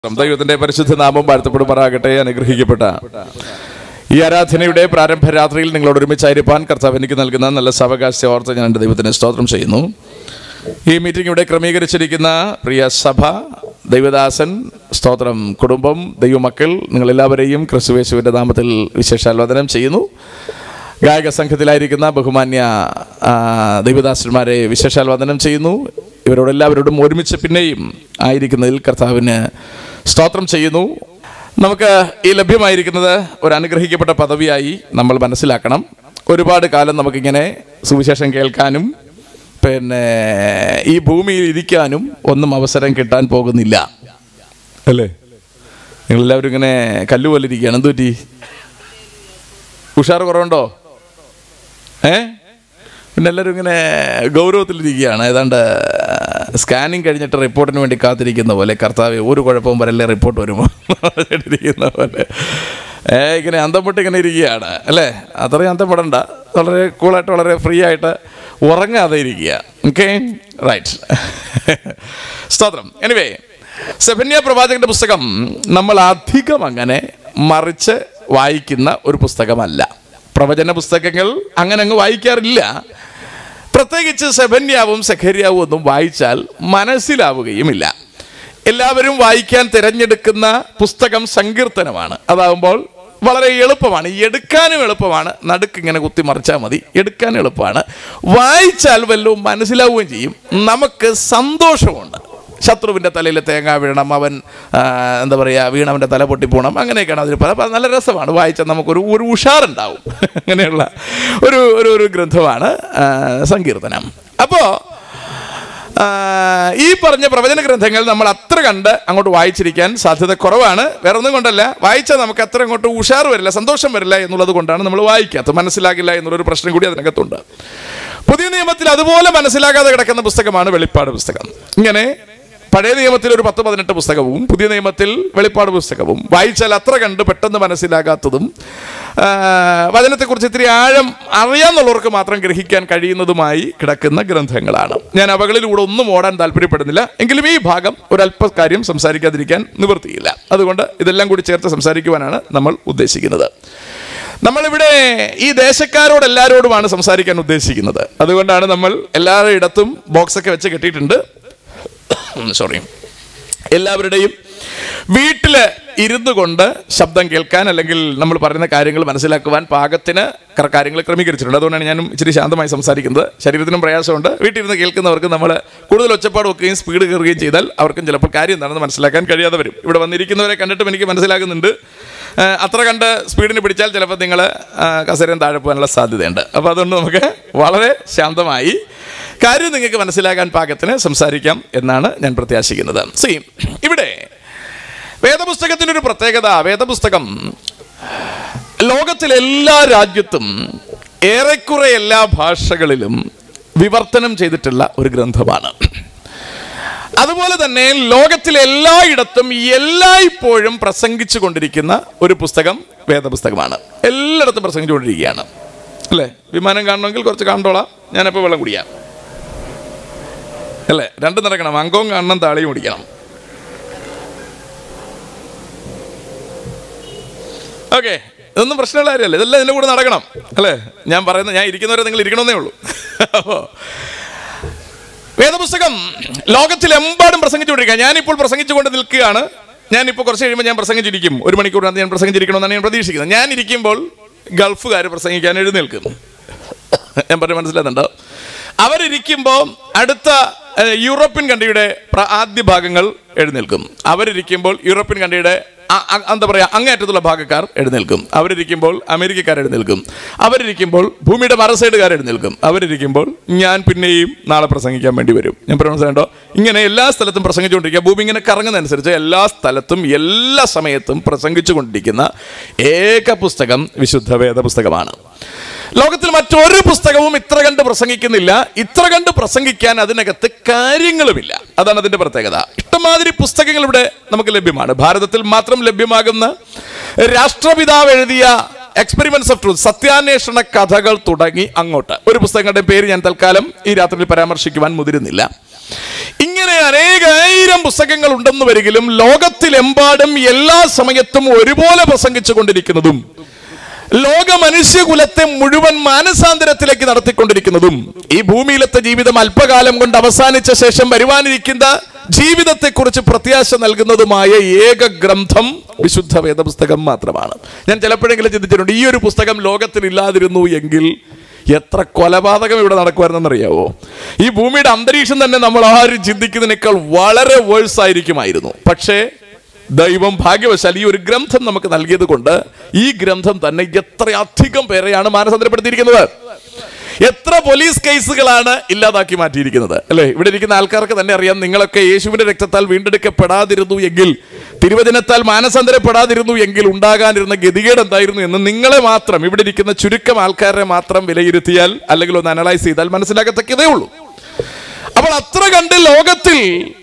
ദൈവത്തിന്റെ പരിശുദ്ധ നാമം വാഴ്ത്തപ്പെടുമാറാകട്ടെ അനുഗ്രഹിക്കപ്പെട്ട ഈ ആരാധനയുടെ പ്രാരംഭ രാത്രിയിൽ നിങ്ങളോട് ഒരുമിച്ചായിരിക്കാൻ കർത്താവ് എനിക്ക് നൽകുന്ന നല്ല സാവകാശത്തെ ഓർത്ത് ഞാൻ എൻ്റെ ദൈവത്തിന് സ്തോത്രം ചെയ്യുന്നു ഈ മീറ്റിംഗ് ഇവിടെ ക്രമീകരിച്ചിരിക്കുന്ന പ്രിയ സഭ ദൈവദാസൻ സ്തോത്രം കുടുംബം ദൈവമക്കൾ നിങ്ങളെല്ലാവരെയും ക്രിസ്തുവേശുവിൻ്റെ നാമത്തിൽ വിശേഷാൽ വന്ദനം ചെയ്യുന്നു ഗായക സംഘത്തിലായിരിക്കുന്ന ബഹുമാന്യ ആ, ദൈവദാസന്മാരെ വിശേഷാൽ വന്ദനം ചെയ്യുന്നു ഇവരോടെല്ലാവരോടും ഒരുമിച്ച് പിന്നെയും ആയിരിക്കുന്നതിൽ കർത്താവിന് സ്തോത്രം ചെയ്യുന്നു നമുക്ക് ഈ ലഭ്യമായിരിക്കുന്നത് ഒരു അനുഗ്രഹിക്കപ്പെട്ട പദവിയായി നമ്മൾ മനസ്സിലാക്കണം ഒരുപാട് കാലം നമുക്കിങ്ങനെ സുവിശേഷം കേൾക്കാനും പിന്നെ ഈ ഭൂമിയിൽ ഇരിക്കാനും ഒന്നും അവസരം കിട്ടാൻ പോകുന്നില്ല അല്ലേ നിങ്ങളെല്ലാവരും ഇങ്ങനെ കല്ലുപോലെ ഇരിക്കുകയാണ് എന്തുപറ്റി ഉഷാർ കുറവുണ്ടോ ഏ പിന്നെ എല്ലാവരും ഇങ്ങനെ ഗൗരവത്തിലിരിക്കുകയാണ് ഏതാണ്ട് സ്കാനിങ് കഴിഞ്ഞിട്ട് റിപ്പോർട്ടിന് വേണ്ടി കാത്തിരിക്കുന്ന പോലെ കർത്താവ് ഒരു കുഴപ്പവും വരല്ലേ റിപ്പോർട്ട് വരുമോ ഇരിക്കുന്ന പോലെ ഏ ഇങ്ങനെ അന്തപ്പെട്ട് ഇങ്ങനെ ഇരിക്കുകയാണ് അല്ലേ അത്രയും അന്തപ്പെടണ്ട വളരെ കൂളായിട്ട് വളരെ ഫ്രീ ആയിട്ട് ഉറങ്ങാതെ ഇരിക്കുക ഓക്കെ റൈറ്റ് സ്തോത്രം എനിവേ സെഫന്യ പ്രവാചകന്റെ പുസ്തകം നമ്മൾ അധികം അങ്ങനെ മറിച്ച് വായിക്കുന്ന ഒരു പുസ്തകമല്ല പ്രവചന പുസ്തകങ്ങൾ അങ്ങനെ അങ്ങ് വായിക്കാറില്ല പ്രത്യേകിച്ച് സെബന്യാവും സെഖര്യാവും ഒന്നും വായിച്ചാൽ മനസ്സിലാവുകയുമില്ല എല്ലാവരും വായിക്കാൻ തിരഞ്ഞെടുക്കുന്ന പുസ്തകം സങ്കീർത്തനമാണ് അതാവുമ്പോൾ വളരെ എളുപ്പമാണ് എടുക്കാനും എളുപ്പമാണ് നടുക്ക് ഇങ്ങനെ കുത്തി മറിച്ചാൽ മതി എടുക്കാൻ എളുപ്പമാണ് വായിച്ചാൽ വല്ലതും മനസ്സിലാവുകയും ചെയ്യും നമുക്ക് സന്തോഷമുണ്ട് ശത്രുവിൻ്റെ തലയിൽ തേങ്ങ വീഴണം അവൻ ആ, എന്താ പറയുക വീണവൻ്റെ തല പൊട്ടിപ്പോണം അങ്ങനെയൊക്കെയാണ് അതിന് പല പല- നല്ല രസമാണ് വായിച്ചാൽ നമുക്കൊരു ഒരു ഉഷാറുണ്ടാവും അങ്ങനെയുള്ള ഒരു ഒരു ഒരു ഗ്രന്ഥമാണ് ആ, സങ്കീർത്തനം അപ്പോൾ ഈ പറഞ്ഞ പ്രവചന ഗ്രന്ഥങ്ങൾ നമ്മൾ അത്ര കണ്ട് അങ്ങോട്ട് വായിച്ചിരിക്കാൻ സാധ്യത കുറവാണ് വേറെ ഒന്നും കൊണ്ടല്ല വായിച്ചാൽ നമുക്ക് അത്ര അങ്ങോട്ട് ഉഷാർ വരില്ല സന്തോഷം വരില്ല എന്നുള്ളത് കൊണ്ടാണ് നമ്മൾ വായിക്കാത്തത് മനസ്സിലാകില്ല എന്നുള്ളൊരു പ്രശ്നം കൂടി അതിനകത്തുണ്ട് പുതിയ നിയമത്തിൽ അതുപോലെ മനസ്സിലാകാതെ കിടക്കുന്ന പുസ്തകമാണ് വെളിപ്പാട് പുസ്തകം ഇങ്ങനെ പഴയ നിയമത്തിൽ ഒരു പത്ത് പതിനെട്ട് പുസ്തകവും പുതിയ നിയമത്തിൽ വെളിപ്പാട് പുസ്തകവും വായിച്ചാൽ അത്ര കണ്ട് പെട്ടെന്ന് മനസ്സിലാകാത്തതും ആ, വചനത്തെക്കുറിച്ച് ഇത്തിരി ആഴം അറിയാന്നുള്ളവർക്ക് മാത്രം ഗ്രഹിക്കാൻ കഴിയുന്നതുമായി കിടക്കുന്ന ഗ്രന്ഥങ്ങളാണ് ഞാൻ അവകളിലൂടെ ഒന്നും ഓടാൻ താല്പര്യപ്പെടുന്നില്ല എങ്കിലും ഈ ഭാഗം ഒരല്പ കാര്യം സംസാരിക്കാതിരിക്കാൻ നിവൃത്തിയില്ല അതുകൊണ്ട് ഇതെല്ലാം കൂടി ചേർത്ത് സംസാരിക്കുവാനാണ് നമ്മൾ ഉദ്ദേശിക്കുന്നത് നമ്മളിവിടെ ഈ ദേശക്കാരോട് എല്ലാവരോടുമാണ് സംസാരിക്കാൻ ഉദ്ദേശിക്കുന്നത് അതുകൊണ്ടാണ് നമ്മൾ എല്ലാവരുടെ ബോക്സ് ഒക്കെ വെച്ച് കെട്ടിയിട്ടുണ്ട് സോറി എല്ലാവരുടെയും വീട്ടിൽ ഇരുന്നു കൊണ്ട് ശബ്ദം കേൾക്കാൻ അല്ലെങ്കിൽ നമ്മൾ പറയുന്ന കാര്യങ്ങൾ മനസ്സിലാക്കുവാൻ പാകത്തിന് ക- കാര്യങ്ങൾ ക്രമീകരിച്ചിട്ടുണ്ട് അതുകൊണ്ടാണ് ഞാനും ഇച്ചിരി ശാന്തമായി സംസാരിക്കുന്നത് ശരീരത്തിനും പ്രയാസമുണ്ട് വീട്ടിലിരുന്ന് കേൾക്കുന്നവർക്ക് നമ്മൾ കൂടുതൽ ഒച്ചപ്പാട് വെക്കുകയും സ്പീഡ് കയറുകയും ചെയ്താൽ അവർക്കും ചിലപ്പോൾ കാര്യം എന്താണെന്ന് മനസ്സിലാക്കാൻ കഴിയാതെ വരും ഇവിടെ വന്നിരിക്കുന്നവരെ കണ്ടിട്ടും എനിക്ക് മനസ്സിലാകുന്നുണ്ട് ആ, അത്ര കണ്ട് സ്പീഡിന് പിടിച്ചാൽ ചിലപ്പോൾ നിങ്ങൾ കസേരയും താഴെ പോകാനുള്ള സാധ്യതയുണ്ട് അപ്പോൾ അതുകൊണ്ട് നമുക്ക് വളരെ ശാന്തമായി കാര്യം നിങ്ങൾക്ക് മനസ്സിലാകാൻ പാകത്തിന് സംസാരിക്കാം എന്നാണ് ഞാൻ പ്രത്യാശിക്കുന്നത് സി ഇവിടെ വേദപുസ്തകത്തിൻ്റെ ഒരു പ്രത്യേകത വേദപുസ്തകം ലോകത്തിലെ എല്ലാ രാജ്യത്തും ഏറെക്കുറെ എല്ലാ ഭാഷകളിലും വിവർത്തനം ചെയ്തിട്ടുള്ള ഒരു ഗ്രന്ഥമാണ് അതുപോലെ തന്നെ ലോകത്തിലെ എല്ലായിടത്തും എല്ലായ്പ്പോഴും പ്രസംഗിച്ചു കൊണ്ടിരിക്കുന്ന ഒരു പുസ്തകം വേദപുസ്തകമാണ് എല്ലായിടത്തും പ്രസംഗിച്ചുകൊണ്ടിരിക്കുകയാണ് അല്ലേ വിമാനം കാണണമെങ്കിൽ കുറച്ച് കണ്ടോളാം ഞാനപ്പോൾ വെള്ളം കുടിക്കാം അല്ലേ രണ്ടും നടക്കണം അങ്കവും കാണണം താളിയും കുടിക്കണം ഓക്കെ ഇതൊന്നും പ്രശ്നമുള്ള കാര്യമല്ല ഇതെല്ലാം ഇതിൻ്റെ കൂടെ നടക്കണം അല്ലേ ഞാൻ പറയുന്നത് ഞാൻ ഇരിക്കുന്നവരെ നിങ്ങൾ ഇരിക്കണമെന്നേ ഉള്ളൂ അപ്പോൾ വേദപുസ്തകം ലോകത്തിലെമ്പാടും പ്രസംഗിച്ചുകൊണ്ടിരിക്കുക ഞാനിപ്പോൾ പ്രസംഗിച്ചുകൊണ്ട് നിൽക്കുകയാണ് ഞാനിപ്പോൾ കുറച്ച് കഴിയുമ്പോൾ ഞാൻ പ്രസംഗിച്ചിരിക്കും ഒരു മണിക്കൂറിനകത്ത് ഞാൻ പ്രസംഗിച്ചിരിക്കണമെന്നാണ് ഞാൻ പ്രതീക്ഷിക്കുന്നത് ഞാൻ ഇരിക്കുമ്പോൾ ഗൾഫുകാർ പ്രസംഗിക്കാൻ എഴുന്നേൽക്കും ഞാൻ പറഞ്ഞ് മനസ്സിലാകുന്നുണ്ടോ അവരിയ്ക്കുമ്പോൾ അടുത്ത ഏഹ്, യൂറോപ്യൻ കൺട്രിയുടെ പ്ര- ആദ്യ ഭാഗങ്ങൾ എഴുന്നേൽക്കും അവരിയ്ക്കുമ്പോൾ യൂറോപ്യൻ കൺട്രിയുടെ അ- അ- എന്താ പറയുക അങ്ങേറ്റത്തുള്ള ഭാഗക്കാർ എഴുന്നേൽക്കും അവരിയ്ക്കുമ്പോൾ അമേരിക്കക്കാർ എഴുന്നേൽക്കും അവരിയ്ക്കുമ്പോൾ ഭൂമിയുടെ മറസൈഡുകാർ എഴുന്നേൽക്കും അവരിയ്ക്കുമ്പോൾ ഞാൻ പിന്നെയും നാളെ പ്രസംഗിക്കാൻ വേണ്ടി വരും ഞാൻ പറഞ്ഞ മനസ്സിലാണ്ടോ ഇങ്ങനെ എല്ലാ സ്ഥലത്തും പ്രസംഗിച്ചുകൊണ്ടിരിക്കുക ഭൂമി ഇങ്ങനെ കറങ്ങുന്നതനുസരിച്ച് എല്ലാ സ്ഥലത്തും എല്ലാ സമയത്തും പ്രസംഗിച്ചുകൊണ്ടിരിക്കുന്ന ഏക പുസ്തകം വിശുദ്ധ വേദ പുസ്തകമാണ് ലോകത്തിൽ മറ്റൊരു പുസ്തകവും ഇത്ര കണ്ട് പ്രസംഗിക്കുന്നില്ല ഇത്ര കണ്ട് പ്രസംഗിക്കാൻ അതിനകത്ത് കാര്യങ്ങളുമില്ല അതാണ് അതിന്റെ പ്രത്യേകത ഇഷ്ടമാതിരി പുസ്തകങ്ങൾ ഇവിടെ നമുക്ക് ലഭ്യമാണ് ഭാരതത്തിൽ മാത്രം ലഭ്യമാകുന്ന രാഷ്ട്രപിതാവ് എഴുതിയ എക്സ്പെരിമെന്റ്സ് ഓഫ് ട്രൂത്ത് സത്യാന്വേഷണ കഥകൾ തുടങ്ങി അങ്ങോട്ട് ഒരു പുസ്തകങ്ങളുടെ പേര് ഞാൻ തൽക്കാലം ഈ രാത്രിയിൽ പരാമർശിക്കുവാൻ മുതിരുന്നില്ല ഇങ്ങനെ അനേകായിരം ആയിരം പുസ്തകങ്ങൾ ഉണ്ടെന്ന് വരികിലും ലോകത്തിലെമ്പാടും എല്ലാ സമയത്തും ഒരുപോലെ പ്രസംഗിച്ചു കൊണ്ടിരിക്കുന്നതും ലോക മനുഷ്യകുലത്തെ മുഴുവൻ മാനസാന്തരത്തിലേക്ക് നടത്തിക്കൊണ്ടിരിക്കുന്നതും ഈ ഭൂമിയിലത്തെ ജീവിതം അല്പകാലം കൊണ്ട് അവസാനിച്ച ശേഷം വരുവാനിരിക്കുന്ന ജീവിതത്തെക്കുറിച്ച് പ്രത്യാശ നൽകുന്നതുമായ ഏക ഗ്രന്ഥം വിശുദ്ധ വേദപുസ്തകം മാത്രമാണ് ഞാൻ ചിലപ്പോഴെങ്കിലും ചിന്തിച്ചിട്ടുണ്ട് ഈ ഒരു പുസ്തകം ലോകത്തിൽ ഇല്ലാതിരുന്നു എങ്കിൽ എത്ര കൊലപാതകം ഇവിടെ നടക്കുമായിരുന്നെന്നറിയാവോ ഈ ഭൂമിയുടെ അന്തരീക്ഷം തന്നെ നമ്മൾ ആരും ചിന്തിക്കുന്നതിനേക്കാൾ വളരെ വേഴ്സ് ആയിരിക്കുമായിരുന്നു പക്ഷേ ദൈവം ഭാഗ്യവശാൽ ഈ ഒരു ഗ്രന്ഥം നമുക്ക് നൽകിയത് കൊണ്ട് ഈ ഗ്രന്ഥം തന്നെ എത്രയധികം പേരെയാണ് മാനസാന്തരപ്പെടുത്തിയിരിക്കുന്നത് എത്ര പോലീസ് കേസുകളാണ് ഇല്ലാതാക്കി മാറ്റിയിരിക്കുന്നത് അല്ലേ ഇവിടെ ഇരിക്കുന്ന ആൾക്കാർക്ക് തന്നെ അറിയാം നിങ്ങളൊക്കെ യേശുവിന്റെ രക്തത്താൽ വീണ്ടെടുക്കപ്പെടാതിരുന്നു എങ്കിൽ തിരുവചനത്താൽ മാനസാന്തരപ്പെടാതിരുന്നു എങ്കിൽ ഉണ്ടാകാനിരുന്ന ഗതികേട് എന്തായിരുന്നു എന്ന് നിങ്ങളെ മാത്രം ഇവിടെ ഇരിക്കുന്ന ചുരുക്കം ആൾക്കാരെ മാത്രം വിലയിരുത്തിയാൽ അല്ലെങ്കിൽ ഒന്ന് അനലൈസ് ചെയ്താൽ മനസ്സിലാക്കത്തക്കതേ ഉള്ളൂ അപ്പോൾ അത്ര കണ്ട് ലോകത്തിൽ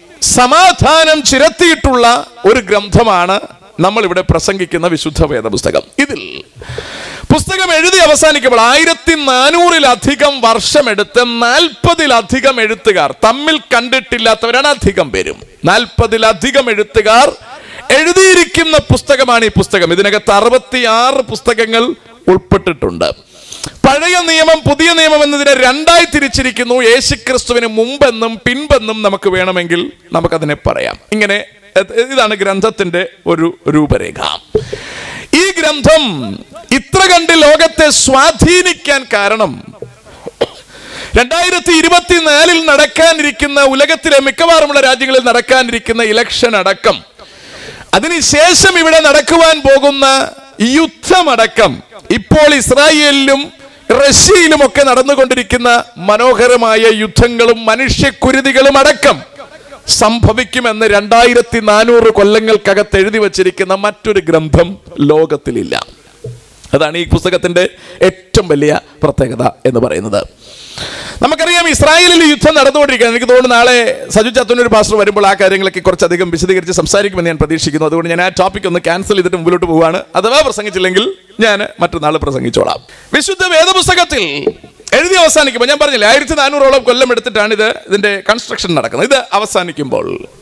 സമാധാനം ചിരത്തിയിട്ടുള്ള ഒരു ഗ്രന്ഥമാണ് നമ്മൾ ഇവിടെ പ്രസംഗിക്കുന്ന വിശുദ്ധ വേദപുസ്തകം ഇതിൽ പുസ്തകം എഴുതി അവസാനിക്കുമ്പോൾ ആയിരത്തി നാനൂറിലധികം വർഷമെടുത്ത് നാൽപ്പതിലധികം എഴുത്തുകാർ തമ്മിൽ കണ്ടിട്ടില്ലാത്തവരാണ് അധികം പേരും നാൽപ്പതിലധികം എഴുത്തുകാർ എഴുതിയിരിക്കുന്ന പുസ്തകമാണ് ഈ പുസ്തകം ഇതിനകത്ത് അറുപത്തിയാറ് പുസ്തകങ്ങൾ ഉൾപ്പെട്ടിട്ടുണ്ട് പഴയ നിയമം പുതിയ നിയമം എന്നതിനെ രണ്ടായി തിരിച്ചിരിക്കുന്നു യേശുക്രിസ്തുവിന് മുമ്പെന്നും പിൻപെന്നും നമുക്ക് വേണമെങ്കിൽ നമുക്കതിനെ പറയാം ഇങ്ങനെ ഇത് ഇതാണ് ഗ്രന്ഥത്തിന്റെ ഒരു രൂപരേഖ ഈ ഗ്രന്ഥം ഇത്ര കണ്ട് ലോകത്തെ സ്വാധീനിക്കാൻ കാരണം രണ്ടായിരത്തി ഇരുപത്തിനാലിൽ നടക്കാനിരിക്കുന്ന ഉലകത്തിലെ മിക്കവാറുമുള്ള രാജ്യങ്ങളിൽ നടക്കാനിരിക്കുന്ന ഇലക്ഷൻ അടക്കം അതിനുശേഷം ഇവിടെ നടക്കുവാൻ പോകുന്ന യുദ്ധമടക്കം ഇപ്പോൾ ഇസ്രായേലിലും റഷ്യയിലും ഒക്കെ നടന്നുകൊണ്ടിരിക്കുന്ന മനോഹരമായ യുദ്ധങ്ങളും മനുഷ്യക്കുരുതികളും അടക്കം സംഭവിക്കുമെന്ന് രണ്ടായിരത്തി നാനൂറ് കൊല്ലങ്ങൾക്കകത്ത് എഴുതി വച്ചിരിക്കുന്ന മറ്റൊരു ഗ്രന്ഥം ലോകത്തിലില്ല അതാണ് ഈ പുസ്തകത്തിന്റെ ഏറ്റവും വലിയ പ്രത്യേകത എന്ന് പറയുന്നത് നമുക്കറിയാം ഇസ്രായേലിൽ യുദ്ധം നടന്നുകൊണ്ടിരിക്കുകയാണ് എനിക്ക് തോന്നുന്നു നാളെ സജു ചത്തുനൊരു പാസ്റ്റർ വരുമ്പോൾ ആ കാര്യങ്ങളൊക്കെ കുറച്ചധികം വിശദീകരിച്ച് സംസാരിക്കുമെന്ന് ഞാൻ പ്രതീക്ഷിക്കുന്നു അതുകൊണ്ട് ഞാൻ ആ ടോപ്പിക് ഒന്ന് ക്യാൻസൽ ചെയ്തിട്ട് മുമ്പിലോട്ട് പോവുകയാണ് അഥവാ പ്രസംഗിച്ചില്ലെങ്കിൽ ഞാൻ മറ്റന്നാൾ പ്രസംഗിച്ചോളാം വിശുദ്ധ വേദപുസ്തകത്തിൽ എഴുതി അവസാനിക്കുമ്പോൾ ഞാൻ പറഞ്ഞില്ലേ ആയിരത്തി നാനൂറോളം കൊല്ലം എടുത്തിട്ടാണ് ഇത് ഇതിന്റെ കൺസ്ട്രക്ഷൻ നടക്കുന്നത് ഇത് അവസാനിക്കുമ്പോൾ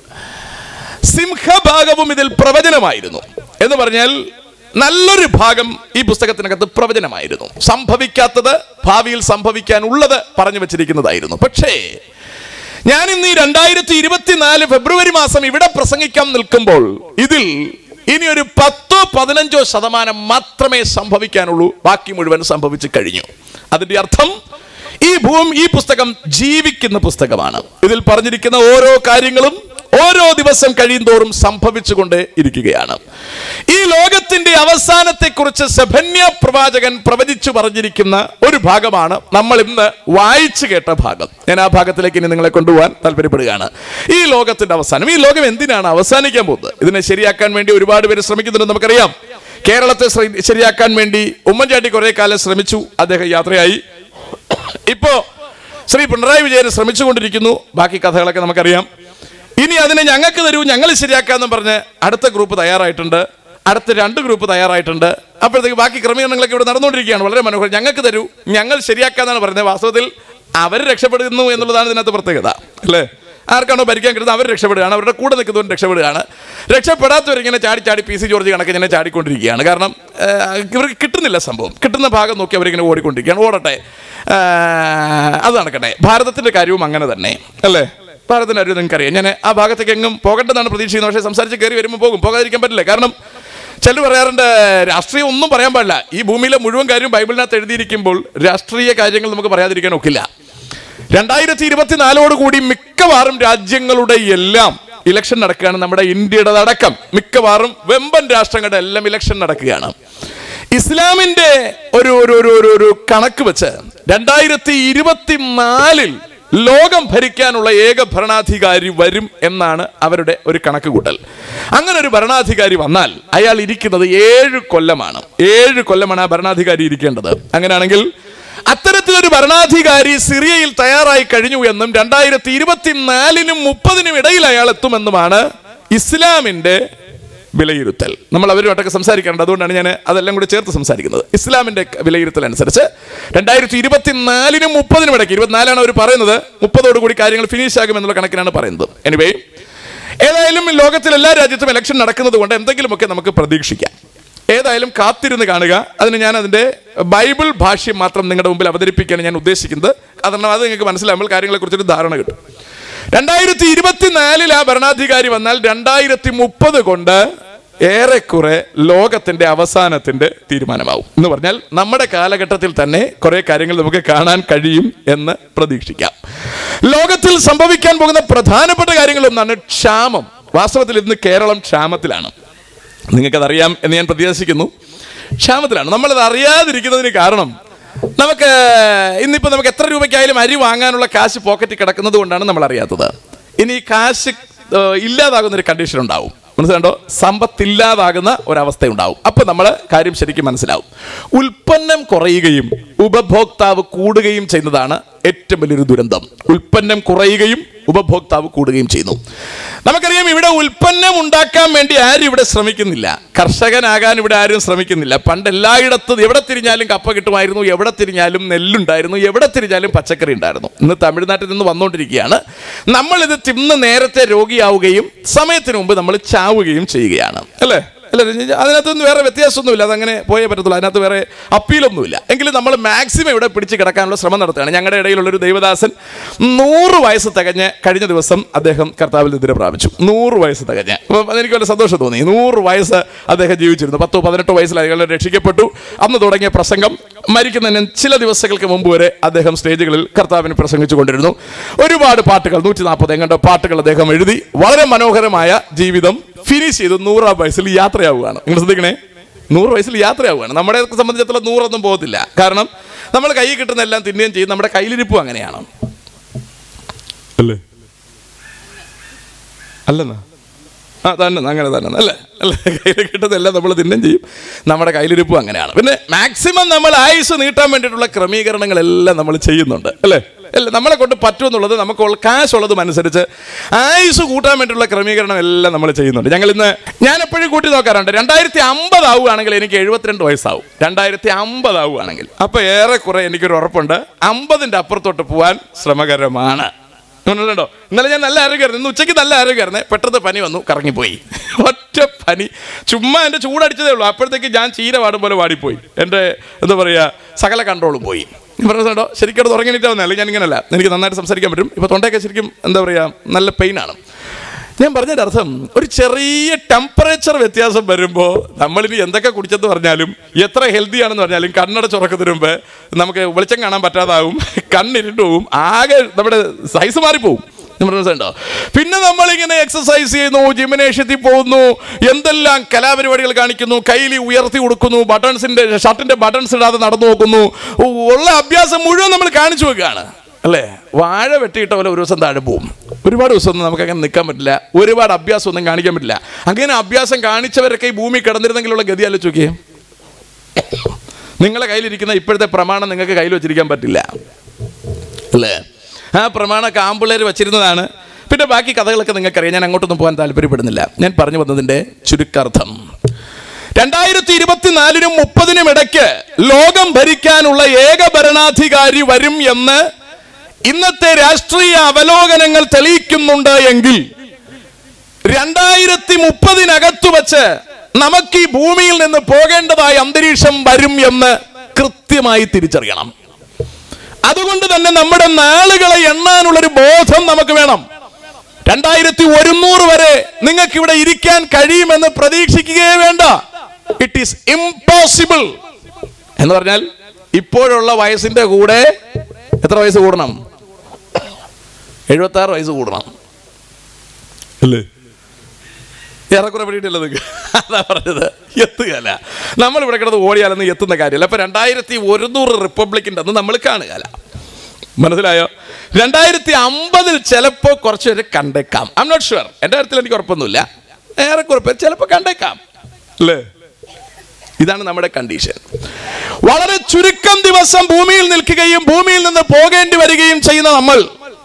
സിംഹഭാഗവും ഇതിൽ പ്രവചനമായിരുന്നു എന്ന് പറഞ്ഞാൽ നല്ലൊരു ഭാഗം ഈ പുസ്തകത്തിനകത്ത് പ്രവചനമായിരുന്നു സംഭവിക്കാത്തത് ഭാവിയിൽ സംഭവിക്കാനുള്ളത് പറഞ്ഞു വെച്ചിരിക്കുന്നതായിരുന്നു പക്ഷേ ഞാൻ ഇന്ന് ഈ രണ്ടായിരത്തി ഇരുപത്തിനാല് ഫെബ്രുവരി മാസം ഇവിടെ പ്രസംഗിക്കാൻ നിൽക്കുമ്പോൾ ഇതിൽ ഇനി ഒരു പത്തോ പതിനഞ്ചോ ശതമാനം മാത്രമേ സംഭവിക്കാനുള്ളൂ ബാക്കി മുഴുവൻ സംഭവിച്ചു കഴിഞ്ഞു അതിന്റെ അർത്ഥം ഈ ഭൂമി ഈ പുസ്തകം ജീവിക്കുന്ന പുസ്തകമാണ് ഇതിൽ പറഞ്ഞിരിക്കുന്ന ഓരോ കാര്യങ്ങളും ഓരോ ദിവസം കഴിയുന്തോറും സംഭവിച്ചുകൊണ്ട് ഇരിക്കുകയാണ് ഈ ലോകത്തിന്റെ അവസാനത്തെക്കുറിച്ച് സെഭന്യ പ്രവാചകൻ പ്രവചിച്ചു പറഞ്ഞിരിക്കുന്ന ഒരു ഭാഗമാണ് നമ്മൾ ഇന്ന് വായിച്ചു കേട്ട ഭാഗം ഞാൻ ആ ഭാഗത്തിലേക്ക് ഇനി നിങ്ങളെ കൊണ്ടുപോകാൻ താല്പര്യപ്പെടുകയാണ് ഈ ലോകത്തിന്റെ അവസാനം ഈ ലോകം എന്തിനാണ് അവസാനിക്കാൻ പോകുന്നത് ഇതിനെ ശരിയാക്കാൻ വേണ്ടി ഒരുപാട് പേര് ശ്രമിക്കുന്നുണ്ട് നമുക്കറിയാം കേരളത്തെ ശ്ര- ശരിയാക്കാൻ വേണ്ടി ഉമ്മൻചാണ്ടി കുറെ കാലം ശ്രമിച്ചു അദ്ദേഹം യാത്രയായി ഇപ്പോ ശ്രീ പിണറായി വിജയൻ ശ്രമിച്ചുകൊണ്ടിരിക്കുന്നു ബാക്കി കഥകളൊക്കെ നമുക്കറിയാം ഇനി അതിനെ ഞങ്ങൾക്ക് തരൂ ഞങ്ങൾ ശരിയാക്കാന്ന് പറഞ്ഞ് അടുത്ത ഗ്രൂപ്പ് തയ്യാറായിട്ടുണ്ട് അടുത്ത രണ്ട് ഗ്രൂപ്പ് തയ്യാറായിട്ടുണ്ട് അപ്പോഴത്തേക്ക് ബാക്കി ക്രമീകരണങ്ങളൊക്കെ ഇവിടെ നടന്നുകൊണ്ടിരിക്കുകയാണ് വളരെ മനോഹരം ഞങ്ങൾക്ക് തരൂ ഞങ്ങൾ ശരിയാക്കാന്നാണ് പറയുന്നത് വാസ്തവത്തിൽ അവർ രക്ഷപ്പെടുന്നു എന്നുള്ളതാണ് ഇതിനകത്ത് പ്രത്യേകത അല്ലേ ആർക്കാണോ ഭരിക്കാൻ കിട്ടുന്നത് അവർ രക്ഷപ്പെടുകയാണ് അവരുടെ കൂടെ നിൽക്കുന്നവർ രക്ഷപ്പെടുകയാണ് രക്ഷപ്പെടാത്തവരിങ്ങനെ ചാടി ചാടി പി സി ജോർജ് കണക്ക് ഇങ്ങനെ ചാടിക്കൊണ്ടിരിക്കുകയാണ് കാരണം ഏഹ്, ഇവർക്ക് കിട്ടുന്നില്ല സംഭവം കിട്ടുന്ന ഭാഗം നോക്കി അവരിങ്ങനെ ഓടിക്കൊണ്ടിരിക്കുകയാണ് ഓടട്ടെ ഏഹ്, അത് നടക്കട്ടെ ഭാരതത്തിന്റെ കാര്യവും അങ്ങനെ തന്നെ അല്ലേ ഭാരതത്തിന്റെ കാര്യം നിങ്ങൾക്കറിയാം ഞാൻ ആ ഭാഗത്തേക്ക് എങ്ങും പോകണ്ടെന്നാണ് പ്രതീക്ഷിക്കുന്നത് പക്ഷേ സംസാരിച്ച് കയറി വരുമ്പോൾ പോകും പോകാതിരിക്കാൻ പറ്റില്ല കാരണം ചിലർ പറയാറുണ്ട് രാഷ്ട്രീയം ഒന്നും പറയാൻ പാടില്ല ഈ ഭൂമിയിലെ മുഴുവൻ കാര്യം ബൈബിളിനകത്ത് എഴുതിയിരിക്കുമ്പോൾ രാഷ്ട്രീയ കാര്യങ്ങൾ നമുക്ക് പറയാതിരിക്കാൻ ഒക്കില്ല രണ്ടായിരത്തി ഇരുപത്തിനാലോട് കൂടി മിക്കവാറും രാജ്യങ്ങളുടെ എല്ലാം ഇലക്ഷൻ നടക്കുകയാണ് നമ്മുടെ ഇന്ത്യയുടെ അടക്കം മിക്കവാറും വെമ്പൻ രാഷ്ട്രങ്ങളുടെ എല്ലാം ഇലക്ഷൻ നടക്കുകയാണ് ഇസ്ലാമിന്റെ ഒരു ഒരു ഒരു ഒരു ഒരു കണക്ക് വെച്ച് രണ്ടായിരത്തി ഇരുപത്തിനാലിൽ ലോകം ഭരിക്കാനുള്ള ഏക ഭരണാധികാരി വരും എന്നാണ് അവരുടെ ഒരു കണക്ക് കൂട്ടൽ അങ്ങനെ ഒരു ഭരണാധികാരി വന്നാൽ അയാൾ ഇരിക്കുന്നത് ഏഴ് കൊല്ലമാണ് ഏഴ് കൊല്ലമാണ് ആ ഭരണാധികാരി ഇരിക്കേണ്ടത് അങ്ങനെയാണെങ്കിൽ അത്തരത്തിലൊരു ഭരണാധികാരി സിറിയയിൽ തയ്യാറായി കഴിഞ്ഞു എന്നും രണ്ടായിരത്തി ഇരുപത്തിനാലിനും മുപ്പതിനും ഇടയിൽ അയാൾ എത്തുമെന്നുമാണ് ഇസ്ലാമിന്റെ വിലയിരുത്തൽ നമ്മൾ അവരുമായിട്ടൊക്കെ സംസാരിക്കാറുണ്ട് അതുകൊണ്ടാണ് ഞാൻ അതെല്ലാം കൂടി ചേർത്ത് സംസാരിക്കുന്നത് ഇസ്ലാമിന്റെ വിലയിരുത്തൽ അനുസരിച്ച് രണ്ടായിരത്തി ഇരുപത്തിനാലിനും മുപ്പതിനും ഇടയ്ക്ക് ഇരുപത്തിനാലാണ് അവർ പറയുന്നത് മുപ്പതോട് കൂടി കാര്യങ്ങൾ ഫിനിഷ് ആകുമെന്നുള്ള കണക്കിനാണ് പറയുന്നത് എനിവേ ഏതായാലും ഈ ലോകത്തിൽ എല്ലാ രാജ്യത്തും ഇലക്ഷൻ നടക്കുന്നത് കൊണ്ട് എന്തെങ്കിലുമൊക്കെ നമുക്ക് പ്രതീക്ഷിക്കാം ഏതായാലും കാത്തിരുന്ന് കാണുക അതിന് ഞാൻ അതിൻ്റെ ബൈബിൾ ഭാഷ്യം മാത്രം നിങ്ങളുടെ മുമ്പിൽ അവതരിപ്പിക്കുകയാണ് ഞാൻ ഉദ്ദേശിക്കുന്നത് കാരണം അത് നിങ്ങൾക്ക് മനസ്സിലാകുമ്പോൾ കാര്യങ്ങളെക്കുറിച്ചൊരു ധാരണ കിട്ടും രണ്ടായിരത്തി ഇരുപത്തിനാലിൽ ആ ഭരണാധികാരി വന്നാൽ രണ്ടായിരത്തി മുപ്പത് കൊണ്ട് ഏറെക്കുറെ ലോകത്തിന്റെ അവസാനത്തിന്റെ തീരുമാനമാവും എന്ന് പറഞ്ഞാൽ നമ്മുടെ കാലഘട്ടത്തിൽ തന്നെ കുറെ കാര്യങ്ങൾ നമുക്ക് കാണാൻ കഴിയും എന്ന് പ്രതീക്ഷിക്കാം ലോകത്തിൽ സംഭവിക്കാൻ പോകുന്ന പ്രധാനപ്പെട്ട കാര്യങ്ങളൊന്നാണ് ക്ഷാമം വാസ്തവത്തിൽ ഇന്ന് കേരളം ക്ഷാമത്തിലാണ് നിങ്ങൾക്കതറിയാം എന്ന് ഞാൻ പ്രത്യാശിക്കുന്നു ക്ഷാമത്തിലാണ് നമ്മളത് അറിയാതിരിക്കുന്നതിന് കാരണം നമുക്ക് ഇന്നിപ്പോൾ നമുക്ക് എത്ര രൂപയ്ക്കായാലും അരി വാങ്ങാനുള്ള കാശ് പോക്കറ്റിൽ കിടക്കുന്നത് കൊണ്ടാണ് നമ്മൾ അറിയാത്തത് ഇനി ഈ കാശ് ഏഹ്, ഇല്ലാതാകുന്ന ഒരു കണ്ടീഷൻ ഉണ്ടാവും മനസ്സിലുണ്ടോ സമ്പത്തില്ലാതാകുന്ന ഒരവസ്ഥ ഉണ്ടാവും അപ്പൊ നമ്മൾ കാര്യം ശരിക്കും മനസ്സിലാവും ഉൽപ്പന്നം കുറയുകയും ഉപഭോക്താവ് കൂടുകയും ചെയ്യുന്നതാണ് ഏറ്റവും വലിയൊരു ദുരന്തം ഉൽപ്പന്നം കുറയുകയും ഉപഭോക്താവ് കൂടുകയും ചെയ്യുന്നു നമുക്കറിയാം ഇവിടെ ഉൽപ്പന്നം ഉണ്ടാക്കാൻ വേണ്ടി ആരും ഇവിടെ ശ്രമിക്കുന്നില്ല കർഷകനാകാൻ ഇവിടെ ആരും ശ്രമിക്കുന്നില്ല പണ്ട് എല്ലായിടത്തും എവിടെ തിരിഞ്ഞാലും കപ്പ കിട്ടുമായിരുന്നു എവിടെ തിരിഞ്ഞാലും നെല്ലുണ്ടായിരുന്നു എവിടെ തിരിഞ്ഞാലും പച്ചക്കറി ഉണ്ടായിരുന്നു ഇന്ന് തമിഴ്നാട്ടിൽ നിന്ന് വന്നുകൊണ്ടിരിക്കുകയാണ് നമ്മളിത് തിന്ന് നേരത്തെ രോഗിയാവുകയും സമയത്തിന് മുമ്പ് നമ്മൾ ചാവുകയും ചെയ്യുകയാണ് അല്ലേ അല്ല അതിനകത്തൊന്നും വേറെ വ്യത്യാസമൊന്നുമില്ല അതങ്ങനെ പോയേ പറ്റത്തുള്ളൂ അതിനകത്ത് വേറെ അപ്പീലൊന്നുമില്ല എങ്കിലും നമ്മൾ മാക്സിമം ഇവിടെ പിടിച്ച് കിടക്കാനുള്ള ശ്രമം നടത്തുകയാണ് ഞങ്ങളുടെ ഇടയിലുള്ളൊരു ദൈവദാസൻ നൂറ് വയസ്സ് തികഞ്ഞ് കഴിഞ്ഞ ദിവസം അദ്ദേഹം കർത്താവിൽ നിദ്ര പ്രാപിച്ചു നൂറ് വയസ്സ് തികഞ്ഞ് അപ്പം അതെനിക്ക് വളരെ സന്തോഷം തോന്നി നൂറ് വയസ്സ് അദ്ദേഹം ജീവിച്ചിരുന്നു പത്തോ പതിനെട്ടോ വയസ്സിൽ അയാൾ രക്ഷിക്കപ്പെട്ടു അന്ന് തുടങ്ങിയ പ്രസംഗം മരിക്കുന്നതിന് ചില ദിവസങ്ങൾക്ക് മുമ്പ് വരെ അദ്ദേഹം സ്റ്റേജുകളിൽ കർത്താവിന് പ്രസംഗിച്ചു കൊണ്ടിരുന്നു ഒരുപാട് പാട്ടുകൾ നൂറ്റി നാൽപ്പത് എങ്ങാണ്ട് പാട്ടുകൾ അദ്ദേഹം എഴുതി വളരെ മനോഹരമായ ജീവിതം ഫിനിഷ് ചെയ്ത് നൂറാം വയസ്സിൽ യാത്രയാവുകയാണ് നിങ്ങൾ ശ്രദ്ധിക്കണേ നൂറ് വയസ്സിൽ യാത്രയാവുകയാണ് നമ്മളെ സംബന്ധിച്ചിടത്തോളം നൂറൊന്നും പോകത്തില്ല കാരണം നമ്മൾ കയ്യിൽ കിട്ടുന്ന എല്ലാം തിന്നുകയും ചെയ്യും നമ്മുടെ കയ്യിലിരിപ്പും അങ്ങനെയാണ് അല്ലേ അല്ലെന്നാ ആ തന്നെ അങ്ങനെ തന്നെ അല്ലേ അല്ലേ കയ്യിൽ കിട്ടുന്നതെല്ലാം നമ്മൾ തിന്നും ചെയ്യും നമ്മുടെ കയ്യിലിരിപ്പും അങ്ങനെയാണ് പിന്നെ മാക്സിമം നമ്മൾ ആയുസ് നീട്ടാൻ വേണ്ടിയിട്ടുള്ള ക്രമീകരണങ്ങളെല്ലാം നമ്മൾ ചെയ്യുന്നുണ്ട് അല്ലേ അല്ല നമ്മളെ കൊണ്ട് പറ്റുമെന്നുള്ളത് നമുക്ക് കാശുള്ളതും അനുസരിച്ച് ആയുസ് കൂട്ടാൻ വേണ്ടിയിട്ടുള്ള ക്രമീകരണം എല്ലാം നമ്മൾ ചെയ്യുന്നുണ്ട് ഞങ്ങൾ ഇന്ന് ഞാൻ എപ്പോഴും കൂട്ടി നോക്കാറുണ്ട് രണ്ടായിരത്തി അമ്പത് ആവുകയാണെങ്കിൽ എനിക്ക് എഴുപത്തിരണ്ട് വയസ്സാവും രണ്ടായിരത്തി അമ്പത് ആവുകയാണെങ്കിൽ അപ്പോൾ ഏറെക്കുറെ എനിക്കൊരു ഉറപ്പുണ്ട് അമ്പതിൻ്റെ അപ്പുറത്തോട്ട് പോകാൻ ശ്രമകരമാണ് ഉണ്ടോ ഇന്നലെ ഞാൻ നല്ല ആരോഗ്യമായിരുന്നു ഇന്ന് ഉച്ചയ്ക്ക് നല്ല ആരോഗ്യമായിരുന്നേ പെട്ടെന്ന് പനി വന്നു കറങ്ങിപ്പോയി ഒറ്റ പനി ചുമ്മാ എൻ്റെ ചൂടടിച്ചതേ ഉള്ളൂ അപ്പോഴത്തേക്ക് ഞാൻ ചീര പാടും പോലെ വാടിപ്പോയി എൻ്റെ എന്താ പറയുക സകല കൺട്രോളും പോയി പറഞ്ഞോ ശരിക്കും അത് ഉറങ്ങിയിട്ട് വന്നേ അല്ലെങ്കിൽ ഞാൻ ഇങ്ങനല്ല എനിക്ക് നന്നായിട്ട് സംസാരിക്കാൻ പറ്റും ഇപ്പോൾ തൊണ്ടയൊക്കെ ശരിക്കും എന്താ പറയുക നല്ല പെയിനാണ് ഞാൻ പറഞ്ഞതിൻ്റെ അർത്ഥം ഒരു ചെറിയ ടെമ്പറേച്ചർ വ്യത്യാസം വരുമ്പോൾ നമ്മളിനി എന്തൊക്കെ കുടിച്ചെന്ന് പറഞ്ഞാലും എത്ര ഹെൽത്തി ആണെന്ന് പറഞ്ഞാലും കണ്ണടച്ചുറക്കത്തിന് മുമ്പ് നമുക്ക് വെളിച്ചം കാണാൻ പറ്റാതാവും കണ്ണിരുണ്ട് പോവും ആകെ നമ്മുടെ സൈസ് മാറിപ്പോവും മനസ്സിലുണ്ടോ പിന്നെ നമ്മളിങ്ങനെ എക്സസൈസ് ചെയ്യുന്നു ജിമിനേഷ്യത്തിൽ പോകുന്നു എന്തെല്ലാം കലാപരിപാടികൾ കാണിക്കുന്നു കയ്യിൽ ഉയർത്തി കൊടുക്കുന്നു ബട്ടൺസിന്റെ ഷർട്ടിന്റെ ബട്ടൺസ് ഇടാതെ നടന്നു നോക്കുന്നു ഉള്ള അഭ്യാസം മുഴുവൻ നമ്മൾ കാണിച്ചു വെക്കുകയാണ് അല്ലേ വാഴ വെട്ടിയിട്ട പോലെ ഒരു ദിവസം താഴെ പോവും ഒരുപാട് ദിവസമൊന്നും നമുക്ക് അങ്ങനെ നിൽക്കാൻ പറ്റില്ല ഒരുപാട് അഭ്യാസം ഒന്നും കാണിക്കാൻ പറ്റില്ല അങ്ങനെ അഭ്യാസം കാണിച്ചവരൊക്കെ ഈ ഭൂമി കിടന്നിരുന്നെങ്കിലുള്ള ഗതി ആലോചിച്ച് നോക്കിയേ നിങ്ങളെ കയ്യിലിരിക്കുന്ന ഇപ്പോഴത്തെ പ്രമാണം നിങ്ങൾക്ക് കയ്യിൽ വെച്ചിരിക്കാൻ പറ്റില്ല അല്ലേ ആ പ്രമാണമൊക്കെ ആമ്പിള്ളേർ വെച്ചിരുന്നതാണ് പിന്നെ ബാക്കി കഥകളൊക്കെ നിങ്ങൾക്കറിയാം ഞാൻ അങ്ങോട്ടൊന്നും പോകാൻ താല്പര്യപ്പെടുന്നില്ല ഞാൻ പറഞ്ഞു വന്നതിൻ്റെ ചുരുക്കാർത്ഥം രണ്ടായിരത്തി ഇരുപത്തിനാലിനും മുപ്പതിനും ഇടയ്ക്ക് ലോകം ഭരിക്കാനുള്ള ഏക ഭരണാധികാരി വരും എന്ന് ഇന്നത്തെ രാഷ്ട്രീയ അവലോകനങ്ങൾ തെളിയിക്കുന്നുണ്ട് എങ്കിൽ രണ്ടായിരത്തി മുപ്പതിനകത്തു വച്ച് നമുക്ക് ഈ ഭൂമിയിൽ നിന്ന് പോകേണ്ടതായ അന്തരീക്ഷം വരും എന്ന് കൃത്യമായി തിരിച്ചറിയണം അതുകൊണ്ട് തന്നെ നമ്മുടെ നാളുകളെ എണ്ണാനുള്ളൊരു ബോധം നമുക്ക് വേണം രണ്ടായിരത്തി ഒരുന്നൂറ് വരെ നിങ്ങൾക്ക് ഇവിടെ ഇരിക്കാൻ കഴിയുമെന്ന് പ്രതീക്ഷിക്കുകയേ വേണ്ട ഇറ്റ് ഈസ് ഇംപോസിബിൾ എന്ന് പറഞ്ഞാൽ ഇപ്പോഴുള്ള വയസ്സിന്റെ കൂടെ എത്ര വയസ്സ് കൂടണം എഴുപത്തി ആറ് വയസ്സ് കൂടണം അല്ലേ ഏറെക്കുറെ പിടിയിട്ടില്ല നിങ്ങൾക്ക് അതാ പറഞ്ഞത് എത്തുകയല്ല നമ്മൾ ഇവിടെ കിടന്ന് ഓടിയാലൊന്നും എത്തുന്ന കാര്യമല്ല അപ്പൊ രണ്ടായിരത്തി ഒരുന്നൂറ് റിപ്പബ്ലിക്കിൻ്റെ അന്ന് നമ്മൾ കാണുകയല്ല മനസ്സിലായോ രണ്ടായിരത്തി അമ്പതിൽ ചിലപ്പോൾ കുറച്ച് പേര് കണ്ടേക്കാം ഐ നോട്ട് ഷുവർ എൻ്റെ കാര്യത്തിൽ എനിക്ക് ഉറപ്പൊന്നുമില്ല ഏറെക്കുറെ പേര് ചിലപ്പോൾ കണ്ടേക്കാം അല്ലേ ഇതാണ് നമ്മുടെ കണ്ടീഷൻ വളരെ ചുരുക്കം ദിവസം ഭൂമിയിൽ നിൽക്കുകയും ഭൂമിയിൽ നിന്ന് പോകേണ്ടി വരികയും ചെയ്യുന്ന നമ്മൾ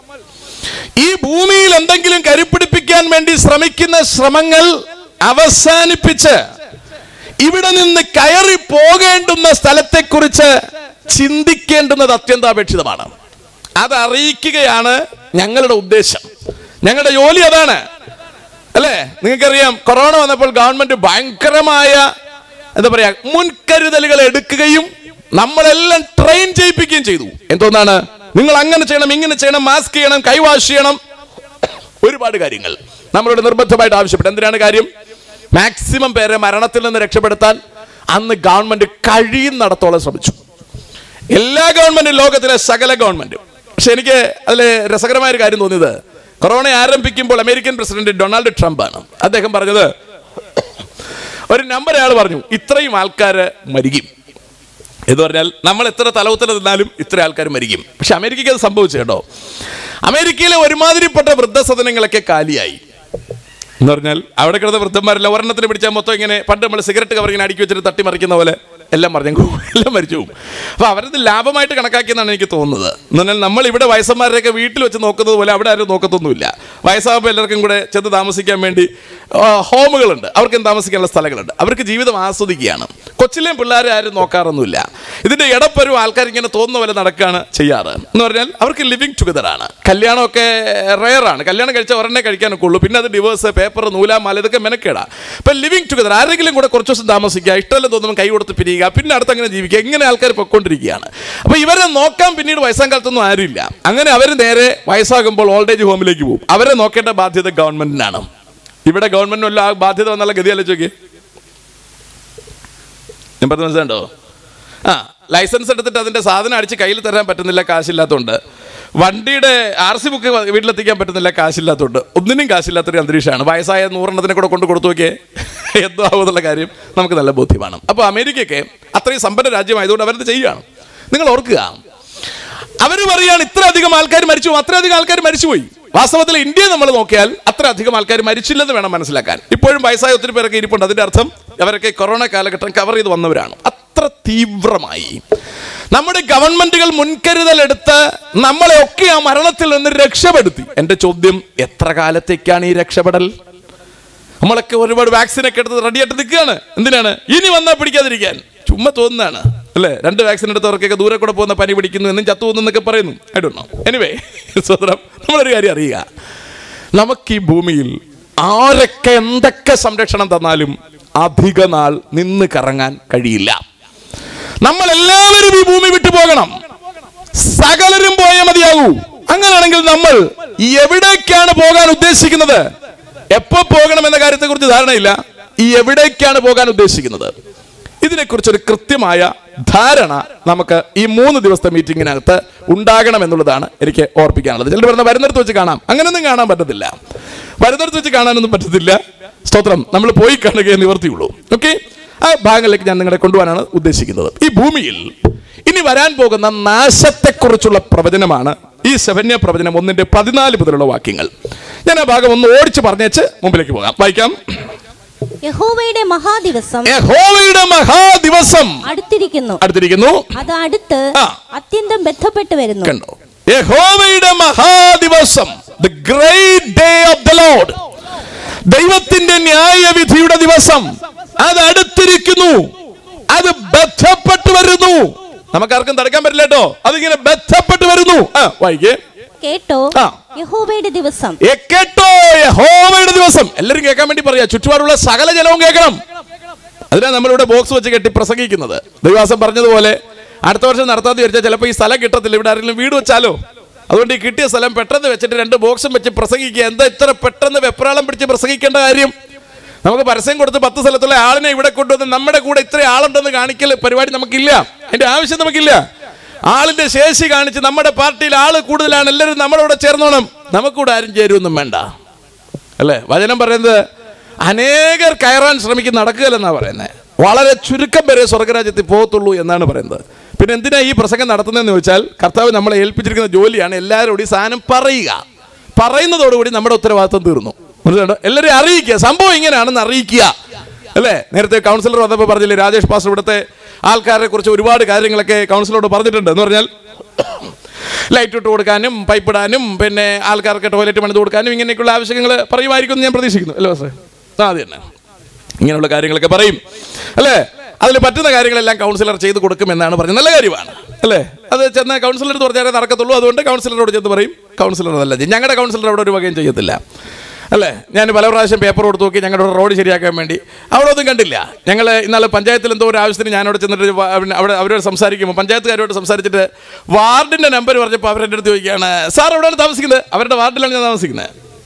ഈ ഭൂമിയിൽ എന്തെങ്കിലും കരുപ്പിടിപ്പിക്കാൻ വേണ്ടി ശ്രമിക്കുന്ന ശ്രമങ്ങൾ അവസാനിപ്പിച്ച് ഇവിടെ നിന്ന് കയറി പോകേണ്ടുന്ന സ്ഥലത്തെക്കുറിച്ച് ചിന്തിക്കേണ്ടുന്നത് അത്യന്താപേക്ഷിതമാണ് അത് അറിയിക്കുകയാണ് ഞങ്ങളുടെ ഉദ്ദേശം ഞങ്ങളുടെ ജോലി അതാണ് അല്ലേ നിങ്ങൾക്കറിയാം കൊറോണ വന്നപ്പോൾ ഗവൺമെന്റ് ഭയങ്കരമായ എന്താ പറയാ മുൻകരുതലുകൾ എടുക്കുകയും നമ്മളെല്ലാം ട്രെയിൻ ചെയ്യിപ്പിക്കുകയും ചെയ്തു എന്തോന്നാണ് നിങ്ങൾ അങ്ങനെ ചെയ്യണം ഇങ്ങനെ ചെയ്യണം മാസ്ക് ചെയ്യണം കൈവാഷ് ചെയ്യണം ഒരുപാട് കാര്യങ്ങൾ നമ്മളോട് നിർബന്ധമായിട്ട് ആവശ്യപ്പെട്ടു എന്തിനാണ് കാര്യം മാക്സിമം പേരെ മരണത്തിൽ നിന്ന് രക്ഷപ്പെടുത്താൻ അന്ന് ഗവൺമെന്റ് കഴിയുന്നിടത്തോളം ശ്രമിച്ചു എല്ലാ ഗവൺമെന്റും ലോകത്തിലെ സകല ഗവൺമെന്റും പക്ഷെ എനിക്ക് അതിൽ രസകരമായ ഒരു കാര്യം തോന്നിയത് കൊറോണ ആരംഭിക്കുമ്പോൾ അമേരിക്കൻ പ്രസിഡന്റ് ഡൊണാൾഡ് ട്രംപ് ആണ് അദ്ദേഹം പറഞ്ഞത് ഒരു നമ്പർ അയാൾ പറഞ്ഞു ഇത്രയും ആൾക്കാർ മരിക്കും എന്ന് പറഞ്ഞാൽ നമ്മൾ എത്ര തലവുത്തൽ നിന്നാലും ഇത്ര ആൾക്കാർ മരിക്കും പക്ഷെ അമേരിക്കയ്ക്ക് അത് സംഭവിച്ചു കേട്ടോ അമേരിക്കയിലെ ഒരുമാതിരിപ്പെട്ട വൃദ്ധസദനങ്ങളൊക്കെ കാലിയായി എന്ന് പറഞ്ഞാൽ അവിടെ കിടന്ന വൃദ്ധന്മാരെല്ലാം ഒരെണ്ണത്തിന് പിടിച്ചാൽ മൊത്തം ഇങ്ങനെ പണ്ട് നമ്മൾ സിഗരറ്റ് കവർ ഇങ്ങനെ അടുക്കി വെച്ചിട്ട് തട്ടി മറിക്കുന്ന പോലെ എല്ലാം മറിഞ്ഞു പോകും എല്ലാം മരിച്ചു പോകും അപ്പോൾ അവരത് ലാഭമായിട്ട് കണക്കാക്കിയെന്നാണ് എനിക്ക് തോന്നുന്നത് എന്ന് പറഞ്ഞാൽ നമ്മൾ ഇവിടെ വയസ്സന്മാരെയൊക്കെ വീട്ടിൽ വെച്ച് നോക്കുന്നത് പോലെ അവിടെ ആരും നോക്കത്തൊന്നുമില്ല വയസ്സാകുമ്പോൾ എല്ലാവർക്കും കൂടെ ചെന്ന് താമസിക്കാൻ വേണ്ടി ആ, ഹോമുകളുണ്ട് അവർക്കും താമസിക്കാനുള്ള സ്ഥലങ്ങളുണ്ട് അവർക്ക് ജീവിതം ആസ്വദിക്കുകയാണ് കൊച്ചിലെയും പിള്ളേരെ ആരും നോക്കാറൊന്നുമില്ല ഇതിന്റെ ഇടപ്പരും ആൾക്കാർ ഇങ്ങനെ തോന്നുന്ന പോലെ നടക്കുകയാണ് ചെയ്യാറ് എന്ന് പറഞ്ഞാൽ അവർക്ക് ലിവിങ് ടുഗദർ ആണ് കല്യാണമൊക്കെ റെയർ ആണ് കല്യാണം കഴിച്ചാൽ ഒരെണ്ണേ കഴിക്കാനൊക്കെ ഉള്ളൂ പിന്നെ അത് ഡിവേഴ്സ് പേപ്പർ നൂലാമാല ഇതൊക്കെ മെനക്കേടാ ഇപ്പം ലിവിങ് ടുഗദർ ആരെങ്കിലും കൂടെ കുറച്ച് ദിവസം താമസിക്കുക ഇഷ്ടമല്ല തോന്നുമ്പോൾ കൈ കൊടുത്ത് പിരിയുക പിന്നെ അടുത്ത് അങ്ങനെ ജീവിക്കുക ഇങ്ങനെ ആൾക്കാർ പൊയ്ക്കൊണ്ടിരിക്കുകയാണ് അപ്പോൾ ഇവരെ നോക്കാൻ പിന്നീട് വയസ്സാം കാലത്തൊന്നും ആരുമില്ല അങ്ങനെ അവർ നേരെ വയസ്സാകുമ്പോൾ ഓൾഡ് ഏജ് ഹോമിലേക്ക് പോകും അവരെ നോക്കേണ്ട ബാധ്യത ഗവൺമെന്റിനാണ് ഇവിടെ ഗവൺമെന്റിനുള്ള ആ ബാധ്യത വന്നുള്ള ഗതി ആലോചിച്ച് ഞാൻ പറഞ്ഞ മനസ്സിലുണ്ടോ ആ ലൈസൻസ് എടുത്തിട്ട് അതിന്റെ സാധനം അടിച്ച് കയ്യിൽ തരാൻ പറ്റുന്നില്ല കാശില്ലാത്തതുകൊണ്ട് വണ്ടിയുടെ ആർ സി ബുക്ക് വീട്ടിലെത്തിക്കാൻ പറ്റുന്നില്ല കാശില്ലാത്തതുകൊണ്ട് ഒന്നിനും കാശില്ലാത്തൊരു അന്തരീക്ഷമാണ് വയസ്സായ നൂറെണ്ണത്തിനെ കൂടെ കൊണ്ട് കൊടുത്തു നോക്കിയേ എന്തോ ആവുമെന്നുള്ള കാര്യം നമുക്ക് നല്ല ബോധ്യമാണ് അപ്പോൾ അമേരിക്കയ്ക്ക് അത്രയും സമ്പന്ന രാജ്യമായതുകൊണ്ട് അവരത് ചെയ്യുകയാണ് നിങ്ങൾ ഓർക്കുക അവർ പറയാണ് ഇത്ര അധികം ആൾക്കാർ മരിച്ചു പോകും, അത്രയധികം ആൾക്കാർ മരിച്ചുപോയി വാസ്തവത്തിൽ ഇന്ത്യ നമ്മൾ നോക്കിയാൽ അത്ര അധികം ആൾക്കാർ മരിച്ചില്ലെന്ന് വേണം മനസ്സിലാക്കാൻ ഇപ്പോഴും വയസ്സായ ഒത്തിരി പേരൊക്കെ ഇരിപ്പുണ്ട് അതിന്റെ അർത്ഥം അവരൊക്കെ കൊറോണ കാലഘട്ടം കവർ ചെയ്ത് വന്നവരാണ് അത്ര തീവ്രമായി നമ്മുടെ ഗവൺമെന്റുകൾ മുൻകരുതൽ എടുത്ത് നമ്മളെ ഒക്കെ ആ മരണത്തിൽ നിന്ന് രക്ഷപ്പെടുത്തി എന്റെ ചോദ്യം എത്ര കാലത്തേക്കാണ് ഈ രക്ഷപ്പെടൽ നമ്മളൊക്കെ ഒരുപാട് വാക്സിൻ ഒക്കെ എടുത്ത് റെഡിയായിട്ട് നിൽക്കുകയാണ് എന്തിനാണ് ഇനി വന്നാൽ പിടിക്കാതിരിക്കാൻ ചുമ്മാ തോന്നുന്നതാണ് അല്ലേ രണ്ട് വാക്സിൻ എടുത്തവർക്കൊക്കെ ദൂരെ കൂടെ പോകുന്ന പനി പിടിക്കുന്നു എന്നും ചത്തു പോകുന്നു എന്നൊക്കെ പറയുന്നു ഐ ഡോ എനിവേ സ്വതന്ത്രം നമ്മളൊരു കാര്യം അറിയുക നമുക്ക് ഈ ഭൂമിയിൽ ആരൊക്കെ എന്തൊക്കെ സംരക്ഷണം തന്നാലും അധിക നാൾ നിന്ന് കറങ്ങാൻ കഴിയില്ല നമ്മൾ എല്ലാവരും ഈ ഭൂമി വിട്ടു പോകണം സകലരും പോയേ മതിയാകൂ അങ്ങനെയാണെങ്കിൽ നമ്മൾ എവിടേക്കാണ് പോകാൻ ഉദ്ദേശിക്കുന്നത് എപ്പോ പോകണം എന്ന കാര്യത്തെ കുറിച്ച് ധാരണയില്ല ഈ എവിടേക്കാണ് പോകാൻ ഉദ്ദേശിക്കുന്നത് ഇതിനെക്കുറിച്ചൊരു കൃത്യമായ ധാരണ നമുക്ക് ഈ മൂന്ന് ദിവസത്തെ മീറ്റിങ്ങിനകത്ത് ഉണ്ടാകണം എന്നുള്ളതാണ് എനിക്ക് ഓർപ്പിക്കാനുള്ളത് ചിലർ പറഞ്ഞ വരുന്നിടത്ത് വെച്ച് കാണാം അങ്ങനെയൊന്നും കാണാൻ പറ്റത്തില്ല വരുന്നിടത്ത് വെച്ച് കാണാനൊന്നും പറ്റത്തില്ല സ്തോത്രം നമ്മൾ പോയി കാണുകയെ നിവർത്തിയുള്ളൂ ഓക്കെ ആ ഭാഗങ്ങളിലേക്ക് ഞാൻ നിങ്ങളെ കൊണ്ടുപോകാനാണ് ഉദ്ദേശിക്കുന്നത് ഈ ഭൂമിയിൽ ഇനി വരാൻ പോകുന്ന നാശത്തെക്കുറിച്ചുള്ള പ്രവചനമാണ് ഈ ശവന്യ പ്രവചനം ഒന്നിന്റെ പതിനാല് മുതലുള്ള വാക്യങ്ങൾ ഞാൻ ആ ഭാഗം ഒന്ന് ഓടിച്ച് പറഞ്ഞേച്ച് മുമ്പിലേക്ക് പോകാം വായിക്കാം യഹോവയുടെ മഹാദിവസം യഹോവയുടെ മഹാദിവസം അടുത്തിരിക്കുന്നു അടുത്തിരിക്കുന്നു അത് അടുത്ത് ആ. അത്യന്തം ബന്ധപ്പെട്ട് വരുന്നു കണ്ടോ യഹോവയുടെ മഹാദിവസം the great day of the lord ദൈവത്തിന്റെ ന്യായവിധിയുടെ ദിവസം അത് അടുത്തിരിക്കുന്നു അത് ബന്ധപ്പെട്ട് വരുന്നു നമുക്കാർക്കും തടുക്കാൻ പറ്റില്ല കേട്ടോ അതിങ്ങനെ ബന്ധപ്പെട്ട് വരുന്നു ആ വായിക്കേ കേട്ടോ ആ. യഹോവയുടെ ദിവസം ഏ, കേട്ടോ യഹോവയുടെ ദിവസം എല്ലാവരും കേൾക്കാൻ വേണ്ടി പറയാ ചുറ്റുപാടുള്ള സകല ജനവും കേൾക്കണം അതിനാണ് നമ്മളിവിടെ ബോക്സ് വെച്ച് കെട്ടി പ്രസംഗിക്കുന്നത് ദൈവാസം പറഞ്ഞതുപോലെ അടുത്ത വർഷം നടത്താതെ വിചാരിച്ചാൽ ചിലപ്പോൾ ഈ സ്ഥലം കിട്ടത്തില്ല ഇവിടെ ആരെങ്കിലും വീട് വെച്ചാലോ അതുകൊണ്ട് ഈ കിട്ടിയ സ്ഥലം പെട്ടെന്ന് വെച്ചിട്ട് രണ്ട് ബോക്സും വെച്ച് പ്രസംഗിക്കുക എന്താ ഇത്ര പെട്ടെന്ന് വെപ്രാളം പിടിച്ച് പ്രസംഗിക്കേണ്ട കാര്യം നമുക്ക് പരസ്യം കൊടുത്ത് പത്ത് സ്ഥലത്തുള്ള ആളിനെ ഇവിടെ കൊണ്ടുവന്ന് നമ്മുടെ കൂടെ ഇത്ര ആളുണ്ടെന്ന് കാണിക്കൽ പരിപാടി നമുക്കില്ല അതിന്റെ ആവശ്യം നമുക്കില്ല ആളിന്റെ ശേഷി കാണിച്ച് നമ്മുടെ പാർട്ടിയിൽ ആള് കൂടുതലാണ് എല്ലാവരും നമ്മുടെ കൂടെ ചേർന്നോണം നമുക്കൂടെ ആരും ചേരുമൊന്നും വേണ്ട അല്ലേ വചനം പറയുന്നത് അനേകർ കയറാൻ ശ്രമിക്കുന്ന നടക്കുകയല്ലെന്നാണ് പറയുന്നത് വളരെ ചുരുക്കം പേരെ സ്വർഗരാജ്യത്തിൽ പോകത്തുള്ളൂ എന്നാണ് പറയുന്നത് പിന്നെ എന്തിനാ ഈ പ്രസംഗം നടത്തുന്നതെന്ന് ചോദിച്ചാൽ കർത്താവ് നമ്മളെ ഏൽപ്പിച്ചിരിക്കുന്ന ജോലിയാണ് എല്ലാവരോടും ഈ സാധനം പറയുക പറയുന്നതോടുകൂടി നമ്മുടെ ഉത്തരവാദിത്വം തീർന്നു മനസ്സിലുണ്ടോ എല്ലാവരെയും അറിയിക്കുക സംഭവം ഇങ്ങനെയാണെന്ന് അറിയിക്കുക അല്ലേ നേരത്തെ കൗൺസിലർ വന്നപ്പോൾ പറഞ്ഞില്ലേ രാജേഷ് പാസ്റ്റർ ഇവിടുത്തെ ആൾക്കാരെ കുറിച്ച് ഒരുപാട് കാര്യങ്ങളൊക്കെ കൗൺസിലറോട് പറഞ്ഞിട്ടുണ്ട് എന്ന് പറഞ്ഞാൽ ലൈറ്റ് ഇട്ട് കൊടുക്കാനും പൈപ്പ് ഇടാനും പിന്നെ ആൾക്കാർക്ക് ടോയ്ലറ്റ് പണിത് കൊടുക്കാനും ഇങ്ങനെയൊക്കെയുള്ള ആവശ്യങ്ങൾ പറയുമായിരിക്കും എന്ന് ഞാൻ പ്രതീക്ഷിക്കുന്നു അല്ലേ സാറേ ആ അത് തന്നെ ഇങ്ങനെയുള്ള കാര്യങ്ങളൊക്കെ പറയും അല്ലേ അതിൽ പറ്റുന്ന കാര്യങ്ങളെല്ലാം കൗൺസിലർ ചെയ്ത് കൊടുക്കുമെന്നാണ് പറഞ്ഞത് നല്ല കാര്യമാണ് അല്ലേ അത് ചെന്ന് കൗൺസിലർ പറഞ്ഞാലേ നടക്കത്തുള്ളൂ അതുകൊണ്ട് കൗൺസിലറോട് ചെന്ന് പറയും കൗൺസിലർ അതല്ല ചെയ്യും. ഞങ്ങളുടെ കൗൺസിലർ അവിടെ ഒരു വകയും ചെയ്യത്തില്ല അല്ലേ ഞാൻ പല പ്രാവശ്യം പേപ്പർ കൊടുത്ത് നോക്കി ഞങ്ങളുടെ റോഡ് ശരിയാക്കാൻ വേണ്ടി അവിടെ ഒന്നും കണ്ടില്ല ഞങ്ങൾ ഇന്നാളെ പഞ്ചായത്തിൽ എന്തോ ഒരു ആവശ്യത്തിന് ഞാൻ അവിടെ ചെന്നിട്ട് ഒരു വാ- പിന്നെ അവിടെ അവരോട് സംസാരിക്കുമ്പോൾ പഞ്ചായത്തുകാരോട് സംസാരിച്ചിട്ട് വാർഡിൻ്റെ നമ്പർ പറഞ്ഞപ്പോൾ അവരുടെ അടുത്ത് ചോദിക്കുകയാണ് സാർ എവിടെയാണ് താമസിക്കുന്നത് അവരുടെ വാർഡിലാണ് ഞാൻ താമസിക്കുന്നത്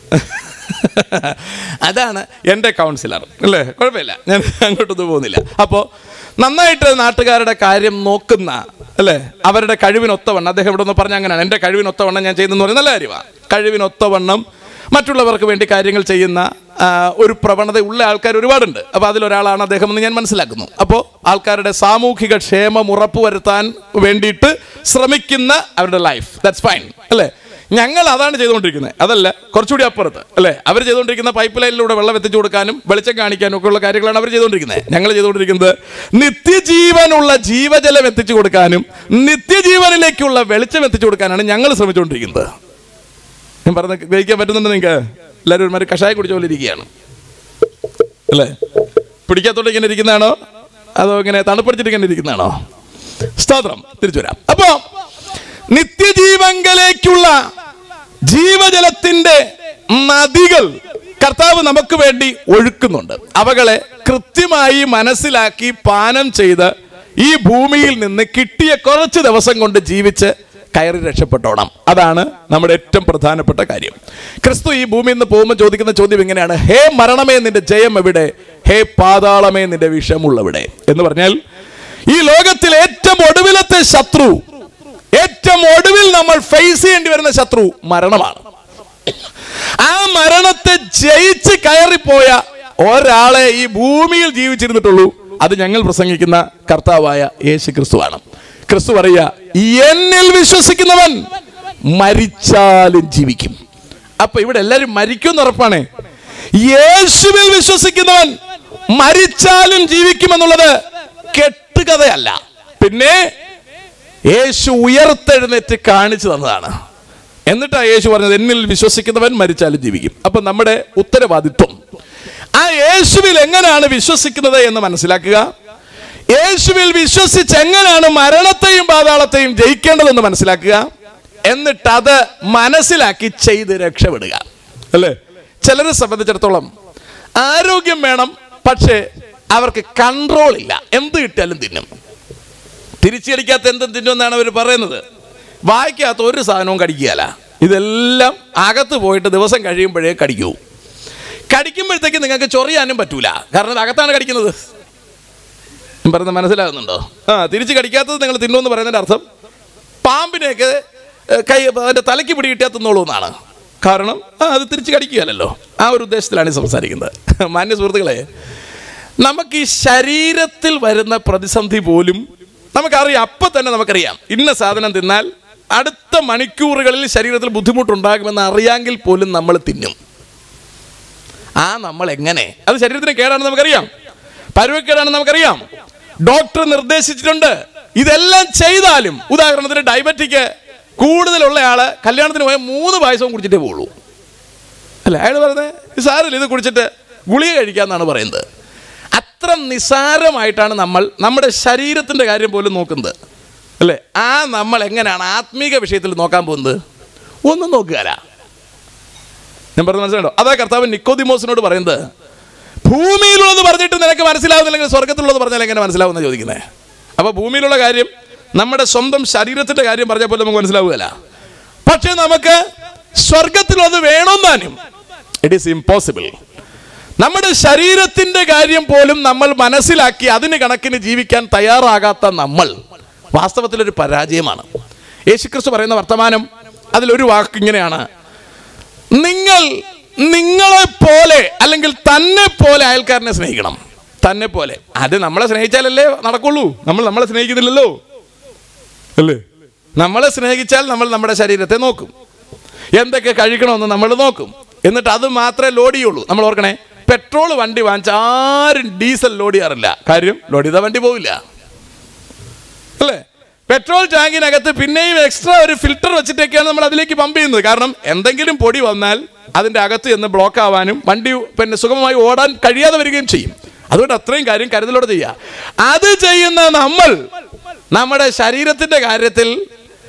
അതാണ് എൻ്റെ കൗൺസിലർ അല്ലേ കുഴപ്പമില്ല ഞാൻ അങ്ങോട്ടൊന്നും പോകുന്നില്ല അപ്പോൾ നന്നായിട്ട് നാട്ടുകാരുടെ കാര്യം നോക്കുന്ന അല്ലേ അവരുടെ കഴിവിനൊത്തവണ്ണം അദ്ദേഹം ഇവിടെ ഒന്ന് പറഞ്ഞ അങ്ങനെയാണ് എൻ്റെ കഴിവിനൊത്തവണ്ണം ഞാൻ ചെയ്യുന്നതെന്ന് പറയുന്നത് നല്ല കാര്യമാണ് കഴിവിനൊത്തവണ്ണം മറ്റുള്ളവർക്ക് വേണ്ടി കാര്യങ്ങൾ ചെയ്യുന്ന ആ, ഒരു പ്രവണത ഉള്ള ആൾക്കാർ ഒരുപാടുണ്ട് അപ്പോൾ അതിലൊരാളാണ് അദ്ദേഹം എന്ന് ഞാൻ മനസ്സിലാക്കുന്നു അപ്പോൾ ആൾക്കാരുടെ സാമൂഹിക ക്ഷേമം ഉറപ്പുവരുത്താൻ വേണ്ടിയിട്ട് ശ്രമിക്കുന്ന അവരുടെ ലൈഫ് ദാറ്റ്സ് ഫൈൻ അല്ലേ ഞങ്ങൾ അതാണ് ചെയ്തുകൊണ്ടിരിക്കുന്നത് അതല്ല കുറച്ചുകൂടി അപ്പുറത്ത് അല്ലേ അവർ ചെയ്തുകൊണ്ടിരിക്കുന്ന പൈപ്പ് ലൈനിലൂടെ വെള്ളം എത്തിച്ചു കൊടുക്കാനും വെളിച്ചം കാണിക്കാനും ഒക്കെ ഉള്ള കാര്യങ്ങളാണ് അവർ ചെയ്തുകൊണ്ടിരിക്കുന്നത് ഞങ്ങൾ ചെയ്തുകൊണ്ടിരിക്കുന്നത് നിത്യജീവനുള്ള ജീവജലം എത്തിച്ചു കൊടുക്കാനും നിത്യജീവനിലേക്കുള്ള വെളിച്ചം എത്തിച്ചു കൊടുക്കാനാണ് ഞങ്ങൾ ശ്രമിച്ചുകൊണ്ടിരിക്കുന്നത് ഞാൻ പറഞ്ഞ ഗ്രഹിക്കാൻ പറ്റുന്നുണ്ട് നിങ്ങൾക്ക് എല്ലാവരും ഒരുമാതിരി കഷായം കുടിച്ച പോലെ ഇരിക്കുകയാണ് അല്ലേ പിടിക്കാത്തോണ്ട് ഇങ്ങനെ ഇരിക്കുന്നതാണോ അതോ ഇങ്ങനെ തണുപ്പടിച്ചിട്ട് ഇങ്ങനെ ഇരിക്കുന്നതാണോ സ്തോത്രം തിരിച്ചു വരാം അപ്പോ നിത്യജീവങ്കലേക്കുള്ള ജീവജലത്തിന്റെ നദികൾ കർത്താവ് നമുക്ക് വേണ്ടി ഒഴുക്കുന്നുണ്ട് അവകളെ കൃത്യമായി മനസ്സിലാക്കി പാനം ചെയ്ത് ഈ ഭൂമിയിൽ നിന്ന് കിട്ടിയ കുറച്ച് ദിവസം കൊണ്ട് ജീവിച്ച് കയറി രക്ഷപ്പെട്ടോണം അതാണ് നമ്മുടെ ഏറ്റവും പ്രധാനപ്പെട്ട കാര്യം ക്രിസ്തു ഈ ഭൂമിയിൽ നിന്ന് പോകുമ്പോൾ ചോദിക്കുന്ന ചോദ്യം ഇങ്ങനെയാണ് ഹേ മരണമേ നിന്റെ ജയം എവിടെ ഹേ പാതാളമേ നിന്റെ വിഷമുള്ളവിടെ എന്ന് പറഞ്ഞാൽ ഈ ലോകത്തിൽ ഏറ്റവും ഒടുവിലത്തെ ശത്രു ഏറ്റവും ഒടുവിൽ നമ്മൾ ഫേസ് ചെയ്യേണ്ടി വരുന്ന ശത്രു മരണമാണ് ആ മരണത്തെ ജയിച്ച് കയറിപ്പോയ ഒരാളെ ഈ ഭൂമിയിൽ ജീവിച്ചിരുന്നിട്ടുള്ളൂ അത് ഞങ്ങൾ പ്രസംഗിക്കുന്ന കർത്താവായ യേശു ക്രിസ്തുവാണ് ക്രിസ്തു പറയുക എന്നിൽ വിശ്വസിക്കുന്നവൻ മരിച്ചാലും ജീവിക്കും അപ്പൊ ഇവിടെ എല്ലാവരും മരിക്കും എന്ന് ഉറപ്പാണ് യേശുവിൽ വിശ്വസിക്കുന്നവൻ മരിച്ചാലും ജീവിക്കുമെന്നുള്ളത് കെട്ടുകഥയല്ല പിന്നെ യേശു ഉയർത്തെഴുന്നേറ്റ് കാണിച്ചു തന്നതാണ് എന്നിട്ടാ യേശു പറഞ്ഞത് എന്നിൽ വിശ്വസിക്കുന്നവൻ മരിച്ചാലും ജീവിക്കും അപ്പൊ നമ്മുടെ ഉത്തരവാദിത്വം ആ യേശുവിൽ എങ്ങനെയാണ് വിശ്വസിക്കുന്നത് എന്ന് മനസ്സിലാക്കുക യേശുവിൽ വിശ്വസിച്ച് എങ്ങനെയാണ് മരണത്തെയും പാതാളത്തെയും ജയിക്കേണ്ടതെന്ന് മനസ്സിലാക്കുക എന്നിട്ട് അത് മനസ്സിലാക്കി ചെയ്ത് രക്ഷപ്പെടുക അല്ലേ ചിലരെ സംബന്ധിച്ചിടത്തോളം ആരോഗ്യം വേണം പക്ഷേ അവർക്ക് കൺട്രോൾ ഇല്ല എന്ത് കിട്ടിയാലും തിന്നും തിരിച്ചടിക്കാത്ത എന്തും തിന്നുമെന്നാണ് അവർ പറയുന്നത് വായിക്കാത്ത ഒരു സാധനവും കടിക്കുകയല്ല ഇതെല്ലാം അകത്ത് പോയിട്ട് ദിവസം കഴിയുമ്പോഴേ കടിക്കൂ കടിക്കുമ്പോഴത്തേക്ക് നിങ്ങൾക്ക് ചൊറിയാനും പറ്റൂല കാരണം ഇത് അകത്താണ് കടിക്കുന്നത് ഞാൻ പറയുന്നത് മനസ്സിലാകുന്നുണ്ടോ ആ തിരിച്ച് കടിക്കാത്തത് നിങ്ങൾ തിന്നുമെന്ന് പറയുന്നതിൻ്റെ അർത്ഥം പാമ്പിനെയൊക്കെ ഏ, കൈ അതിൻ്റെ തലയ്ക്ക് പിടി കിട്ടിയാൽ തിന്നോളൂ എന്നാണ് കാരണം ആ, അത് തിരിച്ച് കടിക്കുകയല്ലോ ആ ഒരു ഉദ്ദേശത്തിലാണ് ഈ സംസാരിക്കുന്നത് മാന്യ സുഹൃത്തുക്കളെ നമുക്ക് ഈ ശരീരത്തിൽ വരുന്ന പ്രതിസന്ധി പോലും നമുക്കറിയാം അപ്പം തന്നെ നമുക്കറിയാം ഇന്ന സാധനം തിന്നാൽ അടുത്ത മണിക്കൂറുകളിൽ ശരീരത്തിൽ ബുദ്ധിമുട്ടുണ്ടാകുമെന്ന് അറിയാമെങ്കിൽ പോലും നമ്മൾ തിന്നും ആ നമ്മൾ എങ്ങനെ അത് ശരീരത്തിന് കേടാണെന്ന് നമുക്കറിയാം പരുവക്കേടാണെന്ന് നമുക്കറിയാം ഡോക്ടർ നിർദ്ദേശിച്ചിട്ടുണ്ട് ഇതെല്ലാം ചെയ്താലും ഉദാഹരണത്തിന് ഡയബറ്റിക് കൂടുതലുള്ള ആള് കല്യാണത്തിന് പോയ മൂന്ന് പായസവും കുടിച്ചിട്ടേ പോകുള്ളൂ അല്ല അയാൾ പറഞ്ഞത് സാറില്ല ഇത് കുടിച്ചിട്ട് ഗുളിക കഴിക്കാന്നാണ് പറയുന്നത് അത്ര നിസാരമായിട്ടാണ് നമ്മൾ നമ്മുടെ ശരീരത്തിൻ്റെ കാര്യം പോലും നോക്കുന്നത് അല്ലേ ആ നമ്മൾ എങ്ങനെയാണ് ആത്മീക വിഷയത്തിൽ നോക്കാൻ പോകുന്നത് ഒന്നും നോക്കുകയല്ല ഞാൻ പറഞ്ഞത് മനസ്സിലായോ അതാ കർത്താവ് നിക്കോദിമോസിനോട് പറയുന്നത് ഭൂമിയിലുള്ളത് പറഞ്ഞിട്ട് നിനക്ക് മനസ്സിലാവുന്നില്ലെങ്കിൽ സ്വർഗത്തിലുള്ളത് പറഞ്ഞാൽ എങ്ങനെ മനസ്സിലാവുന്ന ചോദിക്കുന്നത് അപ്പോൾ ഭൂമിയിലുള്ള കാര്യം നമ്മുടെ സ്വന്തം ശരീരത്തിന്റെ കാര്യം പറഞ്ഞാൽ പോലും നമുക്ക് മനസ്സിലാവുകയില്ല പക്ഷേ നമുക്ക് സ്വർഗത്തിലുള്ളത് വേണമെന്നാനും ഇറ്റ് ഈസ് ഇമ്പോസിബിൾ നമ്മുടെ ശരീരത്തിന്റെ കാര്യം പോലും നമ്മൾ മനസ്സിലാക്കി അതിന് കണക്കിന് ജീവിക്കാൻ തയ്യാറാകാത്ത നമ്മൾ വാസ്തവത്തിലൊരു പരാജയമാണ് യേശുക്രിസ്തു പറയുന്ന വർത്തമാനം അതിലൊരു വാക്ക് ഇങ്ങനെയാണ് നിങ്ങൾ നിങ്ങളെ പോലെ അല്ലെങ്കിൽ തന്നെ പോലെ അയൽക്കാരനെ സ്നേഹിക്കണം തന്നെ പോലെ അത് നമ്മളെ സ്നേഹിച്ചാലല്ലേ നടക്കുള്ളൂ നമ്മൾ നമ്മളെ സ്നേഹിക്കുന്നില്ലല്ലോ അല്ലേ നമ്മളെ സ്നേഹിച്ചാൽ നമ്മൾ നമ്മുടെ ശരീരത്തെ നോക്കും എന്തൊക്കെ കഴിക്കണമെന്ന് നമ്മൾ നോക്കും എന്നിട്ട് അത് മാത്രമേ ലോഡ് ചെയ്യുള്ളൂ നമ്മൾ ഓർക്കണേ പെട്രോൾ വണ്ടി വാങ്ങിച്ച ആരും ഡീസൽ ലോഡ് ചെയ്യാറില്ല കാര്യം ലോഡ് ചെയ്താൽ വണ്ടി പോവില്ല അല്ലേ പെട്രോൾ ടാങ്കിനകത്ത് പിന്നെയും എക്സ്ട്രാ ഒരു ഫിൽറ്റർ വെച്ചിട്ടൊക്കെയാണ് നമ്മൾ അതിലേക്ക് പമ്പ് ചെയ്യുന്നത് കാരണം എന്തെങ്കിലും പൊടി വന്നാൽ അതിൻ്റെ അകത്ത് ചെന്ന് ബ്ലോക്ക് ആവാനും വണ്ടി പിന്നെ സുഗമമായി ഓടാൻ കഴിയാതെ വരികയും ചെയ്യും അതുകൊണ്ട് അത്രയും കാര്യം കരുതലോടെ ചെയ്യുക അത് ചെയ്യുന്ന നമ്മൾ നമ്മുടെ ശരീരത്തിൻ്റെ കാര്യത്തിൽ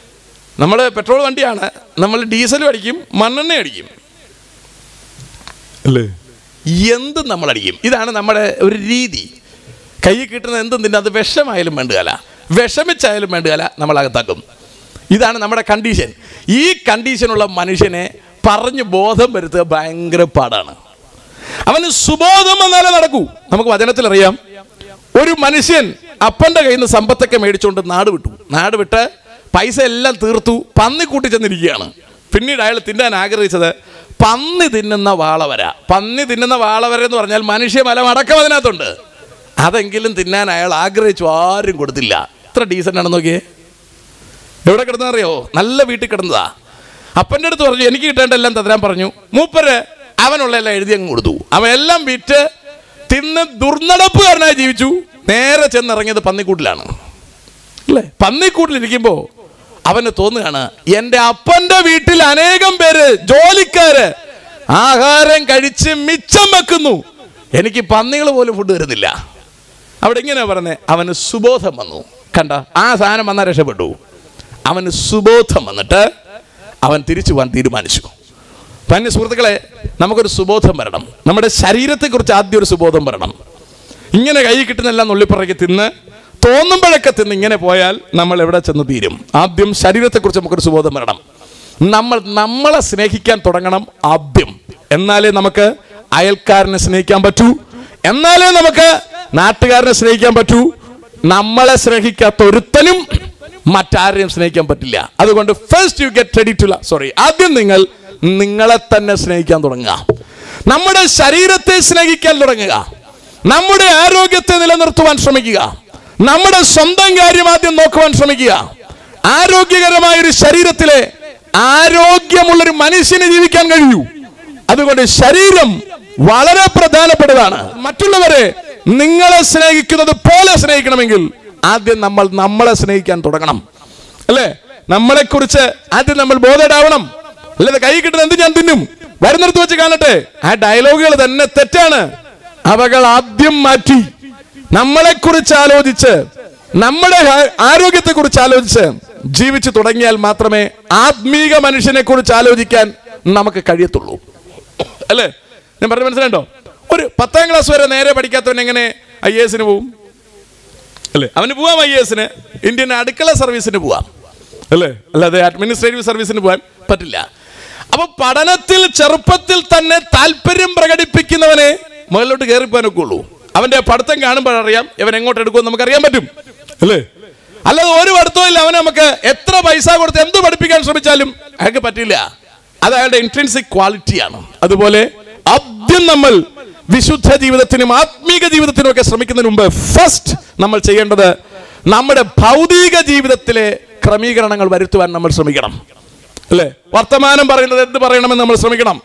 നമ്മൾ പെട്രോൾ വണ്ടിയാണ് നമ്മൾ ഡീസലും അടിക്കും മണ്ണെണ്ണ അടിക്കും അല്ലേ എന്തും നമ്മൾ അടിക്കും ഇതാണ് നമ്മുടെ ഒരു രീതി കയ്യിൽ കിട്ടുന്ന എന്തും തിന്നെ അത് വിഷമായാലും വേണ്ടുകല വിഷമിച്ചായാലും വേണ്ടുകല നമ്മൾ അകത്താക്കും ഇതാണ് നമ്മുടെ കണ്ടീഷൻ ഈ കണ്ടീഷനുള്ള മനുഷ്യനെ പറഞ്ഞ് ബോധം വരുത്തുക ഭയങ്കര പാടാണ് അവന് സുബോധം വന്നാലേ നടക്കൂ നമുക്ക് വചനത്തിൽ അറിയാം ഒരു മനുഷ്യൻ അപ്പന്റെ കയ്യിൽ നിന്ന് സമ്പത്തൊക്കെ മേടിച്ചുകൊണ്ട് നാട് വിട്ടു നാട് വിട്ട് പൈസ എല്ലാം തീർത്തു പന്നി കൂട്ടി ചെന്നിരിക്കുകയാണ് പിന്നീട് അയാൾ തിന്നാൻ ആഗ്രഹിച്ചത് പന്നി തിന്നുന്ന വാളവര പന്നി തിന്നുന്ന വാളവര എന്ന് പറഞ്ഞാൽ മനുഷ്യ മലം അടക്കം അതിനകത്തുണ്ട് അതെങ്കിലും തിന്നാൻ അയാൾ ആഗ്രഹിച്ചു ആരും കൊടുത്തില്ല ഇത്ര ഡീസൻ്റ് ആണെന്ന് നോക്കിയേ എവിടെ കിടന്നറിയോ നല്ല വീട്ടിൽ കിടന്നതാ അപ്പൻ്റെ അടുത്ത് പറഞ്ഞു എനിക്ക് കിട്ടേണ്ട എല്ലാം തരാൻ പറഞ്ഞു മൂപ്പര് അവനുള്ള എല്ലാം എഴുതി അങ്ങ് കൊടുത്തു അവൻ എല്ലാം വിറ്റ് തിന്ന് ദുർനടപ്പുകാരനായി ജീവിച്ചു നേരെ ചെന്നിറങ്ങിയത് പന്നിക്കൂട്ടിലാണ് അല്ലേ പന്നിക്കൂട്ടിലിരിക്കുമ്പോൾ അവന് തോന്നുകയാണ് എൻ്റെ അപ്പൻ്റെ വീട്ടിൽ അനേകം പേര് ജോലിക്കാര് ആഹാരം കഴിച്ച് മിച്ചം വെക്കുന്നു എനിക്ക് പന്നികൾ പോലും ഫുഡ് തരുന്നില്ല അവിടെ ഇങ്ങനെയാ പറഞ്ഞേ അവന് സുബോധം വന്നു കണ്ട ആ സാധനം വന്നാൽ രക്ഷപ്പെട്ടു അവന് സുബോധം വന്നിട്ട് അവൻ തിരിച്ചു പോകാൻ തീരുമാനിച്ചു പന്യ സുഹൃത്തുക്കളെ നമുക്കൊരു സുബോധം വരണം നമ്മുടെ ശരീരത്തെക്കുറിച്ച് ആദ്യം ഒരു സുബോധം വരണം ഇങ്ങനെ കൈ കിട്ടുന്നെല്ലാം നുള്ളിപ്പറയ്ക്ക് തിന്ന് തോന്നുമ്പോഴൊക്കെ തിന്ന് ഇങ്ങനെ പോയാൽ നമ്മൾ എവിടെ ചെന്ന് തീരും ആദ്യം ശരീരത്തെക്കുറിച്ച് നമുക്കൊരു സുബോധം വരണം നമ്മൾ നമ്മളെ സ്നേഹിക്കാൻ തുടങ്ങണം ആദ്യം എന്നാലേ നമുക്ക് അയൽക്കാരനെ സ്നേഹിക്കാൻ പറ്റൂ എന്നാലേ നമുക്ക് നാട്ടുകാരനെ സ്നേഹിക്കാൻ പറ്റൂ നമ്മളെ സ്നേഹിക്കാത്ത ഒരുത്തനും മറ്റാരെയും സ്നേഹിക്കാൻ പറ്റില്ല അതുകൊണ്ട് first you get ready to sorry ആദ്യം നിങ്ങൾ നിങ്ങളെ തന്നെ സ്നേഹിക്കാൻ തുടങ്ങുക നമ്മുടെ ശരീരത്തെ സ്നേഹിക്കാൻ തുടങ്ങുക നമ്മുടെ ആരോഗ്യത്തെ നിലനിർത്തുവാൻ ശ്രമിക്കുക നമ്മുടെ സ്വന്തം കാര്യം ആദ്യം നോക്കുവാൻ ശ്രമിക്കുക ആരോഗ്യകരമായ ഒരു ശരീരത്തിലെ ആരോഗ്യമുള്ളൊരു മനുഷ്യന് ജീവിക്കാൻ കഴിയൂ അതുകൊണ്ട് ശരീരം വളരെ പ്രധാനപ്പെട്ടതാണ് മറ്റുള്ളവരെ നിങ്ങളെ സ്നേഹിക്കുന്നത് പോലെ സ്നേഹിക്കണമെങ്കിൽ ആദ്യം നമ്മൾ നമ്മളെ സ്നേഹിക്കാൻ തുടങ്ങണം അല്ലേ നമ്മളെ കുറിച്ച് ആദ്യം നമ്മൾ ബോധേഡാവണം അല്ലാതെ കൈ കിട്ടുന്ന എന്ത് ഞാൻ തിന്നും വരുന്നിടത്ത് വെച്ച് കാണട്ടെ ആ ഡയലോഗുകൾ തന്നെ തെറ്റാണ് അവകൾ ആദ്യം മാറ്റി നമ്മളെ കുറിച്ച് ആലോചിച്ച് നമ്മുടെ ആരോഗ്യത്തെ കുറിച്ച് ആലോചിച്ച് ജീവിച്ചു തുടങ്ങിയാൽ മാത്രമേ ആത്മീക മനുഷ്യനെ കുറിച്ച് ആലോചിക്കാൻ നമുക്ക് കഴിയത്തുള്ളൂ അല്ലേ ഞാൻ പറഞ്ഞ മനസ്സിലുണ്ടോ ഒരു പത്താം ക്ലാസ് വരെ നേരെ പഠിക്കാത്തവൻ എങ്ങനെ ഐ എ എസിന് പോവും അല്ലേ അവന് പോവാം ഐ എസിന് ഇന്ത്യൻ അടുക്കള സർവീസിന് പോവാം അല്ലേ അല്ലാതെ അഡ്മിനിസ്ട്രേറ്റീവ് സർവീസിന് പോകാൻ പറ്റില്ല അപ്പൊ പഠനത്തിൽ ചെറുപ്പത്തിൽ തന്നെ താല്പര്യം പ്രകടിപ്പിക്കുന്നവനെ മുകളിലോട്ട് കയറിപ്പോകാനൊക്കെ ഉള്ളൂ അവന്റെ പഠിത്തം കാണുമ്പോഴറിയാം ഇവൻ എങ്ങോട്ട് എടുക്കുമെന്ന് നമുക്ക് അറിയാൻ പറ്റും അല്ലേ അല്ലാതെ ഒരു പഠിത്തവും ഇല്ല അവന് നമുക്ക് എത്ര പൈസ കൊടുത്ത് എന്ത് പഠിപ്പിക്കാൻ ശ്രമിച്ചാലും അയാൾക്ക് പറ്റില്ല അത് അയാളുടെ ഇൻട്രൻസിക് ക്വാളിറ്റിയാണ് അതുപോലെ ആദ്യം നമ്മൾ വിശുദ്ധ ജീവിതത്തിനും ആത്മീക ജീവിതത്തിനും ഒക്കെ ശ്രമിക്കുന്നതിന് മുമ്പ് ഫസ്റ്റ് നമ്മൾ ചെയ്യേണ്ടത് നമ്മുടെ ഭൗതിക ജീവിതത്തിലെ ക്രമീകരണങ്ങൾ വരുത്തുവാൻ നമ്മൾ ശ്രമിക്കണം അല്ലേ വർത്തമാനം പറയുന്നത് എന്ത് പറയണമെന്ന് നമ്മൾ ശ്രമിക്കണം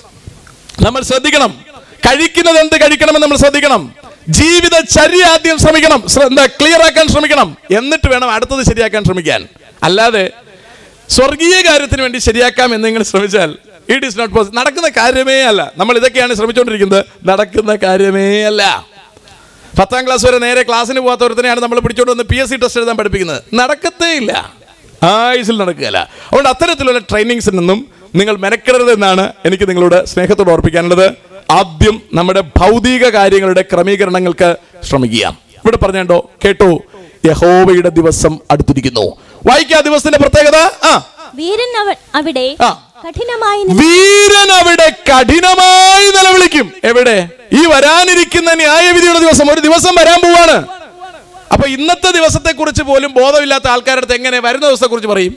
നമ്മൾ ശ്രദ്ധിക്കണം കഴിക്കുന്നത് എന്ത് കഴിക്കണമെന്ന് നമ്മൾ ശ്രദ്ധിക്കണം ജീവിതചര്യ ആദ്യം ശ്രമിക്കണം ശ്ര- എന്താ ക്ലിയർ ആക്കാൻ ശ്രമിക്കണം എന്നിട്ട് വേണം അടുത്തത് ശരിയാക്കാൻ ശ്രമിക്കാൻ അല്ലാതെ സ്വർഗീയ കാര്യത്തിന് വേണ്ടി ശരിയാക്കാം എന്തെങ്കിലും ശ്രമിച്ചാൽ ഇറ്റ് ഈസ് നോട്ട് പോസിബിൾ നടക്കുന്ന കാര്യമേ അല്ല നമ്മൾ ഇതൊക്കെയാണ് ശ്രമിച്ചുകൊണ്ടിരിക്കുന്നത് നടക്കുന്ന കാര്യമേ അല്ല പത്താം ക്ലാസ് വരെ നേരെ ക്ലാസ്സിന് പോകാത്ത ഒരുത്തനെയാണ് നമ്മൾ പിടിച്ചോണ്ട് വന്ന് പി എസ് സി ടെസ്റ്റ് എഴുതാൻ പഠിപ്പിക്കുന്നത് നടക്കത്തേ ഇല്ല ആയുസിൽ നടക്കുകയില്ല അതുകൊണ്ട് അത്തരത്തിലുള്ള ട്രെയിനിങ്സിൽ നിന്നും നിങ്ങൾ മെനക്കെടരുത് എന്നാണ് എനിക്ക് നിങ്ങളോട് സ്നേഹത്തോട് ഓർപ്പിക്കാനുള്ളത് ആദ്യം നമ്മുടെ ഭൗതിക കാര്യങ്ങളുടെ ക്രമീകരണങ്ങൾക്ക് ശ്രമിക്കുക ഇവിടെ പറഞ്ഞോ കേട്ടോ യഹോവയുടെ ദിവസം അടുത്തിരിക്കുന്നു വായിക്കാ ദിവസത്തിന്റെ പ്രത്യേകത ആ വീരൻ അവ- അവിടെ ആ. കഠിനമായി നി- വീരൻ അവിടെ കഠിനമായി നിലവിളിക്കും എവിടെ ഈ വരാനിരിക്കുന്ന ന്യായവിധിയുടെ ദിവസം ഒരു ദിവസം വരാൻ പോവാണ് അപ്പൊ ഇന്നത്തെ ദിവസത്തെ കുറിച്ച് പോലും ബോധമില്ലാത്ത ആൾക്കാരുടെ അടുത്ത് എങ്ങനെ വരുന്ന ദിവസത്തെ കുറിച്ച് പറയും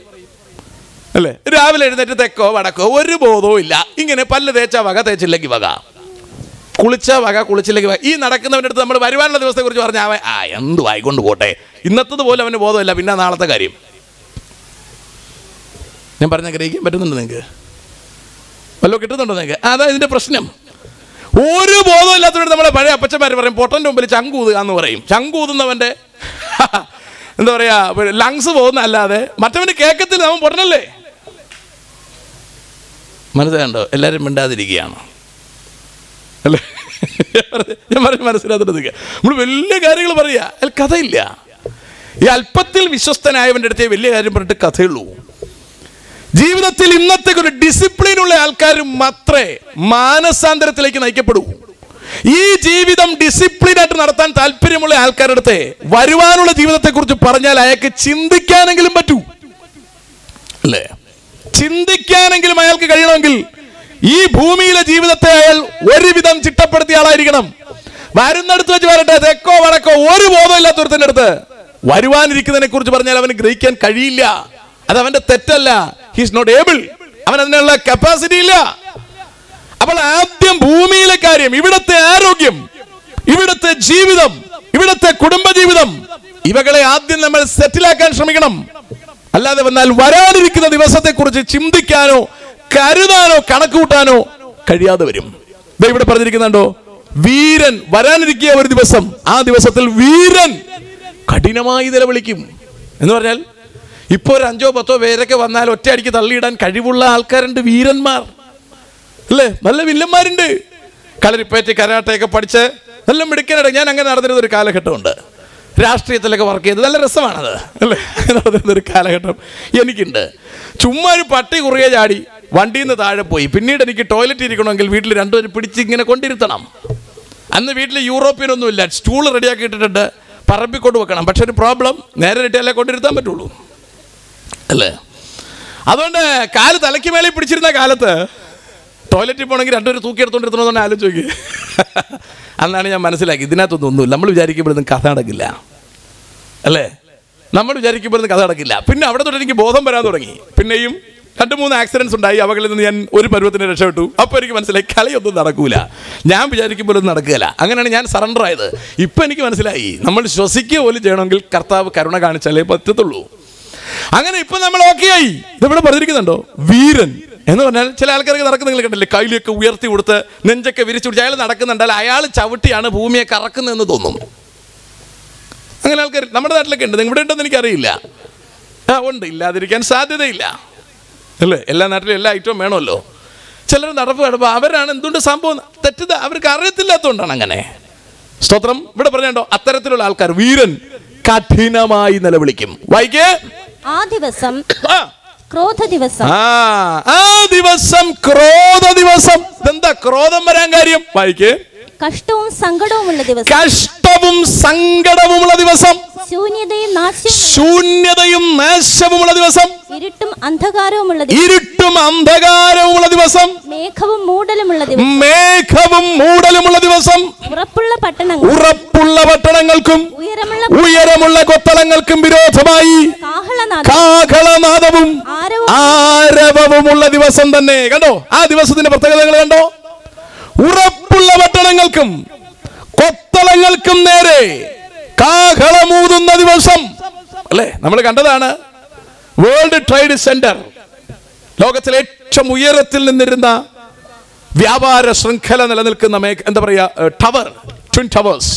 അല്ലേ രാവിലെ എഴുന്നേറ്റ് തെക്കോ വടക്കോ ഒരു ബോധവും ഇല്ല ഇങ്ങനെ പല്ല് തേച്ച വക തേച്ചില്ലെങ്കിൽ വക കുളിച്ച വക കുളിച്ചില്ലെങ്കിൽ വക ഈ നടക്കുന്നവൻ്റെ അടുത്ത് നമ്മൾ വരുവാനുള്ള ദിവസത്തെ കുറിച്ച് പറഞ്ഞാൽ അവൻ ആ എന്തു ആയിക്കൊണ്ട് പോട്ടെ ഇന്നത്തത് പോലും അവന് ബോധമില്ല പിന്നെ നാളത്തെ കാര്യം ഞാൻ പറഞ്ഞ ഗ്രഹിക്കാൻ പറ്റുന്നുണ്ടോ നിങ്ങൾക്ക് വല്ലോ കിട്ടുന്നുണ്ടോ നിങ്ങൾക്ക് അതാ ഇതിന്റെ പ്രശ്നം ഒരു ബോധമില്ലാത്തവരോട് നമ്മളെ പഴയ അപ്പച്ചന്മാർ പറയും പൊട്ടൻ്റെ മുമ്പിൽ ചങ്കൂതുക എന്ന് പറയും ചങ്കൂതുന്നവൻ്റെ എന്താ പറയാ ലങ്സ് പോകുന്ന അല്ലാതെ മറ്റവന് കേൾക്കത്തില്ല അവൻ പൊട്ടനല്ലേ മനസ്സിലാണ്ടോ എല്ലാവരും മിണ്ടാതിരിക്കുകയാണ് അല്ലേ ഞാൻ പറഞ്ഞ് മനസ്സിലാത്തിട്ട് നിൽക്കുക നമ്മൾ വലിയ കാര്യങ്ങൾ പറയുക അതിൽ കഥയില്ല ഈ അല്പത്തിൽ വിശ്വസ്തനായവൻ്റെ അടുത്തേ വലിയ കാര്യം പറഞ്ഞിട്ട് കഥയുള്ളൂ ജീവിതത്തിൽ ഇന്നത്തെ ഒരു ഡിസിപ്ലിൻ ഉള്ള ആൾക്കാർ മാത്രമേ മാനസാന്തരത്തിലേക്ക് നയിക്കപ്പെടൂ ഈ ജീവിതം ഡിസിപ്ലിൻ ആയിട്ട് നടത്താൻ താല്പര്യമുള്ള ആൾക്കാരുടെ അടുത്ത് വരുവാനുള്ള ജീവിതത്തെക്കുറിച്ച് പറഞ്ഞാൽ അയാൾക്ക് ചിന്തിക്കാനെങ്കിലും പറ്റൂ അല്ലേ ചിന്തിക്കാനെങ്കിലും അയാൾക്ക് കഴിയണമെങ്കിൽ ഈ ഭൂമിയിലെ ജീവിതത്തെ അയാൾ ഒരുവിധം ചിട്ടപ്പെടുത്തിയ ആളായിരിക്കണം വരുന്നിടത്ത് വെച്ച് വരട്ടെ തെക്കോ വടക്കോ ഒരു ബോധമില്ലാത്തൊരുത്തിന്റെ അടുത്ത് വരുവാനിരിക്കുന്നതിനെ കുറിച്ച് പറഞ്ഞാൽ അവന് ഗ്രഹിക്കാൻ കഴിയില്ല അത് അവന്റെ തെറ്റല്ല ഹിസ് നോട്ട് ഏബിൾ അവൻ അതിനുള്ള കപ്പാസിറ്റി ഇല്ല അപ്പോൾ ആദ്യം ഭൂമിയിലെ കാര്യം ഇവിടത്തെ ആരോഗ്യം ഇവിടത്തെ ജീവിതം ഇവിടത്തെ കുടുംബജീവിതം ഇവകളെ ആദ്യം നമ്മൾ സെറ്റിലാക്കാൻ ശ്രമിക്കണം അല്ലാതെ വന്നാൽ വരാനിരിക്കുന്ന ദിവസത്തെക്കുറിച്ച് ചിന്തിക്കാനോ കരുതാനോ കണക്ക് കൂട്ടാനോ കഴിയാതെ വരും ദേ ഇവിടെ പറഞ്ഞിരിക്കുന്നുണ്ടോ വീരൻ വരാനിരിക്കുക ഒരു ദിവസം ആ ദിവസത്തിൽ വീരൻ കഠിനമായി നിലവിളിക്കും എന്ന് പറഞ്ഞാൽ ഇപ്പോ ഒരു അഞ്ചോ പത്തോ പേരൊക്കെ വന്നാൽ ഒറ്റയടിക്ക് തള്ളിയിടാൻ കഴിവുള്ള ആൾക്കാരുണ്ട് വീരന്മാർ അല്ലേ നല്ല വില്ലന്മാരുണ്ട് കളരിപ്പേറ്റ് കരാട്ടയൊക്കെ പഠിച്ച് നല്ല മിടുക്കനട ഞാൻ അങ്ങനെ നടന്നിരുന്ന ഒരു കാലഘട്ടമുണ്ട് രാഷ്ട്രീയത്തിലൊക്കെ വർക്ക് ചെയ്ത് നല്ല രസമാണത് അല്ലേ അങ്ങനെ നടന്നിരുന്ന ഒരു കാലഘട്ടം എനിക്കുണ്ട് ചുമ്മാ ഒരു പട്ടി കുറിയെ ചാടി വണ്ടിയിൽ നിന്ന് താഴെ പോയി പിന്നീട് എനിക്ക് ടോയ്ലറ്റ് ഇരിക്കണമെങ്കിൽ വീട്ടിൽ രണ്ടുപേരും പിടിച്ച് ഇങ്ങനെ കൊണ്ടിരുത്തണം അന്ന് വീട്ടിൽ യൂറോപ്യനൊന്നുമില്ല സ്റ്റൂൾ റെഡിയാക്കി ഇട്ടിട്ടുണ്ട് പറമ്പിക്കൊണ്ട് വെക്കണം പക്ഷെ ഒരു പ്രോബ്ലം നേരെ ഇട്ടിയാലേ കൊണ്ടിരുത്താൻ പറ്റുള്ളൂ അല്ലേ അതുകൊണ്ട് കാല് തലയ്ക്ക് മേലെ പിടിച്ചിരുന്ന കാലത്ത് ടോയ്ലറ്റിൽ പോകണമെങ്കിൽ രണ്ടുപേരും തൂക്കിയെടുത്തോണ്ടിരുത്തണമെന്ന് ആലോചിച്ച് നോക്കി അന്നാണ് ഞാൻ മനസ്സിലാക്കി ഇതിനകത്തൊന്നും ഒന്നുമില്ല നമ്മൾ വിചാരിക്കുമ്പോഴൊന്നും കഥ നടക്കില്ല അല്ലേ നമ്മൾ വിചാരിക്കുമ്പോഴൊന്നും കഥ നടക്കില്ല പിന്നെ അവിടെ തൊട്ട് എനിക്ക് ബോധം വരാൻ തുടങ്ങി പിന്നെയും രണ്ട് മൂന്ന് ആക്സിഡൻസ് ഉണ്ടായി അവകളിൽ നിന്ന് ഞാൻ ഒരു പരുവത്തിന് രക്ഷപ്പെട്ടു അപ്പോൾ എനിക്ക് മനസ്സിലായി കളിയൊന്നും നടക്കൂല ഞാൻ വിചാരിക്കുമ്പോഴൊന്നും നടക്കുകയില്ല അങ്ങനെയാണ് ഞാൻ സറണ്ടർ ആയത് ഇപ്പം എനിക്ക് മനസ്സിലായി നമ്മൾ ശ്വസിക്കുക പോലും ചെയ്യണമെങ്കിൽ കർത്താവ് കരുണ കാണിച്ചാലേ പറ്റത്തുള്ളൂ അങ്ങനെ ഇപ്പൊ നമ്മൾ ഓക്കെ ആയി ഇതിവിടെ പറഞ്ഞിരിക്കുന്നുണ്ടോ വീരൻ എന്ന് പറഞ്ഞാൽ ചില ആൾക്കാർക്ക് നടക്കുന്ന നിങ്ങൾ കണ്ടില്ലേ കൈലിയൊക്കെ ഉയർത്തി കൊടുത്ത് നെഞ്ചൊക്കെ വിരിച്ചു പിടിച്ച് അയാൾ നടക്കുന്നുണ്ടാൽ അയാൾ ചവിട്ടിയാണ് ഭൂമിയെ കറക്കുന്നതെന്ന് തോന്നും അങ്ങനെ ആൾക്കാർ നമ്മുടെ നാട്ടിലൊക്കെ ഉണ്ട് ഇവിടെ ഉണ്ടെന്ന് എനിക്കറിയില്ല ആ ഉണ്ട് ഇല്ലാതിരിക്കാൻ സാധ്യതയില്ല അല്ലേ എല്ലാ നാട്ടിലും എല്ലാ ഐറ്റവും വേണമല്ലോ ചിലർ നടപ്പ് കിടപ്പോൾ അവരാണ് എന്തുകൊണ്ട് സംഭവം തെറ്റിദ്ധ അവർക്ക് അറിയത്തില്ലാത്തതുകൊണ്ടാണ് അങ്ങനെ സ്തോത്രം ഇവിടെ പറഞ്ഞോ അത്തരത്തിലുള്ള ആൾക്കാർ വീരൻ കഠിനമായി നിലവിളിക്കും വായിക്കേ ആ ദിവസം ആ ക്രോധ ദിവസം ആ ആ ദിവസം ക്രോധ ദിവസം എന്താ ക്രോധം വരാൻ കാര്യം വായിക്കേ കഷ്ടവും സങ്കടവുമുള്ള ദിവസം കഷ്ടവും സങ്കടവുമുള്ള ദിവസം ശൂന്യതയും നാശവും ശൂന്യതയും നാശവുമുള്ള ദിവസം ഇരുട്ടും അന്ധകാരവുമുള്ള ദിവസം ഇരുട്ടും അന്ധകാരവുമുള്ള ദിവസം മേഘവും മൂടലുമുള്ള ദിവസം മേഘവും മൂടലുമുള്ള ദിവസം ഉറപ്പുള്ള പട്ടണങ്ങൾ ഉറപ്പുള്ള പട്ടണങ്ങൾക്കും ഉയരമുള്ള ഉയരമുള്ള കൊത്തളങ്ങൾക്കും വിരോധമായി കാഹളനാദം കാഹളനാദവും ആരവും ആരവവുമുള്ള ദിവസം തന്നെ കണ്ടോ ആ ദിവസത്തിന്റെ പ്രത്യേകതകൾ കണ്ടോ ഉറപ്പുള്ള പട്ടണങ്ങൾക്കും കൊത്തളങ്ങൾക്കും നേരെ കാഹളമൂതുന്ന ദിവസം അല്ലേ നമ്മൾ കണ്ടതാണ് വേൾഡ് ട്രേഡ് സെന്റർ ലോകത്തിലെ ഏറ്റവും ഉയരത്തിൽ നിന്നിരുന്ന വ്യാപാര ശൃംഖല നിലനിൽക്കുന്ന മേഖ എന്താ പറയുക ടവർ ട്വിൻ ടവേഴ്സ്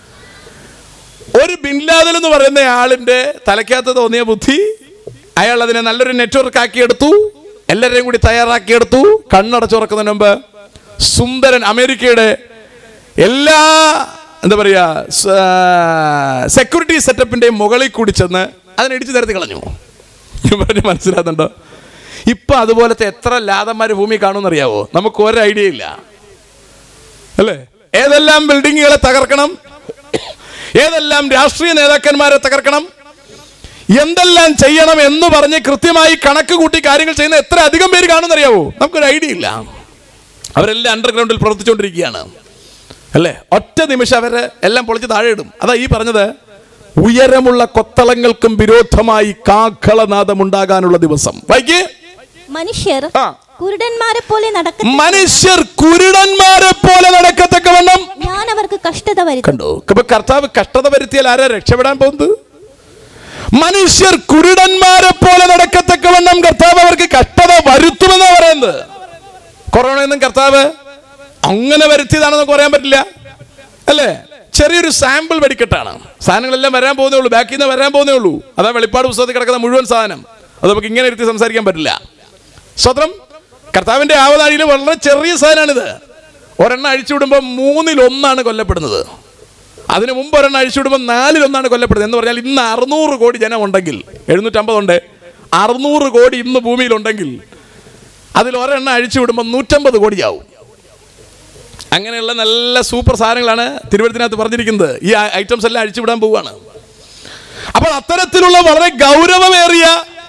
ഒരു ബിൻലാദൽ എന്ന് പറയുന്ന ആളിന്റെ തലയ്ക്കകത്ത് തോന്നിയ ബുദ്ധി അയാൾ അതിനെ നല്ലൊരു നെറ്റ്വർക്ക് ആക്കിയെടുത്തു എല്ലാവരെയും കൂടി തയ്യാറാക്കിയെടുത്തു കണ്ണടച്ചുറക്കുന്നതിന് മുമ്പ് സുന്ദരൻ അമേരിക്കയുടെ എല്ലാ എന്താ പറയുക സെക്യൂരിറ്റി സെറ്റപ്പിന്റെയും മുകളിൽ കൂടി ചെന്ന് അതിനെ ഇടിച്ചു നിരത്തി കളഞ്ഞു ഞാൻ പറഞ്ഞ് മനസ്സിലാകുന്നുണ്ടോ ഇപ്പൊ അതുപോലത്തെ എത്ര ലാതന്മാർ ഭൂമി കാണുമെന്നറിയാവോ നമുക്ക് ഒരു ഐഡിയ ഇല്ല അല്ലേ ഏതെല്ലാം ബിൽഡിങ്ങുകളെ തകർക്കണം ഏതെല്ലാം രാഷ്ട്രീയ നേതാക്കന്മാരെ തകർക്കണം എന്തെല്ലാം ചെയ്യണം എന്ന് പറഞ്ഞ് കൃത്യമായി കണക്ക് കൂട്ടി കാര്യങ്ങൾ ചെയ്യുന്ന എത്ര അധികം പേര് കാണുമെന്നറിയാവോ നമുക്കൊരു ഐഡിയ ഇല്ല അവരെല്ലാം അണ്ടർഗ്രൗണ്ടിൽ പ്രവർത്തിച്ചുകൊണ്ടിരിക്കുകയാണ് അല്ലേ ഒറ്റ നിമിഷം അവര് എല്ലാം പൊളിച്ച് താഴെ ഇടും അതാ ഈ പറഞ്ഞത് ഉയരമുള്ള കൊത്തളങ്ങൾക്കും വിരോധമായി കാഹളനാദം ഉണ്ടാകാനുള്ള ദിവസം വൈകി മനുഷ്യർ ആ. കുരുടന്മാരെ പോലെ നടക്കുന്ന മനുഷ്യർ കുരുടന്മാരെ പോലെ നടക്കത്തക്കവണ്ണം ഞാൻ അവർക്ക് കഷ്ടത വരുത്തും കണ്ടോ ഇപ്പൊ കർത്താവ് കഷ്ടത വരുത്തിയാൽ ആരാ രക്ഷപ്പെടാൻ പോകുന്നത് മനുഷ്യർ കുരുടന്മാരെ പോലെ നടക്കത്തക്കവണ്ണം കർത്താവ് അവർക്ക് കഷ്ടത വരുത്തുമെന്നാ പറയുന്നത് കൊറോണയൊന്നും കർത്താവ് അങ്ങനെ വരുത്തിയതാണെന്ന് പറയാൻ പറ്റില്ല അല്ലേ ചെറിയൊരു സാമ്പിൾ വെടിക്കെട്ടാണ് സാധനങ്ങളെല്ലാം വരാൻ പോകുന്നേ ഉള്ളൂ ബാക്കിൽ നിന്ന് വരാൻ പോകുന്നേ ഉള്ളൂ അതാ വെളിപ്പാട് പുസ്തകത്തിൽ കിടക്കുന്ന മുഴുവൻ സാധനം അത് നമുക്ക് ഇങ്ങനെ ഇരുത്തി സംസാരിക്കാൻ പറ്റില്ല സ്വത്രം കർത്താവിന്റെ ആവതാഴിയിൽ വളരെ ചെറിയ സാധനമാണിത് ഒരെണ്ണം അഴിച്ചുവിടുമ്പോൾ മൂന്നിൽ ഒന്നാണ് കൊല്ലപ്പെടുന്നത് അതിന് മുമ്പ് ഒരെണ്ണം അഴിച്ചുവിടുമ്പോൾ നാലിൽ ഒന്നാണ് കൊല്ലപ്പെടുന്നത് എന്ന് പറഞ്ഞാൽ ഇന്ന് അറുന്നൂറ് കോടി ജനം ഉണ്ടെങ്കിൽ എഴുന്നൂറ്റമ്പതുണ്ട് അറുന്നൂറ് കോടി ഇന്ന് ഭൂമിയിലുണ്ടെങ്കിൽ അതിൽ ഒരെണ്ണം അഴിച്ചു വിടുമ്പോൾ നൂറ്റമ്പത് കോടിയാവും അങ്ങനെയുള്ള നല്ല സൂപ്പർ സാധനങ്ങളാണ് തിരുവനന്തപുരത്ത് പറഞ്ഞിരിക്കുന്നത് ഈ ഐറ്റംസ് എല്ലാം അഴിച്ചു വിടാൻ പോവുകയാണ് അപ്പോൾ അത്തരത്തിലുള്ള വളരെ ഗൗരവമേറിയ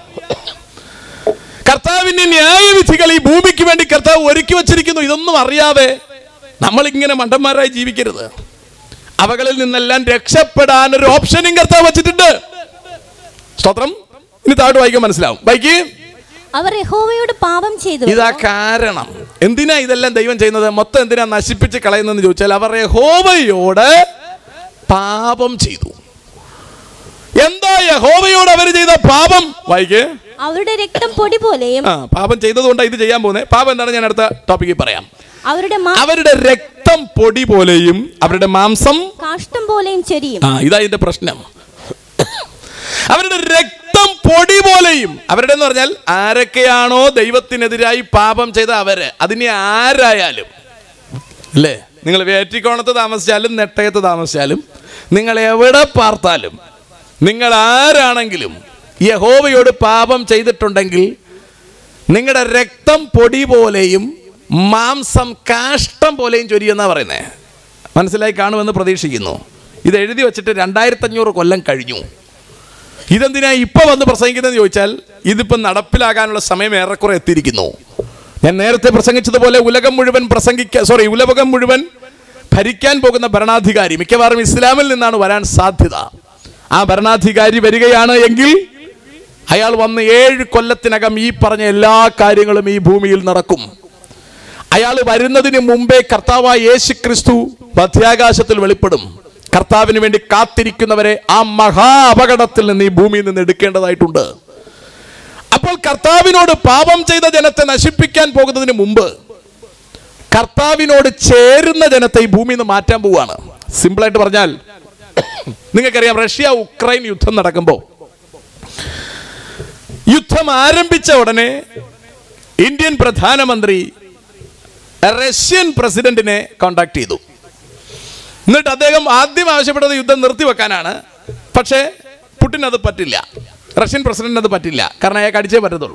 കർത്താവിന്റെ ന്യായവിധികൾ ഈ ഭൂമിക്ക് വേണ്ടി കർത്താവ് ഒരുക്കി വച്ചിരിക്കുന്നു ഇതൊന്നും അറിയാതെ നമ്മൾ ഇങ്ങനെ മണ്ടന്മാരായി ജീവിക്കരുത് അവകളിൽ നിന്നെല്ലാം രക്ഷപ്പെടാൻ ഒരു ഓപ്ഷനും കർത്താവ് വച്ചിട്ടുണ്ട് സ്തോത്രം ഇനി താഴോട്ട് വായിക്കാൻ മനസ്സിലാവും ബൈക്ക് അവർ യഹോവയോട് പാപം ചെയ്തു ഇതാ കാരണം എന്തിനാ ഇതെല്ലാം ദൈവം ചെയ്യുന്നത് മൊത്തം എന്തിനാ നശിപ്പിച്ച് കളയുന്നതെന്ന് ചോദിച്ചാൽ അവർ യഹോവയോട് പാപം ചെയ്തു എന്താ യഹോവയോട് അവർ ചെയ്ത പാപം വായിക്കേ അവരുടെ രക്തം പൊടി പോലെയും ആ പാപം ചെയ്തതുകൊണ്ടാണ് ഇത് ചെയ്യാൻ പോകുന്നത് പാപം എന്താണ് ഞാൻ അടുത്ത ടോപ്പിക്കിൽ പറയാം അവരുടെ മാ- അവരുടെ രക്തം പൊടി പോലെയും അവരുടെ മാംസം കാഷ്ടം പോലെയും ചെരിയും ആ ഇതാ ഇതിന്റെ പ്രശ്നം അവരുടെ രക്തം പൊടി പോലെയും അവരുടെ എന്ന് പറഞ്ഞാൽ ആരൊക്കെയാണോ ദൈവത്തിനെതിരായി പാപം ചെയ്ത അവര് അതിനെ ആരായാലും അല്ലേ നിങ്ങൾ വേറ്റിക്കോണത്ത് താമസിച്ചാലും നെട്ടയത്ത് താമസിച്ചാലും നിങ്ങൾ എവിടെ പാർത്താലും നിങ്ങൾ ആരാണെങ്കിലും യഹോവയോട് പാപം ചെയ്തിട്ടുണ്ടെങ്കിൽ നിങ്ങളുടെ രക്തം പൊടി പോലെയും മാംസം കാഷ്ടം പോലെയും ചൊരിയെന്നാ പറയുന്നത് മനസ്സിലായി കാണുമെന്ന് പ്രതീക്ഷിക്കുന്നു ഇത് എഴുതി വെച്ചിട്ട് രണ്ടായിരത്തി അഞ്ഞൂറ് കൊല്ലം കഴിഞ്ഞു ഇതെന്തിനാ ഇപ്പൊ വന്ന് പ്രസംഗിക്കുന്നതെന്ന് ചോദിച്ചാൽ ഇതിപ്പം നടപ്പിലാകാനുള്ള സമയം ഏറെക്കുറെ എത്തിയിരിക്കുന്നു ഞാൻ നേരത്തെ പ്രസംഗിച്ചതുപോലെ ഉലകം മുഴുവൻ പ്രസംഗിക്ക സോറി ഉലകം മുഴുവൻ ഭരിക്കാൻ പോകുന്ന ഭരണാധികാരി മിക്കവാറും ഇസ്ലാമിൽ നിന്നാണ് വരാൻ സാധ്യത ആ ഭരണാധികാരി വരികയാണ് എങ്കിൽ അയാൾ വന്ന് ഏഴ് കൊല്ലത്തിനകം ഈ പറഞ്ഞ എല്ലാ കാര്യങ്ങളും ഈ ഭൂമിയിൽ നടക്കും അയാൾ വരുന്നതിന് മുമ്പേ കർത്താവായ യേശു ക്രിസ്തു മധ്യാകാശത്തിൽ വെളിപ്പെടും കർത്താവിന് വേണ്ടി കാത്തിരിക്കുന്നവരെ ആ മഹാ അപകടത്തിൽ നിന്ന് ഈ ഭൂമിയിൽ നിന്ന് എടുക്കേണ്ടതായിട്ടുണ്ട് അപ്പോൾ കർത്താവിനോട് പാപം ചെയ്ത ജനത്തെ നശിപ്പിക്കാൻ പോകുന്നതിന് മുമ്പ് കർത്താവിനോട് ചേരുന്ന ജനത്തെ ഈ ഭൂമിയിൽ നിന്ന് മാറ്റാൻ പോവുകയാണ് സിമ്പിളായിട്ട് പറഞ്ഞാൽ നിങ്ങൾക്കറിയാം റഷ്യ ഉക്രൈൻ യുദ്ധം നടക്കുമ്പോൾ യുദ്ധം ആരംഭിച്ച ഉടനെ ഇന്ത്യൻ പ്രധാനമന്ത്രി റഷ്യൻ പ്രസിഡന്റിനെ കോണ്ടാക്ട് ചെയ്തു എന്നിട്ട് അദ്ദേഹം ആദ്യം ആവശ്യപ്പെട്ടത് യുദ്ധം നിർത്തിവെക്കാനാണ് പക്ഷേ പുടിൻ അത് പറ്റില്ല റഷ്യൻ പ്രസിഡന്റ് അത് പറ്റില്ല കാരണം അയാൾക്ക് അടിച്ചേ പറ്റത്തുള്ളൂ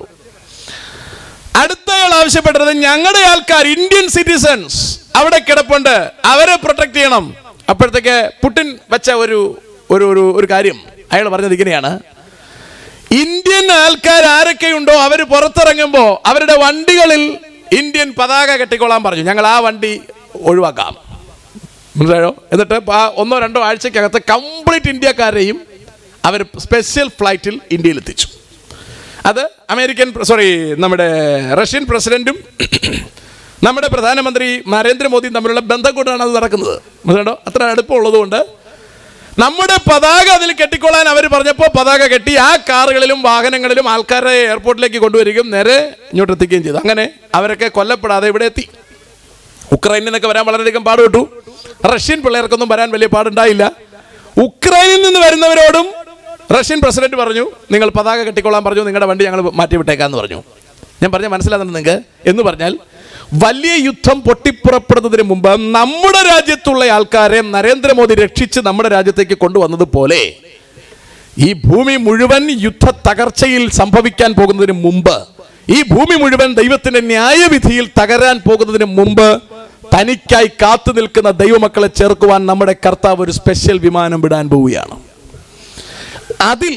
അടുത്തയാൾ ആവശ്യപ്പെട്ടത് ഞങ്ങളുടെ ആൾക്കാർ ഇന്ത്യൻ സിറ്റിസൺസ് അവിടെ കിടപ്പുണ്ട് അവരെ പ്രൊട്ടക്ട് ചെയ്യണം അപ്പോഴത്തേക്ക് പുടിൻ വെച്ച ഒരു ഒരു ഒരു ഒരു കാര്യം അയാൾ പറഞ്ഞത് ഇങ്ങനെയാണ് ഇന്ത്യൻ ആൾക്കാർ ആരൊക്കെയുണ്ടോ അവർ പുറത്തിറങ്ങുമ്പോൾ അവരുടെ വണ്ടികളിൽ ഇന്ത്യൻ പതാക കെട്ടിക്കൊള്ളാൻ പറഞ്ഞു ഞങ്ങൾ ആ വണ്ടി ഒഴിവാക്കാം മനസ്സിലായോ എന്നിട്ട് ആ ഒന്നോ രണ്ടോ ആഴ്ചക്കകത്ത് കംപ്ലീറ്റ് ഇന്ത്യക്കാരെയും അവർ സ്പെഷ്യൽ ഫ്ലൈറ്റിൽ ഇന്ത്യയിൽ എത്തിച്ചു അത് അമേരിക്കൻ സോറി നമ്മുടെ റഷ്യൻ പ്രസിഡന്റും നമ്മുടെ പ്രധാനമന്ത്രി നരേന്ദ്രമോദിയും തമ്മിലുള്ള ബന്ധം കൊണ്ടാണ് അത് നടക്കുന്നത് മനസ്സിലായോ അത്ര അടുപ്പമുള്ളതുകൊണ്ട് നമ്മുടെ പതാക അതിൽ കെട്ടിക്കൊള്ളാൻ അവർ പറഞ്ഞപ്പോൾ പതാക കെട്ടി ആ കാറുകളിലും വാഹനങ്ങളിലും ആൾക്കാരെ എയർപോർട്ടിലേക്ക് കൊണ്ടുവരികയും നേരെ ഇങ്ങോട്ട് എത്തിക്കുകയും ചെയ്തു അങ്ങനെ അവരൊക്കെ കൊല്ലപ്പെടാതെ ഇവിടെ എത്തി ഉക്രൈനിൽ നിന്നൊക്കെ വരാൻ വളരെയധികം പാടുപെട്ടു റഷ്യൻ പിള്ളേർക്കൊന്നും വരാൻ വലിയ പാടുണ്ടായില്ല ഉക്രൈനിൽ നിന്ന് വരുന്നവരോടും റഷ്യൻ പ്രസിഡന്റ് പറഞ്ഞു നിങ്ങൾ പതാക കെട്ടിക്കൊള്ളാൻ പറഞ്ഞു നിങ്ങളുടെ വണ്ടി ഞങ്ങൾ മാറ്റി വിട്ടേക്കാന്ന് പറഞ്ഞു ഞാൻ പറഞ്ഞ മനസ്സിലാകുന്നുണ്ട് നിങ്ങൾക്ക് എന്ന് പറഞ്ഞാൽ വലിയ യുദ്ധം പൊട്ടിപ്പുറപ്പെടുന്നതിന് മുമ്പ് നമ്മുടെ രാജ്യത്തുള്ള ആൾക്കാരെ നരേന്ദ്രമോദി രക്ഷിച്ച് നമ്മുടെ രാജ്യത്തേക്ക് കൊണ്ടുവന്നതുപോലെ ഈ ഭൂമി മുഴുവൻ യുദ്ധ തകർച്ചയിൽ സംഭവിക്കാൻ പോകുന്നതിന് മുമ്പ് ഈ ഭൂമി മുഴുവൻ ദൈവത്തിന്റെ ന്യായവിധിയിൽ തകരാൻ പോകുന്നതിന് മുമ്പ് തനിക്കായി കാത്തു നിൽക്കുന്ന ദൈവമക്കളെ ചേർക്കുവാൻ നമ്മുടെ കർത്താവ് ഒരു സ്പെഷ്യൽ വിമാനം വിടാൻ പോവുകയാണ് അതിൽ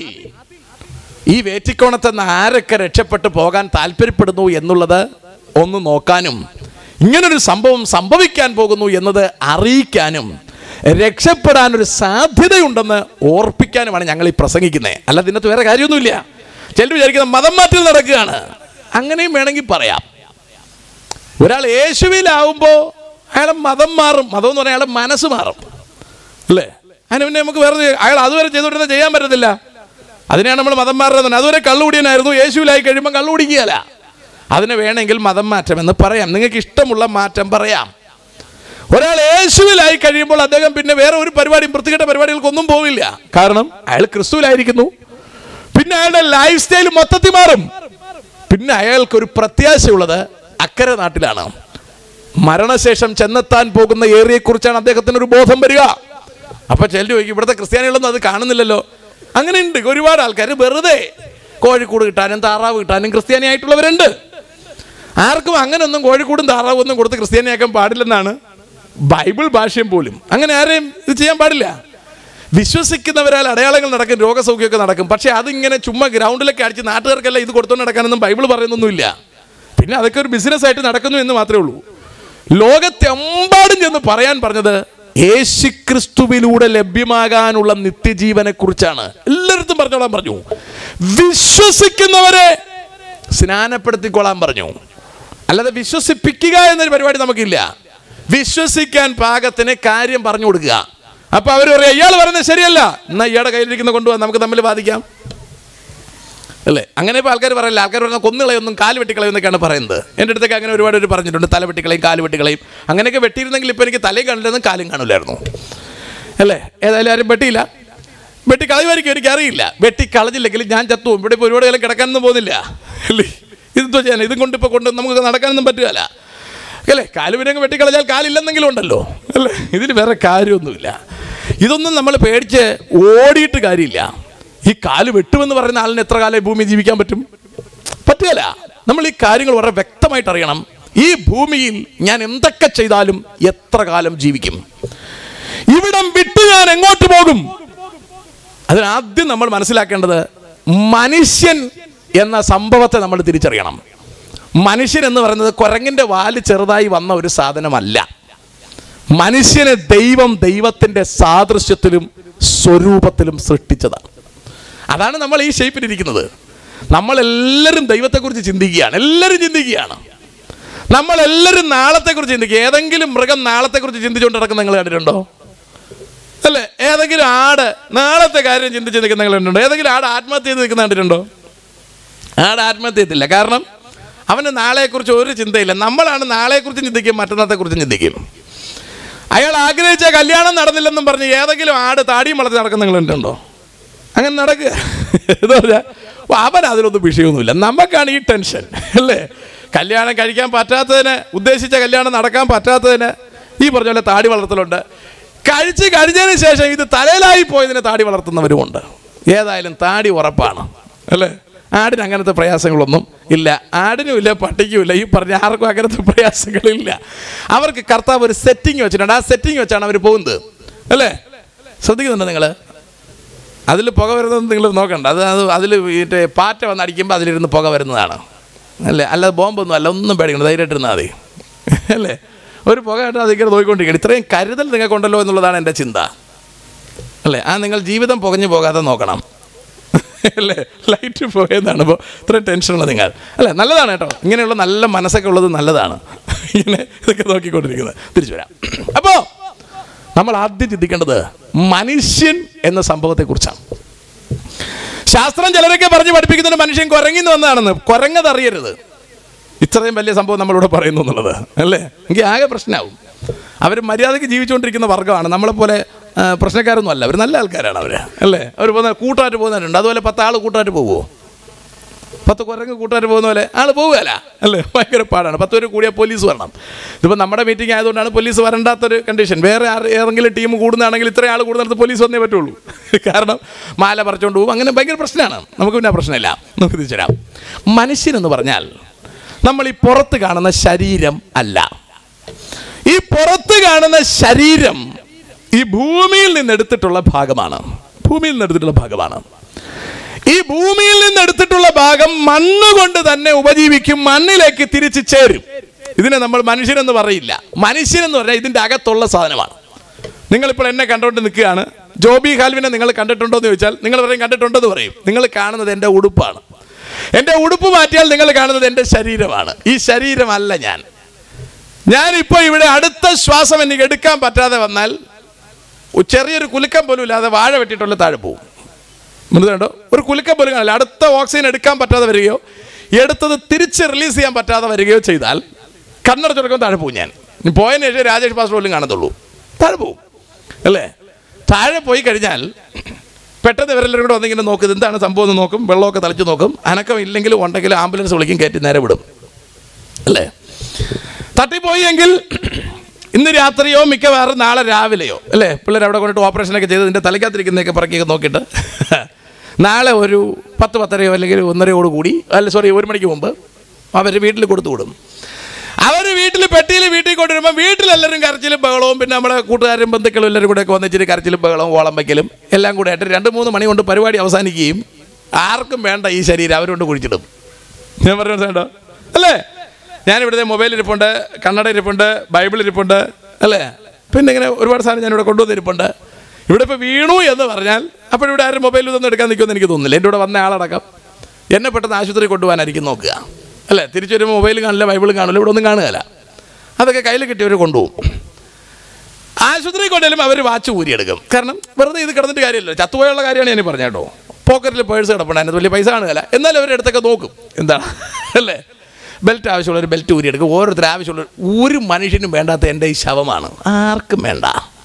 ഈ വേറ്റിക്കോണത്ത് നിന്ന് ആരൊക്കെ രക്ഷപ്പെട്ടു പോകാൻ താല്പര്യപ്പെടുന്നു എന്നുള്ളത് ഒന്ന് നോക്കാനും ഇങ്ങനൊരു സംഭവം സംഭവിക്കാൻ പോകുന്നു എന്നത് അറിയിക്കാനും രക്ഷപ്പെടാൻ ഒരു സാധ്യതയുണ്ടെന്ന് ഓർപ്പിക്കാനുമാണ് ഞങ്ങൾ ഈ പ്രസംഗിക്കുന്നത് അല്ല ഇതിനകത്ത് വേറെ കാര്യമൊന്നുമില്ല ചിലർ വിചാരിക്കുന്നത് മതം മാറ്റൽ നടക്കുകയാണ് അങ്ങനെയും വേണമെങ്കിൽ പറയാം ഒരാൾ യേശുവിലാവുമ്പോൾ അയാളെ മതം മാറും മതം എന്ന് പറഞ്ഞാൽ അയാളുടെ മനസ്സ് മാറും അല്ലേ അതിന് പിന്നെ നമുക്ക് വേറെ അയാൾ അതുവരെ ചെയ്തുകൊണ്ടിരുന്ന ചെയ്യാൻ പറ്റത്തില്ല അതിനെയാണ് നമ്മൾ മതം മാറുന്നത് അതുവരെ കള്ളുകുടിയനായിരുന്നു യേശുവിലായി കഴിയുമ്പോൾ കള്ളുകുടിക്കുകയല്ല അതിന് വേണമെങ്കിൽ മതം മാറ്റം എന്ന് പറയാം നിങ്ങൾക്ക് ഇഷ്ടമുള്ള മാറ്റം പറയാം ഒരാൾ യേശുവിലായി കഴിയുമ്പോൾ അദ്ദേഹം പിന്നെ വേറെ ഒരു പരിപാടിയും വൃത്തികെട്ട പരിപാടികൾക്കൊന്നും പോവില്ല കാരണം അയാൾ ക്രിസ്തുവിലായിരിക്കുന്നു പിന്നെ അയാളുടെ ലൈഫ് സ്റ്റൈൽ മൊത്തത്തിൽ മാറും പിന്നെ അയാൾക്കൊരു പ്രത്യാശയുള്ളത് അക്കരെ നാട്ടിലാണ് മരണശേഷം ചെന്നെത്താൻ പോകുന്ന ഏറിയെക്കുറിച്ചാണ് അദ്ദേഹത്തിന് ഒരു ബോധം വരിക അപ്പൊ ചിലർ ചോദിക്കും ഇവിടുത്തെ ക്രിസ്ത്യാനികളൊന്നും അത് കാണുന്നില്ലല്ലോ അങ്ങനെ ഉണ്ട് ഒരുപാട് ആൾക്കാർ വെറുതെ കോഴിക്കൂട് കിട്ടാനും താറാവ് കിട്ടാനും ക്രിസ്ത്യാനിയായിട്ടുള്ളവരുണ്ട് ആർക്കും അങ്ങനൊന്നും കോഴിക്കൂടും താറാവും ഒന്നും കൊടുത്ത് ക്രിസ്ത്യാനിയാക്കാൻ പാടില്ലെന്നാണ് ബൈബിൾ ഭാഷ്യം പോലും അങ്ങനെ ആരെയും ഇത് ചെയ്യാൻ പാടില്ല വിശ്വസിക്കുന്നവരാൽ അടയാളങ്ങൾ നടക്കും രോഗസൗഖ്യമൊക്കെ നടക്കും പക്ഷേ അതിങ്ങനെ ചുമ്മാ ഗ്രൗണ്ടിലൊക്കെ അടിച്ച് നാട്ടുകാർക്കല്ല ഇത് കൊടുത്തോണ്ട് നടക്കാനൊന്നും ബൈബിൾ പറയുന്നൊന്നുമില്ല പിന്നെ അതൊക്കെ ഒരു ബിസിനസ് ആയിട്ട് നടക്കുന്നു എന്ന് മാത്രമേ ഉള്ളൂ ലോകത്തെമ്പാടും ചെന്ന് പറയാൻ പറഞ്ഞത് യേശുക്രിസ്തുവിലൂടെ ലഭ്യമാകാനുള്ള നിത്യജീവനെ കുറിച്ചാണ് എല്ലായിടത്തും പറഞ്ഞോളാൻ പറഞ്ഞു വിശ്വസിക്കുന്നവരെ സ്നാനപ്പെടുത്തിക്കൊള്ളാൻ പറഞ്ഞു അല്ലാതെ വിശ്വസിപ്പിക്കുക എന്നൊരു പരിപാടി നമുക്കില്ല വിശ്വസിക്കാൻ പാകത്തിന് കാര്യം പറഞ്ഞു കൊടുക്കുക അപ്പൊ അവർ പറയാം ഇയാൾ പറയുന്നത് ശരിയല്ല എന്നാ ഇയാളുടെ കയ്യിലിരിക്കുന്ന കൊണ്ടുപോകാൻ നമുക്ക് തമ്മിൽ ബാധിക്കാം അല്ലേ അങ്ങനെ ഇപ്പോൾ ആൾക്കാർ പറയില്ല ആൾക്കാർ പറഞ്ഞാൽ കൊന്നുകളയൊന്നും കാല് വെട്ടിക്കളയെന്നൊക്കെയാണ് പറയുന്നത് എൻ്റെ അടുത്തൊക്കെ അങ്ങനെ ഒരുപാട് പേര് പറഞ്ഞിട്ടുണ്ട് തല വെട്ടിക്കളയും കാല് വെട്ടിക്കളയും അങ്ങനെയൊക്കെ വെട്ടിയിരുന്നെങ്കിൽ ഇപ്പോൾ എനിക്ക് തലയും കാണില്ലെന്നും കാലും കാണില്ലായിരുന്നു അല്ലേ ഏതായാലും ആരും വെട്ടിയില്ല വെട്ടി കളയുമായിരിക്കും എനിക്ക് അറിയില്ല വെട്ടി കളഞ്ഞില്ലെങ്കിൽ ഞാൻ ചത്തു പോകും. ഇവിടെ ഇപ്പോൾ ഒരുപാട് കാലം കിടക്കാനൊന്നും പോകുന്നില്ല അല്ലേ ഇതെന്തോ ചെയ്യാൻ ഇതും കൊണ്ട് ഇപ്പോൾ കൊണ്ട് നമുക്ക് നടക്കാനൊന്നും പറ്റുകയല്ല അല്ലേ കാല് പിന്നെ വെട്ടിക്കളഞ്ഞാൽ കാലില്ലെന്നെങ്കിലും ഉണ്ടല്ലോ അല്ലേ ഇതിന് വേറെ കാര്യമൊന്നുമില്ല ഇതൊന്നും നമ്മൾ പേടിച്ച് ഓടിയിട്ട് കാര്യമില്ല ഈ കാല് വെട്ടുമെന്ന് പറയുന്ന ആളിന് എത്ര കാലം ഈ ഭൂമി ജീവിക്കാൻ പറ്റും പറ്റുകയില്ല നമ്മൾ ഈ കാര്യങ്ങൾ വളരെ വ്യക്തമായിട്ട് അറിയണം ഈ ഭൂമിയിൽ ഞാൻ എന്തൊക്കെ ചെയ്താലും എത്ര കാലം ജീവിക്കും ഇവിടം വിട്ട് ഞാൻ എങ്ങോട്ട് പോകും അതിനാദ്യം നമ്മൾ മനസ്സിലാക്കേണ്ടത് മനുഷ്യൻ എന്ന സംഭവത്തെ നമ്മൾ തിരിച്ചറിയണം മനുഷ്യൻ എന്ന് പറയുന്നത് കുരങ്ങിന്റെ വാല് ചെറുതായി വന്ന ഒരു സാധനമല്ല മനുഷ്യനെ ദൈവം ദൈവത്തിന്റെ സാദൃശ്യത്തിലും സ്വരൂപത്തിലും സൃഷ്ടിച്ചതാണ് അതാണ് നമ്മൾ ഈ ഷേപ്പിലിരിക്കുന്നത് നമ്മളെല്ലാവരും ദൈവത്തെക്കുറിച്ച് ചിന്തിക്കുകയാണ് എല്ലാവരും ചിന്തിക്കുകയാണ് നമ്മളെല്ലാവരും നാളത്തെക്കുറിച്ച് ചിന്തിക്കുക ഏതെങ്കിലും മൃഗം നാളത്തെക്കുറിച്ച് ചിന്തിച്ചുകൊണ്ട് നടക്കുന്ന നിങ്ങൾ കണ്ടിട്ടുണ്ടോ അല്ലേ ഏതെങ്കിലും ആട് നാളത്തെ കാര്യം ചിന്തിച്ച് നിൽക്കുന്ന നിങ്ങൾ കണ്ടിട്ടുണ്ടോ ഏതെങ്കിലും ആട് ആത്മഹത്യ ചെയ്ത് നിൽക്കുന്ന കണ്ടിട്ടുണ്ടോ ആട് ആത്മഹത്യ ചെയ്തില്ല കാരണം അവന് നാളെക്കുറിച്ച് ഒരു ചിന്തയില്ല നമ്മളാണ് നാളെക്കുറിച്ച് ചിന്തിക്കും മറ്റന്നാളത്തെക്കുറിച്ച് ചിന്തിക്കും അയാൾ ആഗ്രഹിച്ച കല്യാണം നടന്നില്ലെന്നും പറഞ്ഞ് ഏതെങ്കിലും ആട് താടിയും വളർത്തി നടക്കുന്ന നിങ്ങൾ കണ്ടിട്ടുണ്ടോ അങ്ങനെ നടക്കുക എന്ന് പറഞ്ഞാൽ ഓ, അവൻ അതിലൊന്നും വിഷയമൊന്നുമില്ല നമുക്കാണ് ഈ ടെൻഷൻ അല്ലേ കല്യാണം കഴിക്കാൻ പറ്റാത്തതിന് ഉദ്ദേശിച്ച കല്യാണം നടക്കാൻ പറ്റാത്തതിന് ഈ പറഞ്ഞ പോലെ താടി വളർത്തലുണ്ട് കഴിച്ച് കഴിഞ്ഞതിന് ശേഷം ഇത് തലയിലായി പോയതിന് താടി വളർത്തുന്നവരുമുണ്ട് ഏതായാലും താടി ഉറപ്പാണ് അല്ലേ ആടിന് അങ്ങനത്തെ പ്രയാസങ്ങളൊന്നും ഇല്ല ആടിനും ഇല്ല പട്ടിക്കും ഇല്ല ഈ പറഞ്ഞ ആർക്കും അങ്ങനത്തെ പ്രയാസങ്ങളില്ല അവർക്ക് കർത്താവ് ഒരു സെറ്റിംഗ് വെച്ചിട്ടുണ്ട് ആ സെറ്റിംഗ് വെച്ചാണ് അവർ പോകുന്നത് അല്ലേ ശ്രദ്ധിക്കുന്നുണ്ടോ നിങ്ങൾ അതിൽ പുക വരുന്നത് നിങ്ങൾ നോക്കണ്ട അത് അത് അതിൽ മറ്റേ പാറ്റ വന്ന് അടിക്കുമ്പോൾ അതിലിരുന്ന് പുക വരുന്നതാണ് അല്ലേ അല്ലാതെ ബോംബൊന്നും അല്ല ഒന്നും പേടിക്കണം ധൈര്യമായിട്ടിരുന്നാൽ മതി അല്ലേ ഒരു പുക ആയിട്ട് അതിങ്ങനെ നോക്കിക്കൊണ്ടിരിക്കണം ഇത്രയും കരുതൽ നിങ്ങൾക്കുണ്ടല്ലോ എന്നുള്ളതാണ് എൻ്റെ ചിന്ത അല്ലേ ആ നിങ്ങൾ ജീവിതം പുകഞ്ഞു പോകാതെ നോക്കണം അല്ലേ ലൈറ്റ് പോയെന്നാണ് അപ്പോൾ ഇത്രയും ടെൻഷനുള്ള നിങ്ങൾ അല്ലേ നല്ലതാണ് കേട്ടോ ഇങ്ങനെയുള്ള നല്ല മനസ്സൊക്കെ ഉള്ളത് നല്ലതാണ് ഇങ്ങനെ ഇതൊക്കെ നോക്കിക്കൊണ്ടിരിക്കുന്നത് തിരിച്ചു വരാം അപ്പോൾ നമ്മൾ ആദ്യം ചിന്തിക്കേണ്ടത് മനുഷ്യൻ എന്ന സംഭവത്തെക്കുറിച്ചാണ് ശാസ്ത്രം ചിലരൊക്കെ പറഞ്ഞ് പഠിപ്പിക്കുന്നുണ്ട് മനുഷ്യൻ കുരങ്ങിന്ന് വന്നതാണെന്ന് കുരങ്ങത് അറിയരുത് ഇത്രയും വലിയ സംഭവം നമ്മളിവിടെ പറയുന്നു എന്നുള്ളത് അല്ലേ എങ്കിൽ ആകെ പ്രശ്നമാവും അവർ മര്യാദയ്ക്ക് ജീവിച്ചുകൊണ്ടിരിക്കുന്ന വർഗ്ഗമാണ് നമ്മളെപ്പോലെ ആ, പ്രശ്നക്കാരൊന്നും അല്ല അവർ നല്ല ആൾക്കാരാണ് അവർ അല്ലേ അവർ പോകുന്ന കൂട്ടായിട്ട് പോകുന്നവരുണ്ട് അതുപോലെ പത്ത് ആൾ കൂട്ടായിട്ട് പോകുമോ പത്ത് കുരങ്ങ് കൂട്ടുകാർ പോകുന്ന പോലെ ആൾ പോവുകയല്ല അല്ലേ ഭയങ്കര പാടാണ് പത്ത് പേര് കൂടിയാൽ പോലീസ് വരണം ഇതിപ്പോൾ നമ്മുടെ മീറ്റിംഗ് ആയതുകൊണ്ടാണ് പോലീസ് വരണ്ടാത്തൊരു കണ്ടീഷൻ വേറെ ആര് ഏതെങ്കിലും ടീം കൂടുന്നതാണെങ്കിൽ ഇത്രയും ആൾ കൂടുന്നിടത്ത് പോലീസ് വന്നേ പറ്റുള്ളൂ കാരണം മാല പറിച്ചുകൊണ്ട് പോകും അങ്ങനെ ഭയങ്കര പ്രശ്നമാണ് നമുക്ക് പിന്നെ ആ പ്രശ്നമില്ല നമുക്ക് തിരിച്ചുതരാം മനുഷ്യനെന്ന് പറഞ്ഞാൽ നമ്മൾ ഈ പുറത്ത് കാണുന്ന ശരീരം അല്ല ഈ പുറത്ത് കാണുന്ന ശരീരം ഈ ഭൂമിയിൽ നിന്ന് എടുത്തിട്ടുള്ള ഭാഗമാണ് ഭൂമിയിൽ നിന്ന് എടുത്തിട്ടുള്ള ഭാഗമാണ് ഈ ഭൂമിയിൽ നിന്ന് എടുത്തിട്ടുള്ള ഭാഗം മണ്ണുകൊണ്ട് തന്നെ ഉപജീവിക്കും മണ്ണിലേക്ക് തിരിച്ചു ചേരും ഇതിനെ നമ്മൾ മനുഷ്യനെന്ന് പറയില്ല മനുഷ്യനെന്ന് പറഞ്ഞാൽ ഇതിൻ്റെ അകത്തുള്ള സാധനമാണ് നിങ്ങളിപ്പോൾ എന്നെ കണ്ടുകൊണ്ട് നിൽക്കുകയാണ് ജോബി ഹാൽവിനെ നിങ്ങൾ കണ്ടിട്ടുണ്ടോ എന്ന് ചോദിച്ചാൽ നിങ്ങൾ പറയും കണ്ടിട്ടുണ്ടെന്ന് പറയും നിങ്ങൾ കാണുന്നത് എൻ്റെ ഉടുപ്പാണ് എൻ്റെ ഉടുപ്പ് മാറ്റിയാൽ നിങ്ങൾ കാണുന്നത് എൻ്റെ ശരീരമാണ് ഈ ശരീരമല്ല ഞാൻ ഞാനിപ്പോൾ ഇവിടെ അടുത്ത ശ്വാസം എനിക്ക് എടുക്കാൻ പറ്റാതെ വന്നാൽ ഒരു ചെറിയൊരു കുലുക്കം പോലും ഇല്ലാതെ വാഴ വെട്ടിയിട്ടുള്ള താഴെ പോകും മനസ്സിലുണ്ടോ ഒരു കുലുക്കം പോലും കാണില്ല അടുത്ത ഓക്സിജൻ എടുക്കാൻ പറ്റാതെ വരികയോ എടുത്തത് തിരിച്ച് റിലീസ് ചെയ്യാൻ പറ്റാതെ വരികയോ ചെയ്താൽ കണ്ണടച്ചുടക്കം താഴെ പോകും ഞാൻ ഇനി പോയതിന് ശേഷം രാജേഷ് പാസ് പോലും കാണത്തുള്ളൂ താഴെ പോകും അല്ലേ താഴെ പോയി കഴിഞ്ഞാൽ പെട്ടെന്ന് ഇവരെല്ലാവരും കൂടെ വന്നിങ്ങനെ നോക്കും എന്താണ് സംഭവം എന്ന് നോക്കും വെള്ളമൊക്കെ തളിച്ച് നോക്കും അനക്കം ഇല്ലെങ്കിലും ഉണ്ടെങ്കിലും ആംബുലൻസ് വിളിക്കും കയറ്റി നേരെ വിടും അല്ലേ തട്ടിപ്പോയി എങ്കിൽ ഇന്ന് രാത്രിയോ മിക്കവാറും നാളെ രാവിലെയോ അല്ലേ പിള്ളേർ അവിടെ കൊണ്ടിട്ട് ഓപ്പറേഷനൊക്കെ ചെയ്ത് ഇതിൻ്റെ തലയ്ക്കകത്തിരിക്കുന്നതൊക്കെ പറക്കിയൊക്കെ നോക്കിയിട്ട് നാളെ ഒരു പത്ത് പത്തരയോ അല്ലെങ്കിൽ ഒന്നരയോട് കൂടി അല്ല സോറി ഒരു മണിക്ക് മുമ്പ് അവർ വീട്ടിൽ കൊടുത്തു വിടും അവർ വീട്ടിൽ പെട്ടിയിൽ വീട്ടിൽ കൊണ്ടുവരുമ്പോൾ വീട്ടിലെല്ലാവരും കരച്ചിലും ബഹളവും പിന്നെ നമ്മുടെ കൂട്ടുകാരും ബന്ധുക്കളും എല്ലാവരും കൂടെ ഒക്കെ വന്നിച്ചിട്ട് കരച്ചിലും ബഹളവും ഓളം വയ്ക്കലും എല്ലാം കൂടെ ആയിട്ട് രണ്ട് മൂന്ന് മണി കൊണ്ട് പരിപാടി അവസാനിക്കുകയും ആർക്കും വേണ്ട ഈ ശരീരം അവരുകൊണ്ട് കുഴിച്ചിടും ഞാൻ പറഞ്ഞു മനസ്സിലായോ അല്ലേ ഞാൻ ഇവിടുത്തെ മൊബൈൽ ഇരിപ്പുണ്ട് കണ്ണട ഇരിപ്പുണ്ട് ബൈബിൾ ഇരിപ്പുണ്ട് അല്ലേ പിന്നെ ഇങ്ങനെ ഒരുപാട് സാധനം ഞാൻ ഇവിടെ കൊണ്ടുവന്ന് ഇരിപ്പുണ്ട് ഇവിടെ ഇപ്പോൾ വീണു എന്ന് പറഞ്ഞാൽ അപ്പോൾ ഇവിടെ ആരും മൊബൈൽ ഇതൊന്നും എടുക്കാൻ നിൽക്കുമെന്ന് എനിക്ക് തോന്നുന്നില്ല എൻ്റെ കൂടെ വന്ന ആളടക്കം എന്നെ പെട്ടെന്ന് ആശുപത്രി കൊണ്ടുപോകാനായിരിക്കും നോക്കുക അല്ലേ തിരിച്ചു വരുമ്പോൾ മൊബൈൽ കാണില്ല ബൈബിൾ കാണില്ല ഇവിടെ ഒന്നും കാണുകയില്ല അതൊക്കെ കയ്യിൽ കിട്ടിയവർ കൊണ്ടുപോകും ആശുപത്രി കൊണ്ടുവരും അവർ വാച്ച് ഊരിയെടുക്കും കാരണം വെറുതെ ഇത് കിടന്നിട്ട് കാര്യമില്ല ചത്തുപോയുള്ള കാര്യമാണ് ഞാൻ പറഞ്ഞ കേട്ടോ പോക്കറ്റിൽ പേഴ്സ് കിടപ്പുണ്ട് അതിനകത്ത് വലിയ പൈസ കാണുകയില്ല എന്നാലും അവരെടുത്തൊക്കെ നോക്കും എന്താണ് അല്ലേ ബെൽറ്റ് ആവശ്യമുള്ളവർ ബെൽറ്റ് ഊരിയെടുക്കും ഓരോരുത്തർ ആവശ്യമുള്ള ഒരു മനുഷ്യനും വേണ്ടാത്ത എൻ്റെ ഈ ശവമാണ് ആർക്കും വേണ്ട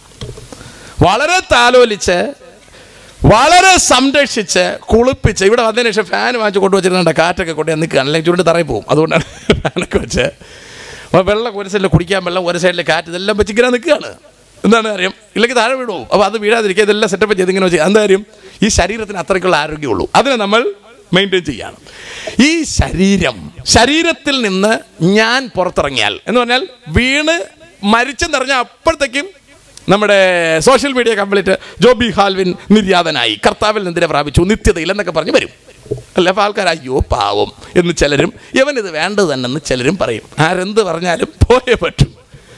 വളരെ താലോലിച്ച് വളരെ സംരക്ഷിച്ച് കുളിപ്പിച്ച് ഇവിടെ വന്നതിന് ശേഷം ഫാൻ വാങ്ങിച്ച് കൊണ്ടുവച്ചിരുന്നുണ്ട് കാറ്റൊക്കെ കൊണ്ട് നിൽക്കുകയാണ് അല്ലെങ്കിൽ ചുരുണ്ട് തറയിൽ പോകും അതുകൊണ്ടാണ് ഫാനൊക്കെ വെച്ച് അപ്പോൾ വെള്ളം ഒരു സൈഡിൽ കുടിക്കാൻ വെള്ളം ഒരു സൈഡിൽ കാറ്റ് ഇതെല്ലാം വെച്ച് ഇങ്ങനെ നിൽക്കുകയാണ് എന്താണ് കാര്യം ഇല്ലെങ്കിൽ താഴെ വീണു പോകും അപ്പോൾ അത് വീഴാതിരിക്കുക ഇതെല്ലാം സെറ്റപ്പ് ചെയ്ത് ഇങ്ങനെ വെച്ച് എന്താ കാര്യം ഈ ശരീരത്തിന് അത്രയ്ക്കുള്ള ആരോഗ്യമുള്ളൂ അതിനെ നമ്മൾ മെയിൻറ്റെയിൻ ചെയ്യണം ഈ ശരീരം ശരീരത്തിൽ നിന്ന് ഞാൻ പുറത്തിറങ്ങിയാൽ എന്ന് പറഞ്ഞാൽ വീണ് മരിച്ചെന്നറിഞ്ഞാൽ അപ്പോഴത്തേക്കും നമ്മുടെ social media complete Joby Halvin നിര്യാതനായി കർത്താവിൽ നിന്തിരെ പ്രാപിച്ചു നിത്യതയിൽ എന്നൊക്കെ പറഞ്ഞ് വരും അല്ല അപ്പോൾ ആൾക്കാർ അയ്യോ പാവം എന്ന് ചിലരും ഇവൻ ഇത് വേണ്ടത് തന്നെന്ന് ചിലരും പറയും ആരെന്ത് പറഞ്ഞാലും പോയേ പറ്റൂ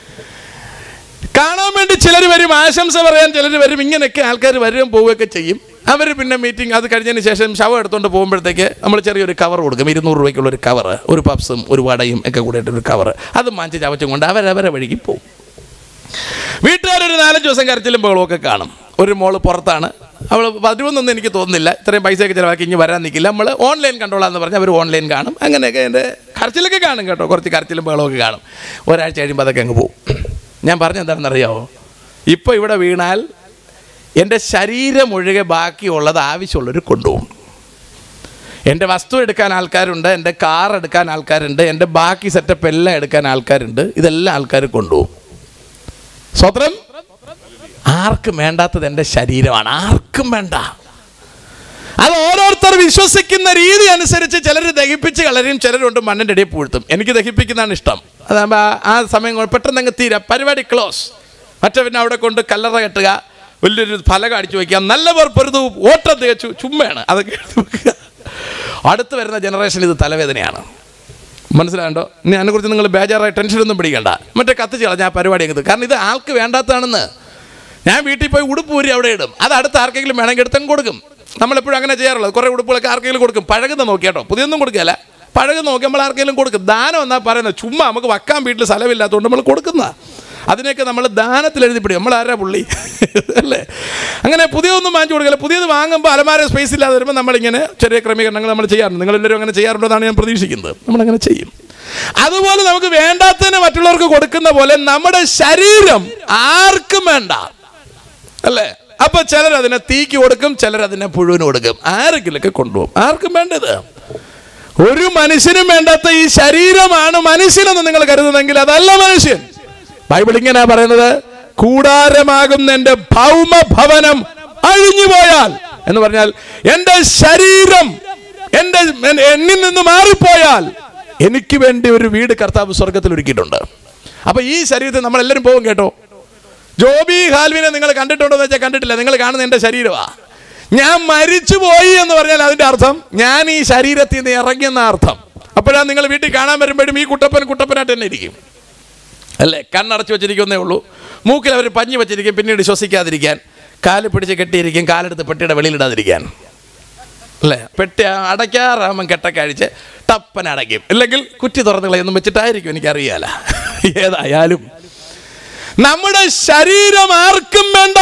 കാണാൻ വേണ്ടി ചിലർ വരും ആശംസ പറയാൻ ചിലർ വരും ഇങ്ങനെയൊക്കെ ആൾക്കാർ വരികയും പോവുകയൊക്കെ ചെയ്യും അവർ പിന്നെ മീറ്റിംഗ് അത് കഴിഞ്ഞതിന് ശേഷം ശവം എടുത്തുകൊണ്ട് പോകുമ്പോഴത്തേക്ക് നമ്മൾ ചെറിയൊരു കവർ കൊടുക്കും ഇരുന്നൂറ് രൂപയ്ക്കുള്ള ഒരു കവർ ഒരു പപ്സും ഒരു വടയും ഒക്കെ കൂടിയിട്ടൊരു കവർ അത് മാഞ്ച് ചവച്ചും കൊണ്ട് അവരവരെ വഴിക്ക് പോകും വീട്ടുകാരൊരു നാലഞ്ച് ദിവസം കരച്ചിലും ബഹളമൊക്കെ കാണും ഒരു മോള് പുറത്താണ് അവൾ പതിവൊന്നും എനിക്ക് തോന്നുന്നില്ല ഇത്രയും പൈസയൊക്കെ ചിലവാക്കി ഇനി വരാൻ നിൽക്കില്ല നമ്മൾ ഓൺലൈൻ കണ്ടോളാന്ന് പറഞ്ഞാൽ അവർ ഓൺലൈൻ കാണും അങ്ങനെയൊക്കെ എൻ്റെ കരച്ചിലൊക്കെ കാണും കേട്ടോ കുറച്ച് കരച്ചിലും ബഹളമൊക്കെ കാണും ഒരാഴ്ച കഴിയുമ്പോൾ അതൊക്കെ അങ്ങ് പോകും ഞാൻ പറഞ്ഞെന്താണെന്നറിയാമോ ഇപ്പോൾ ഇവിടെ വീണാൽ എൻ്റെ ശരീരം ഒഴികെ ബാക്കിയുള്ളത് ആവശ്യമുള്ളവർ കൊണ്ടുപോകും എൻ്റെ വസ്തു എടുക്കാൻ ആൾക്കാരുണ്ട് എൻ്റെ കാർ എടുക്കാൻ ആൾക്കാരുണ്ട് എൻ്റെ ബാക്കി സെറ്റപ്പ് എല്ലാം എടുക്കാൻ ആൾക്കാരുണ്ട് ഇതെല്ലാം ആൾക്കാർ കൊണ്ടുപോകും സ്വത്രം ആർക്കും വേണ്ടാത്തത് എൻ്റെ ശരീരമാണ് ആർക്കും വേണ്ട അത് ഓരോരുത്തർ വിശ്വസിക്കുന്ന രീതി അനുസരിച്ച് ചിലർ ദഹിപ്പിച്ച് കളരും ചിലരുണ്ട് മണ്ണിൻ്റെ ഇടയിൽ പൂഴ്ത്തും എനിക്ക് ദഹിപ്പിക്കുന്നതാണ് ഇഷ്ടം അതാകുമ്പോൾ ആ- ആ സമയം കൊണ്ട് പെട്ടെന്ന് അങ്ങ് തീരാ പരിപാടി ക്ലോസ് മറ്റേ പിന്നെ അവിടെ കൊണ്ട് കല്ലറ കെട്ടുക വലിയൊരു ഫലക അടിച്ചു വയ്ക്കുക നല്ലവർ പൊരുതു ഓട്ടം തേച്ചു ചുമ്മയാണ് അതൊക്കെ എടുത്ത് വെക്കുക അടുത്ത് വരുന്ന ജനറേഷൻ ഇത് തലവേദനയാണ് മനസ്സിലാകണ്ടോ ഇനി അതിനെക്കുറിച്ച് നിങ്ങൾ ബേജാറായി ടെൻഷനൊന്നും പിടിക്കണ്ട മറ്റേ കത്തിച്ച് കളഞ്ഞ ആ പരിപാടി അങ്ങ് തീർക്കും. കാരണം ഇത് ആൾക്ക് വേണ്ടാത്തതാണെന്ന് ഞാൻ വീട്ടിൽ പോയി ഉടുപ്പ് ഊരി അവിടെ ഇടും അത് അടുത്ത് ആർക്കെങ്കിലും വേണമെങ്കിൽ എടുത്തങ്ങ് കൊടുക്കും നമ്മളെപ്പോഴും അങ്ങനെ ചെയ്യാറുള്ളത് കുറേ ഉടുപ്പുകളൊക്കെ ആർക്കെങ്കിലും കൊടുക്കും പഴകുന്ന നോക്കി കേട്ടോ പുതിയൊന്നും കൊടുക്കുകയല്ല പഴകുന്ന നോക്കി നമ്മൾ ആർക്കെങ്കിലും കൊടുക്കും ദാനം എന്നാ പറയുന്നത് ചുമ്മാ നമുക്ക് വക്കാൻ വീട്ടിൽ സ്ഥലമില്ലാത്തതുകൊണ്ട് നമ്മൾ കൊടുക്കുന്ന അതിനെയൊക്കെ നമ്മൾ ദാനത്തിൽ എഴുതി പിടിക്കും നമ്മൾ ആരാ പുള്ളി അല്ലേ അങ്ങനെ പുതിയതൊന്നും വാങ്ങിച്ചു കൊടുക്കില്ല പുതിയത് വാങ്ങുമ്പോൾ അലമാര സ്പേസ് ഇല്ലാതെ വരുമ്പോൾ നമ്മളിങ്ങനെ ചെറിയ ക്രമീകരണങ്ങൾ നമ്മൾ ചെയ്യാറുണ്ട് നിങ്ങളെല്ലാവരും അങ്ങനെ ചെയ്യാറുണ്ടെന്നാണ് ഞാൻ പ്രതീക്ഷിക്കുന്നത് നമ്മളങ്ങനെ ചെയ്യും അതുപോലെ നമുക്ക് വേണ്ടാത്തതിന് മറ്റുള്ളവർക്ക് കൊടുക്കുന്ന പോലെ നമ്മുടെ ശരീരം ആർക്കും വേണ്ട അല്ലേ അപ്പൊ ചിലർ അതിനെ തീക്ക് കൊടുക്കും ചിലർ അതിനെ പുഴുവിന് കൊടുക്കും ആരെങ്കിലൊക്കെ കൊണ്ടുപോകും ആർക്കും വേണ്ടത് ഒരു മനുഷ്യനും വേണ്ടാത്ത ഈ ശരീരമാണ് മനുഷ്യനെന്ന് നിങ്ങൾ കരുതുന്നെങ്കിൽ അതല്ല മനുഷ്യൻ ബൈബിൾ ഇങ്ങനെ പറയുന്നത് കൂടാരമാകുന്ന എന്റെ ഭൗമ ഭവനം അഴിഞ്ഞു പോയാൽ എന്ന് പറഞ്ഞാൽ എന്റെ ശരീരം എന്റെ എൻ- എന്നിൽ നിന്ന് മാറിപ്പോയാൽ എനിക്ക് വേണ്ടി ഒരു വീട് കർത്താവ് സ്വർഗത്തിൽ ഒരുക്കിയിട്ടുണ്ട് അപ്പൊ ഈ ശരീരത്തിൽ നമ്മൾ എല്ലാവരും പോകും കേട്ടോ ജോബി ഹാൽവിനെ നിങ്ങൾ കണ്ടിട്ടുണ്ടോ എന്ന് വെച്ചാൽ കണ്ടിട്ടില്ല നിങ്ങൾ കാണുന്ന എൻ്റെ ശരീരമാ ഞാൻ മരിച്ചു പോയി എന്ന് പറഞ്ഞാൽ അതിൻ്റെ അർത്ഥം ഞാൻ ഈ ശരീരത്തിൽ നിന്ന് ഇറങ്ങിയെന്ന അർത്ഥം അപ്പോഴാണ് നിങ്ങൾ വീട്ടിൽ കാണാൻ വരുമ്പോഴും ഈ കുട്ടപ്പൻ കുട്ടപ്പനായിട്ട് തന്നെ ഇരിക്കും അല്ലേ കണ്ണടച്ച് വെച്ചിരിക്കുന്നേ ഉള്ളൂ മൂക്കിൽ അവർ പഞ്ഞി വെച്ചിരിക്കും പിന്നീട് ശ്വസിക്കാതിരിക്കാൻ കാല് പിടിച്ച് കെട്ടിയിരിക്കും കാലെടുത്ത് പെട്ടിയുടെ വെളിയിലിടാതിരിക്കാൻ അല്ലേ പെട്ടി അടയ്ക്കാറാമം കെട്ടക്കഴിച്ച് ടപ്പൻ അടയ്ക്കും ഇല്ലെങ്കിൽ കുറ്റി തുറന്നു കളയൊന്നും വെച്ചിട്ടായിരിക്കും എനിക്കറിയാല ഏതായാലും നമ്മുടെ ശരീരം ആർക്കും വേണ്ട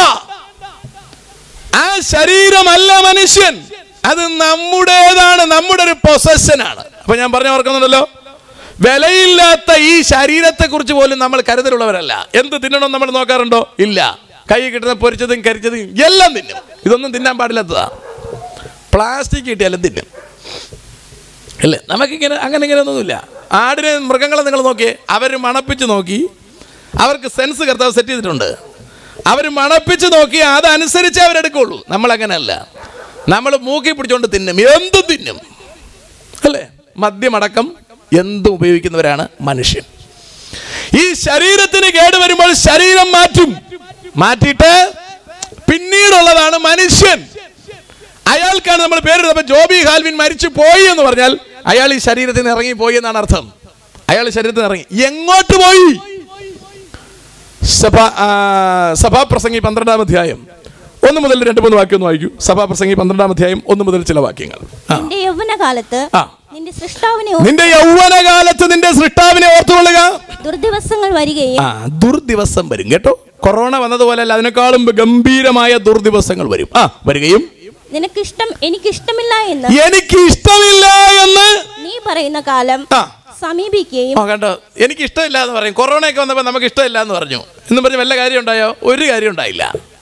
ആ ശരീരമല്ല മനുഷ്യൻ അത് നമ്മുടേതാണ് നമ്മുടെ ഒരു പൊസഷനാണ് അപ്പൊ ഞാൻ പറഞ്ഞു ഓർക്കുന്നുണ്ടല്ലോ വിലയില്ലാത്ത ഈ ശരീരത്തെ കുറിച്ച് പോലും നമ്മൾ കരുതലുള്ളവരല്ല എന്ത് തിന്നണം നമ്മൾ നോക്കാറുണ്ടോ ഇല്ല കൈ കിട്ടുന്ന പൊരിച്ചതും കരിച്ചതും എല്ലാം തിന്നും ഇതൊന്നും തിന്നാൻ പാടില്ലാത്തതാ പ്ലാസ്റ്റിക് കിട്ടിയാലും തിന്നും അല്ലേ നമുക്കിങ്ങനെ അങ്ങനെ ഇങ്ങനെ ഒന്നുമില്ല ആടിനെ മൃഗങ്ങളെ നിങ്ങൾ നോക്കിയേ അവർ മണപ്പിച്ച് നോക്കി അവർക്ക് സെൻസ് കർത്താവ് സെറ്റ് ചെയ്തിട്ടുണ്ട് അവർ മണപ്പിച്ച് നോക്കി അതനുസരിച്ച് അവരെടുക്കുള്ളൂ നമ്മളങ്ങനെയല്ല നമ്മൾ മൂക്കി പിടിച്ചോണ്ട് തിന്നും എന്തും തിന്നും അല്ലേ മദ്യമടക്കം എന്തും ഉപയോഗിക്കുന്നവരാണ് മനുഷ്യൻ ഈ ശരീരത്തിന് കേട് വരുമ്പോൾ ശരീരം മാറ്റും മാറ്റിയിട്ട് പിന്നീടുള്ളതാണ് മനുഷ്യൻ അയാൾക്കാണ് നമ്മൾ പേരിടുന്നത് അപ്പൊ ജോബി ഹാൽവിൻ മരിച്ചു പോയി എന്ന് പറഞ്ഞാൽ അയാൾ ഈ ശരീരത്തിൽ നിന്ന് ഇറങ്ങി പോയി എന്നാണ് അർത്ഥം അയാൾ ശരീരത്തിൽ നിന്ന് ഇറങ്ങി എങ്ങോട്ട് പോയി സഭ ആ, സഭാപ്രസംഗി പന്ത്രണ്ടാം അധ്യായം ഒന്ന് മുതൽ രണ്ട് മൂന്ന് വാക്യം ഒന്ന് വായിക്കൂ സഭാപ്രസംഗി പന്ത്രണ്ടാം അധ്യായം ഒന്ന് മുതൽ ചില വാക്യങ്ങൾ ആ നിന്റെ യൗവനകാലത്ത് ആ. നിന്റെ സൃഷ്ടാവിനെ ഓർ- നിന്റെ യൗവനകാലത്ത് നിന്റെ സൃഷ്ടാവിനെ ഓർത്തുകൊള്ളുക ദുർദിവസങ്ങൾ വരികയും ആ ദുർദിവസം വരും കേട്ടോ കൊറോണ വന്നതുപോലെയല്ല അതിനേക്കാളും ഗംഭീരമായ ദുർദിവസങ്ങൾ വരും ആ വരികയും നിനക്കിഷ്ടം എനിക്കിഷ്ടമില്ല എന്ന് എനിക്ക് ഇഷ്ടമില്ല എന്ന് നീ പറയുന്ന കാലം ആ സമീപിക്കുകയും ആ കണ്ടോ എനിക്ക് ഇഷ്ടമില്ല എന്ന് പറയും കൊറോണയൊക്കെ വന്നപ്പോൾ നമുക്ക് ഇഷ്ടമില്ല എന്ന് പറഞ്ഞു എന്നും പറഞ്ഞ് വല്ല കാര്യം ഉണ്ടായോ ഒരു കാര്യം ഉണ്ടായില്ല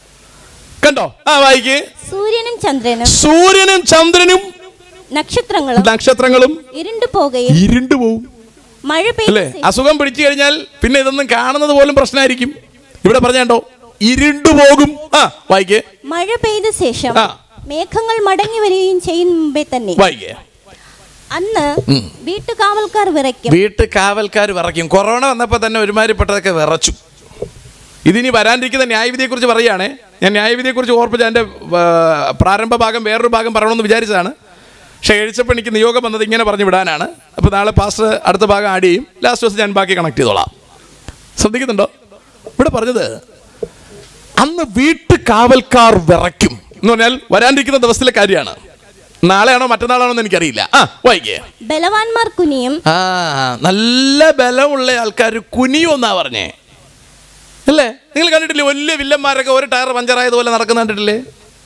കണ്ടോ ആ വായിക്ക് സൂര്യനും ചന്ദ്രനും സൂര്യനും ചന്ദ്രനും നക്ഷത്രങ്ങളും നക്ഷത്രങ്ങളും ഇരുണ്ടു പോകുകയും ഇരുണ്ടു പോവും മഴ അല്ലേ പെയ്യും അസുഖം പിടിച്ചു കഴിഞ്ഞാൽ പിന്നെ ഇതൊന്നും കാണുന്നത് പോലും പ്രശ്നമായിരിക്കും ഇവിടെ പറഞ്ഞോ ഇരുണ്ടു പോകും ആ വായിക്കേ മഴ പെയ്ത ശേഷം ആ. മേഘങ്ങൾ മടങ്ങി വരികയും ചെയ്യും മുമ്പേ തന്നെ വായിക്കേ അന്ന് വീട്ടുകാവൽക്കാർ വിറയ്ക്കും വീട്ട് കാവൽക്കാർ വിറയ്ക്കും കൊറോണ വന്നപ്പോൾ തന്നെ ഒരുമാതിരിപ്പെട്ടതൊക്കെ വിറച്ചു ഇതിനി വരാനിരിക്കുന്ന ന്യായവിധിയെക്കുറിച്ച് പറയുകയാണേ ഞാൻ ന്യായവിധിയെക്കുറിച്ച് ഓർപ്പിച്ച എൻ്റെ പ്രാരംഭ ഭാഗം വേറൊരു ഭാഗം പറയണമെന്ന് വിചാരിച്ചതാണ് പക്ഷേ എഴുച്ചപ്പോൾ എനിക്ക് നിയോഗം വന്നത് ഇങ്ങനെ പറഞ്ഞു വിടാനാണ് അപ്പോൾ നാളെ പാസ്റ്റർ അടുത്ത ഭാഗം ആഡ് ചെയ്യും ലാസ്റ്റ് ദിവസം ഞാൻ ബാക്കി കണക്ട് ചെയ്തോളാം ശ്രദ്ധിക്കുന്നുണ്ടോ ഇവിടെ പറഞ്ഞത് അന്ന് വീട്ട് കാവൽക്കാർ വിറയ്ക്കും എന്ന് പറഞ്ഞാൽ വരാനിരിക്കുന്ന ദിവസത്തിലെ കാര്യമാണ് നാളെയാണോ മറ്റന്നാളാണോ എന്ന് എനിക്കറിയില്ല ആ വായിക്കേ ബലവാന്മാർ കുനിയും ആ നല്ല ബലമുള്ള ആൾക്കാർ കുനിയുമെന്നാ പറഞ്ഞേ അല്ലേ നിങ്ങൾ കണ്ടിട്ടില്ലേ വലിയ വില്ലന്മാരൊക്കെ ഒരു ടയർ പഞ്ചറായതുപോലെ നടക്കുന്ന കണ്ടിട്ടില്ലേ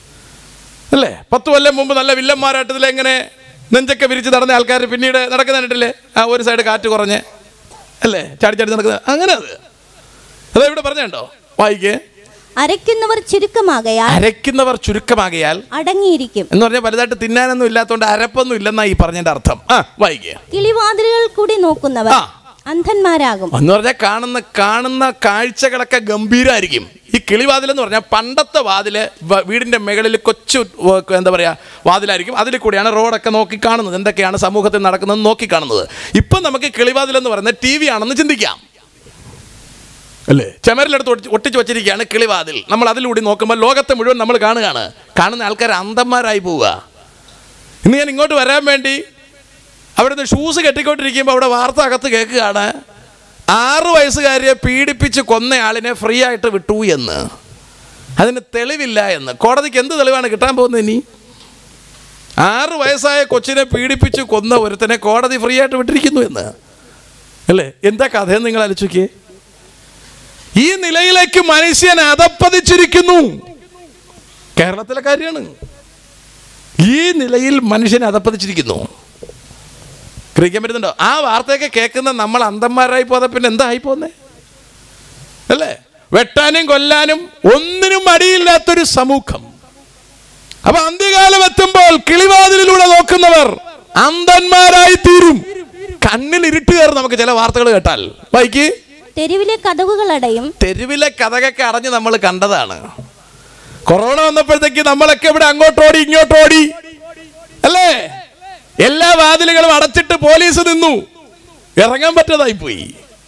അല്ലേ പത്ത് കൊല്ലം മുമ്പ് നല്ല വില്ലന്മാരായിട്ടതിൽ എങ്ങനെ നെഞ്ചൊക്കെ വിരിച്ച് നടന്ന ആൾക്കാർ പിന്നീട് നടക്കുന്ന കണ്ടിട്ടില്ലേ ആ ഒരു സൈഡ് കാറ്റ് കുറഞ്ഞ് അല്ലേ ചാടി ചാടി നടക്കുന്നത് അങ്ങനെ അത് അതാ ഇവിടെ പറഞ്ഞുണ്ടോ വായിക്കേ അരയ്ക്കുന്നവർ ചുരുക്കമാകയാൽ അരയ്ക്കുന്നവർ ചുരുക്കമാകിയാൽ അടങ്ങിയിരിക്കും എന്ന് പറഞ്ഞാൽ വലുതായിട്ട് തിന്നാനൊന്നും ഇല്ലാത്തതുകൊണ്ട് അരപ്പൊന്നും ഇല്ലെന്നാ ഈ പറഞ്ഞതിന്റെ അർത്ഥം ആ വായിക്കേ കിളിവാതിലുകൾ കൂടി നോക്കുന്നവർ ആ. അന്ധന്മാരാകും എന്ന് പറഞ്ഞാൽ കാണുന്ന കാണുന്ന കാഴ്ചകളൊക്കെ ഗംഭീരമായിരിക്കും ഈ കിളിവാതിൽ എന്ന് പറഞ്ഞാൽ പണ്ടത്തെ വാതില് വ- വീടിന്റെ മുകളിൽ കൊച്ചു വ- എന്താ പറയാ വാതിലായിരിക്കും അതിൽ കൂടിയാണ് റോഡൊക്കെ നോക്കി കാണുന്നത് എന്തൊക്കെയാണ് സമൂഹത്തിൽ നടക്കുന്നത് നോക്കി കാണുന്നത് ഇപ്പം നമുക്ക് കിളിവാതിൽ എന്ന് പറയുന്നത് ടി വി ആണെന്ന് ചിന്തിക്കാം അല്ലേ ചമരിലെടുത്ത് ഒട്ടി- ഒട്ടിച്ച് വെച്ചിരിക്കുകയാണ് കിളിവാതിൽ നമ്മൾ അതിലൂടെ നോക്കുമ്പോൾ ലോകത്തെ മുഴുവൻ നമ്മൾ കാണുകയാണ് കാണുന്ന ആൾക്കാർ അന്ധന്മാരായി പോവുക ഇന്ന് ഞാൻ ഇങ്ങോട്ട് വരാൻ വേണ്ടി അവിടുന്ന് ഷൂസ് കെട്ടിക്കൊണ്ടിരിക്കുമ്പോൾ അവിടെ വാർത്ത അകത്ത് കേൾക്കുകയാണ് ആറ് വയസ്സുകാരിയെ പീഡിപ്പിച്ച് കൊന്നയാളിനെ ഫ്രീ ആയിട്ട് വിട്ടു എന്ന് അതിന് തെളിവില്ല എന്ന് കോടതിക്ക് എന്ത് തെളിവാണ് കിട്ടാൻ പോകുന്നത് ഇനി ആറ് വയസ്സായ കൊച്ചിനെ പീഡിപ്പിച്ച് കൊന്ന ഒരുത്തനെ കോടതി ഫ്രീ ആയിട്ട് വിട്ടിരിക്കുന്നു എന്ന് അല്ലേ എന്താ കഥയെന്ന് നിങ്ങൾ ആലോചിക്കേ ഈ നിലയിലേക്ക് മനുഷ്യൻ അതപ്പതിച്ചിരിക്കുന്നു കേരളത്തിലെ കാര്യമാണ് ഈ നിലയിൽ മനുഷ്യൻ അതപ്പതിച്ചിരിക്കുന്നു ഗ്രഹിക്കാൻ പറ്റുന്നുണ്ടോ ആ വാർത്തയൊക്കെ കേൾക്കുന്ന നമ്മൾ അന്ധന്മാരായി പോകാതെ പിന്നെ എന്തായി പോന്നേ അല്ലേ വെട്ടാനും കൊല്ലാനും ഒന്നിനും മടിയില്ലാത്തൊരു സമൂഹം അപ്പൊ അന്ത്യകാലം എത്തുമ്പോൾ കിളിവാതിലിലൂടെ നോക്കുന്നവർ അന്ധന്മാരായി തീരും കണ്ണിൽ ഇരുട്ട് കയറും നമുക്ക് ചില വാർത്തകൾ കേട്ടാൽ വായിക്ക് തെരുവിലെ കഥകുകൾ അടയും തെരുവിലെ കഥകൊക്കെ അടഞ്ഞ് നമ്മൾ കണ്ടതാണ് കൊറോണ വന്നപ്പോഴത്തേക്ക് നമ്മളൊക്കെ ഇവിടെ അങ്ങോട്ടോടി ഇങ്ങോട്ടോടി അല്ലേ എല്ലാ വാതിലുകളും അടച്ചിട്ട് പോലീസ് നിന്നു ഇറങ്ങാൻ പറ്റതായി പോയി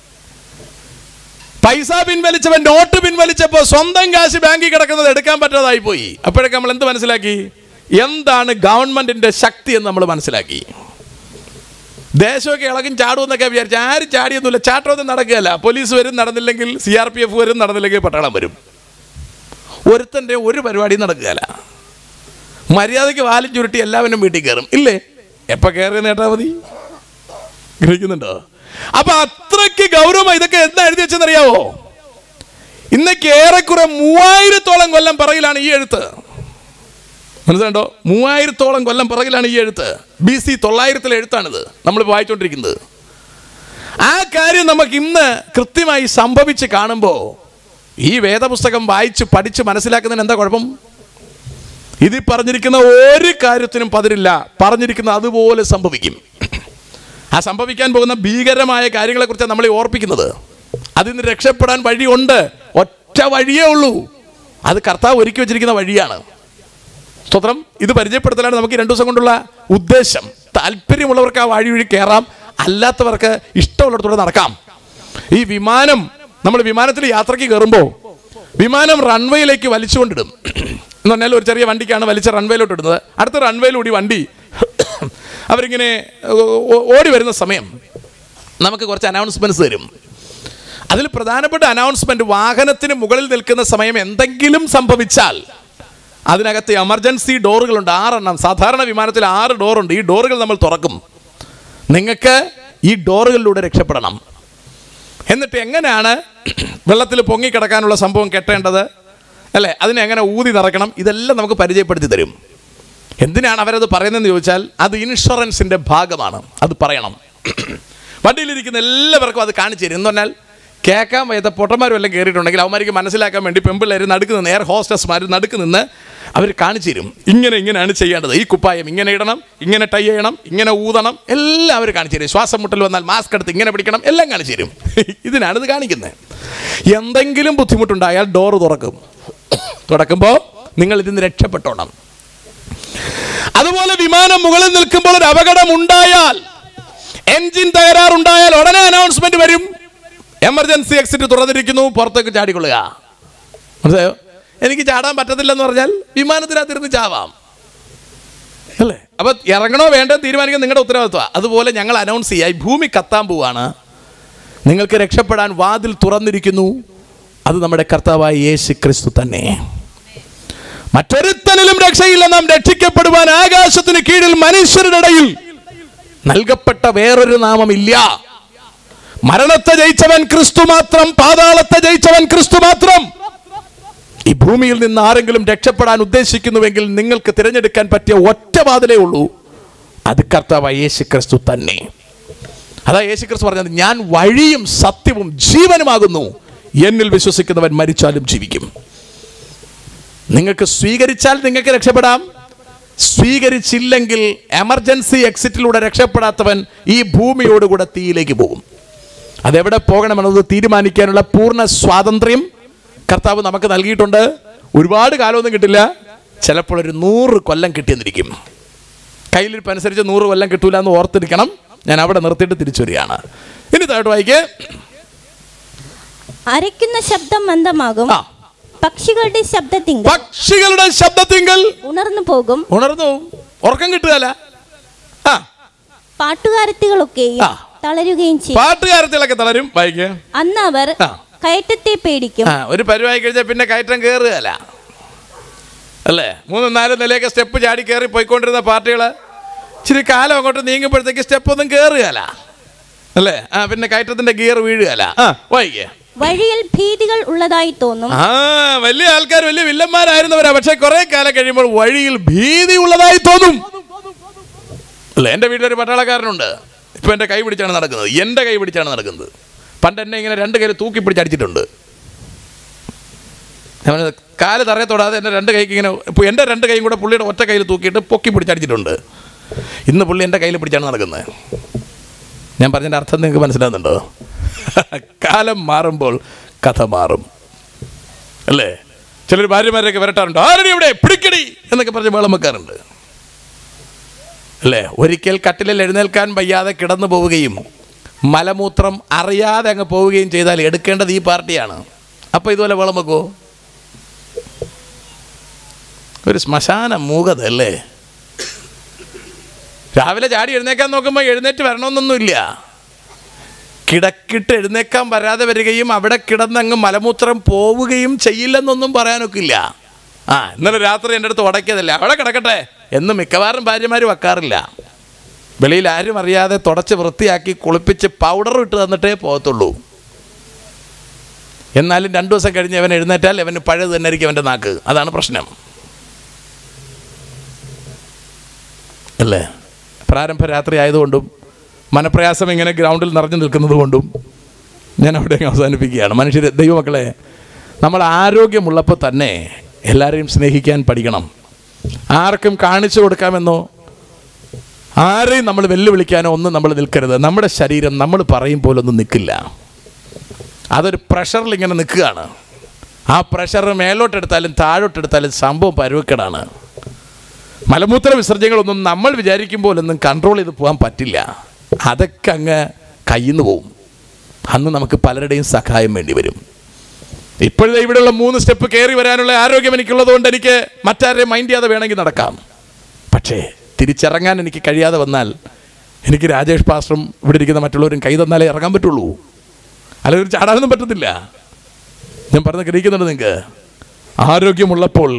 പൈസ പിൻവലിച്ചവൻ നോട്ട് പിൻവലിച്ചപ്പോ സ്വന്തം കാശ് ബാങ്കിൽ കിടക്കുന്നത് എടുക്കാൻ പറ്റാതായി പോയി അപ്പോഴൊക്കെ നമ്മൾ എന്ത് മനസ്സിലാക്കി എന്താണ് ഗവൺമെന്റിന്റെ ശക്തി എന്ന് നമ്മൾ മനസ്സിലാക്കി ദേശമൊക്കെ ഇളകും ചാടും എന്നൊക്കെ വിചാരിച്ചു ആരും ചാടിയൊന്നുമില്ല ചാട്ടമൊന്നും നടക്കുകയല്ല പോലീസ് വരും നടന്നില്ലെങ്കിൽ സി ആർ പി എഫ് വരും നടന്നില്ലെങ്കിൽ പട്ടാളം വരും ഒരുത്തൻ്റെ ഒരു പരിപാടിയും നടക്കുകയല്ല മര്യാദയ്ക്ക് വാലും ചുരുട്ടി എല്ലാവരും വീട്ടിൽ കയറും ഇല്ലേ എപ്പോ കയറി നേട്ടാ മതി ഗ്രഹിക്കുന്നുണ്ടോ അപ്പൊ അത്രയ്ക്ക് ഗൗരവമായി ഇതൊക്കെ എന്താ എഴുതി വെച്ചെന്നറിയാവോ ഇന്നൊക്കെ ഏറെക്കുറെ മൂവായിരത്തോളം കൊല്ലം പിറകിലാണ് ഈ എഴുത്ത് മനസ്സിലുണ്ടോ മൂവായിരത്തോളം കൊല്ലം പിറകിലാണ് ഈ എഴുത്ത് ബി സി തൊള്ളായിരത്തിലെ എഴുത്താണിത് നമ്മൾ വായിച്ചുകൊണ്ടിരിക്കുന്നത് ആ കാര്യം നമുക്ക് ഇന്ന് കൃത്യമായി സംഭവിച്ച് കാണുമ്പോൾ ഈ വേദപുസ്തകം വായിച്ച് പഠിച്ച് മനസ്സിലാക്കുന്നതിന് എന്താ കുഴപ്പം ഇതിൽ പറഞ്ഞിരിക്കുന്ന ഒരു കാര്യത്തിനും പതിരില്ല പറഞ്ഞിരിക്കുന്ന അതുപോലെ സംഭവിക്കും ആ സംഭവിക്കാൻ പോകുന്ന ഭീകരമായ കാര്യങ്ങളെക്കുറിച്ചാണ് നമ്മളെ ഓർപ്പിക്കുന്നത് അതിൽ നിന്ന് രക്ഷപ്പെടാൻ വഴിയുണ്ട് ഒറ്റ വഴിയേ ഉള്ളൂ അത് കർത്താവ് ഒരുക്കി വെച്ചിരിക്കുന്ന വഴിയാണ് സ്തോത്രം ഇത് പരിചയപ്പെടുത്തലാണ് നമുക്ക് ഈ രണ്ടു ദിവസം കൊണ്ടുള്ള ഉദ്ദേശം താല്പര്യമുള്ളവർക്ക് ആ വഴി വഴി കയറാം അല്ലാത്തവർക്ക് ഇഷ്ടമുള്ളിടത്തൂടെ നടക്കാം ഈ വിമാനം നമ്മൾ വിമാനത്തിൽ യാത്രയ്ക്ക് കയറുമ്പോൾ വിമാനം റൺവേയിലേക്ക് വലിച്ചുകൊണ്ടിടും എന്ന് പറഞ്ഞാൽ ഒരു ചെറിയ വണ്ടിക്കാണ് വലിച്ച റൺവേയിലോട്ട് ഇടുന്നത് അടുത്ത റൺവേയിലൂടി വണ്ടി അവരിങ്ങനെ ഓ- ഓ- ഓടി വരുന്ന സമയം നമുക്ക് കുറച്ച് അനൗൺസ്മെൻറ്റ്സ് തരും അതിൽ പ്രധാനപ്പെട്ട അനൗൺസ്മെന്റ് വാഹനത്തിന് മുകളിൽ നിൽക്കുന്ന സമയം എന്തെങ്കിലും സംഭവിച്ചാൽ അതിനകത്ത് എമർജൻസി ഡോറുകളുണ്ട് ആറെണ്ണം സാധാരണ വിമാനത്തിൽ ആറ് ഡോറുണ്ട് ഈ ഡോറുകൾ നമ്മൾ തുറക്കും നിങ്ങൾക്ക് ഈ ഡോറുകളിലൂടെ രക്ഷപ്പെടണം എന്നിട്ട് എങ്ങനെയാണ് വെള്ളത്തിൽ പൊങ്ങിക്കിടക്കാനുള്ള സംഭവം കെട്ടേണ്ടത് അല്ലേ അതിനെ എങ്ങനെ ഊതി നിറയ്ക്കണം ഇതെല്ലാം നമുക്ക് പരിചയപ്പെടുത്തി തരും എന്തിനാണ് അവരത് പറയുന്നതെന്ന് ചോദിച്ചാൽ അത് ഇൻഷുറൻസിൻ്റെ ഭാഗമാണ് അത് പറയണം വണ്ടിയിലിരിക്കുന്ന എല്ലാവർക്കും അത് കാണിച്ചു തരും എന്ന് പറഞ്ഞാൽ കേൾക്കാൻ വയ്യാത്ത പൊട്ടന്മാരും എല്ലാം കയറിയിട്ടുണ്ടെങ്കിൽ അവന്മാർക്ക് മനസ്സിലാക്കാൻ വേണ്ടി പെമ്പിള്ളേർ നടുക്ക് നിന്ന് എയർ ഹോസ്റ്റസ്മാർ നടുക്ക് നിന്ന് അവർ കാണിച്ചു തരും ഇങ്ങനെ ഇങ്ങനെയാണ് ചെയ്യേണ്ടത് ഈ കുപ്പായം ഇങ്ങനെ ഇടണം ഇങ്ങനെ ടൈ ചെയ്യണം ഇങ്ങനെ ഊതണം എല്ലാം അവർ കാണിച്ചു തരും ശ്വാസം മുട്ടൽ വന്നാൽ മാസ്ക് എടുത്ത് ഇങ്ങനെ പിടിക്കണം എല്ലാം കാണിച്ചു തരും ഇതിനാണ് ഇത് കാണിക്കുന്നത് എന്തെങ്കിലും ബുദ്ധിമുട്ടുണ്ടായാൽ ഡോറ് തുറക്കും തുറക്കുമ്പോൾ നിങ്ങൾ ഇതിന് രക്ഷപ്പെട്ടോണം അതുപോലെ വിമാനം മുകളിൽ നിൽക്കുമ്പോൾ ഒരു അപകടം ഉണ്ടായാൽ എൻജിൻ തകരാറുണ്ടായാൽ ഉടനെ അനൗൺസ്മെന്റ് വരും എമർജൻസി എക്സിറ്റ് തുറന്നിരിക്കുന്നു പുറത്തേക്ക് ചാടിക്കൊള്ളുക മനസ്സിലായോ എനിക്ക് ചാടാൻ പറ്റത്തില്ലെന്ന് പറഞ്ഞാൽ വിമാനത്തിനകത്തിരുന്ന് ചാവാം അല്ലേ അപ്പൊ ഇറങ്ങണോ വേണ്ടോ തീരുമാനിക്കാൻ നിങ്ങളുടെ ഉത്തരവാദിത്വം അതുപോലെ ഞങ്ങൾ അനൗൺസ് ചെയ്യാം ഈ ഭൂമി കത്താൻ പോവാണ് നിങ്ങൾക്ക് രക്ഷപ്പെടാൻ വാതിൽ തുറന്നിരിക്കുന്നു അത് നമ്മുടെ കർത്താവായ യേശു ക്രിസ്തു തന്നെ മറ്റൊരുത്തനിലും രക്ഷയില്ല നാം രക്ഷിക്കപ്പെടുവാൻ ആകാശത്തിന് കീഴിൽ മനുഷ്യരുടെ ഇടയിൽ നൽകപ്പെട്ട വേറൊരു നാമമില്ല മരണത്തെ ജയിച്ചവൻ ക്രിസ്തു മാത്രം പാതാളത്തെ ജയിച്ചവൻ ക്രിസ്തു മാത്രം ഈ ഭൂമിയിൽ നിന്ന് ആരെങ്കിലും രക്ഷപ്പെടാൻ ഉദ്ദേശിക്കുന്നുവെങ്കിൽ നിങ്ങൾക്ക് തിരഞ്ഞെടുക്കാൻ പറ്റിയ ഒറ്റ വാതിലേ ഉള്ളൂ അത് കർത്താവായ യേശു ക്രിസ്തു തന്നെ അതാ യേശു ക്രിസ്തു പറഞ്ഞത് ഞാൻ വഴിയും സത്യവും ജീവനുമാകുന്നു എന്നിൽ വിശ്വസിക്കുന്നവൻ മരിച്ചാലും ജീവിക്കും നിങ്ങൾക്ക് സ്വീകരിച്ചാൽ നിങ്ങൾക്ക് രക്ഷപ്പെടാം സ്വീകരിച്ചില്ലെങ്കിൽ എമർജൻസി എക്സിറ്റിലൂടെ രക്ഷപ്പെടാത്തവൻ ഈ ഭൂമിയോടുകൂടെ തീയിലേക്ക് പോകും അതെവിടെ പോകണമെന്നത് തീരുമാനിക്കാനുള്ള പൂർണ്ണ സ്വാതന്ത്ര്യം കർത്താവ് നമുക്ക് നൽകിയിട്ടുണ്ട് ഒരുപാട് കാലമൊന്നും കിട്ടില്ല ചിലപ്പോൾ ഒരു നൂറ് കൊല്ലം കിട്ടിയെന്നിരിക്കും കയ്യിലിരിപ്പ് അനുസരിച്ച് നൂറ് കൊല്ലം കിട്ടൂല എന്ന് ഓർത്തിരിക്കണം ഞാൻ അവിടെ നിർത്തിയിട്ട് തിരിച്ചു വരികയാണ് ഇനി താഴോട്ട് വായിക്കേ അരയ്ക്കുന്ന ശബ്ദം മന്ദമാകും ആ പക്ഷികളുടെ ശബ്ദത്തിങ്കൾ പക്ഷികളുടെ ശബ്ദത്തിങ്കൽ ഉണർന്നു പോകും ഉണർന്നു ഉറക്കം കിട്ടുകയല്ല ആ പാട്ടുകാരത്തികളൊക്കെയും ആ. തളരുകയും ചെയ്യും പാട്ടുകാരത്തിലൊക്കെ തളരും വായിക്കേ അന്ന് അവർ ആ. കയറ്റത്തെ പേടിക്കും ആ ഒരു പരിവായി കഴിഞ്ഞാൽ പിന്നെ കയറ്റം കയറുകയല്ല അല്ലേ മൂന്നും നാലും നിലയൊക്കെ സ്റ്റെപ്പ് ചാടി കയറി പോയിക്കൊണ്ടിരുന്ന പാർട്ടികൾ ഇച്ചിരി കാലം അങ്ങോട്ട് നീങ്ങുമ്പോഴത്തേക്ക് സ്റ്റെപ്പ് ഒന്നും കയറുകയല്ല അല്ലേ ആ പിന്നെ കയറ്റത്തിന്റെ ഗിയർ വീഴുകയല്ല ആ വായിക്കേ വഴിയിൽ ഭീതികൾ ഉള്ളതായി തോന്നും ആ വലിയ ആൾക്കാർ വലിയ വില്ലന്മാരായിരുന്നവരാ പക്ഷെ കുറെ കാലം കഴിയുമ്പോൾ വഴിയിൽ ഭീതി ഉള്ളതായി തോന്നും അല്ല എൻ്റെ വീട്ടിലൊരു പട്ടാളക്കാരനുണ്ട് ഇപ്പൊ എൻ്റെ കൈ പിടിച്ചാണ് നടക്കുന്നത് എൻ്റെ കൈ പിടിച്ചാണ് നടക്കുന്നത് പണ്ട് എന്നെ ഇങ്ങനെ രണ്ട് കയ്യിൽ തൂക്കി പിടിച്ചടിച്ചിട്ടുണ്ട് ഞാൻ പറഞ്ഞത് കാല് തറയെ തൊടാതെ എൻ്റെ രണ്ട് കൈക്ക് ഇങ്ങനെ ഇപ്പോൾ എൻ്റെ രണ്ട് കൈയും കൂടെ പുള്ളിയുടെ ഒറ്റ കയ്യിൽ തൂക്കിയിട്ട് പൊക്കി പിടിച്ചടിച്ചിട്ടുണ്ട് ഇന്ന് പുള്ളി എൻ്റെ കയ്യിൽ പിടിച്ചാണ് നടക്കുന്നത് ഞാൻ പറഞ്ഞതിൻ്റെ അർത്ഥം നിങ്ങൾക്ക് മനസ്സിലാകുന്നുണ്ടോ കാലം മാറുമ്പോൾ കഥ മാറും അല്ലേ ചിലർ ഭാര്യമാരെയൊക്കെ വരട്ടാറുണ്ട് ആരടി ഇവിടെ പിടിക്കടി എന്നൊക്കെ പറഞ്ഞ് വേളം വെക്കാറുണ്ട് അല്ലേ ഒരിക്കൽ കട്ടിലിൽ എഴുന്നേൽക്കാൻ വയ്യാതെ കിടന്നു പോവുകയും മലമൂത്രം അറിയാതെ അങ്ങ് പോവുകയും ചെയ്താൽ എടുക്കേണ്ടത് ഈ പാർട്ടിയാണ് അപ്പോൾ ഇതുപോലെ വേളം വെക്കുമോ ഒരു ശ്മശാന മൂകത അല്ലേ രാവിലെ ചാടി എഴുന്നേക്കാൻ നോക്കുമ്പോൾ എഴുന്നേറ്റ് വരണമെന്നൊന്നുമില്ല കിടക്കിട്ട് എഴുന്നേക്കാൻ വരാതെ വരികയും അവിടെ കിടന്നങ്ങ് മലമൂത്രം പോവുകയും ചെയ്യില്ലെന്നൊന്നും പറയാനൊക്കില്ല ആ ഇന്നലെ രാത്രി എൻ്റെ അടുത്ത് ഉടക്കിയതല്ലേ അവിടെ കിടക്കട്ടെ എന്ന് മിക്കവാറും ഭാര്യമാർ വെക്കാറില്ല വെളിയിൽ ആരും അറിയാതെ തുടച്ച് വൃത്തിയാക്കി കുളിപ്പിച്ച് പൗഡർ ഇട്ട് തന്നിട്ടേ പോകത്തുള്ളൂ എന്നാലും രണ്ടു ദിവസം കഴിഞ്ഞ് അവൻ എഴുന്നേറ്റാൽ അവന് പഴയത് തന്നെ ആയിരിക്കും അവൻ്റെ നാക്ക് അതാണ് പ്രശ്നം അല്ലേ പ്രാരംഭ രാത്രി ആയതുകൊണ്ടും മനപ്രയാസം ഇങ്ങനെ ഗ്രൗണ്ടിൽ നിറഞ്ഞു നിൽക്കുന്നത് കൊണ്ടും ഞാൻ അവിടെ അങ്ങ് അവസാനിപ്പിക്കുകയാണ് മനുഷ്യർ ദൈവമക്കളെ നമ്മൾ ആരോഗ്യമുള്ളപ്പോൾ തന്നെ എല്ലാവരെയും സ്നേഹിക്കാൻ പഠിക്കണം ആർക്കും കാണിച്ചു കൊടുക്കാമെന്നോ ആരെയും നമ്മൾ വെല്ലുവിളിക്കാനോ ഒന്നും നമ്മൾ നിൽക്കരുത് നമ്മുടെ ശരീരം നമ്മൾ പറയും പോലൊന്നും നിൽക്കില്ല അതൊരു പ്രഷറിൽ ഇങ്ങനെ നിൽക്കുകയാണ് ആ പ്രഷർ മേലോട്ടെടുത്താലും താഴോട്ടെടുത്താലും സംഭവം പരുവക്കെടാണ് മലമൂത്ര വിസർജ്യങ്ങളൊന്നും നമ്മൾ വിചാരിക്കും പോലൊന്നും കൺട്രോൾ ചെയ്ത് പോകാൻ പറ്റില്ല അതൊക്കെ അങ്ങ് കയ്യിൽ നിന്ന് പോവും അന്ന് നമുക്ക് പലരുടെയും സഹായം വേണ്ടി വരും ഇപ്പോഴത്തെ ഇവിടെയുള്ള മൂന്ന് സ്റ്റെപ്പ് കയറി വരാനുള്ള ആരോഗ്യം എനിക്കുള്ളത് കൊണ്ട് എനിക്ക് മറ്റാരെയും മൈൻഡ് ചെയ്യാതെ വേണമെങ്കിൽ നടക്കാം പക്ഷേ തിരിച്ചിറങ്ങാൻ എനിക്ക് കഴിയാതെ വന്നാൽ എനിക്ക് രാജേഷ് പാസ്റ്ററും ഇവിടെ ഇരിക്കുന്ന മറ്റുള്ളവരും കൈ തന്നാലേ ഇറങ്ങാൻ പറ്റുള്ളൂ അല്ലെങ്കിൽ ഒരു ചാടാനൊന്നും പറ്റത്തില്ല ഞാൻ പറഞ്ഞ് ഗ്രഹിക്കുന്നുണ്ട് നിങ്ങൾക്ക് ആരോഗ്യമുള്ളപ്പോൾ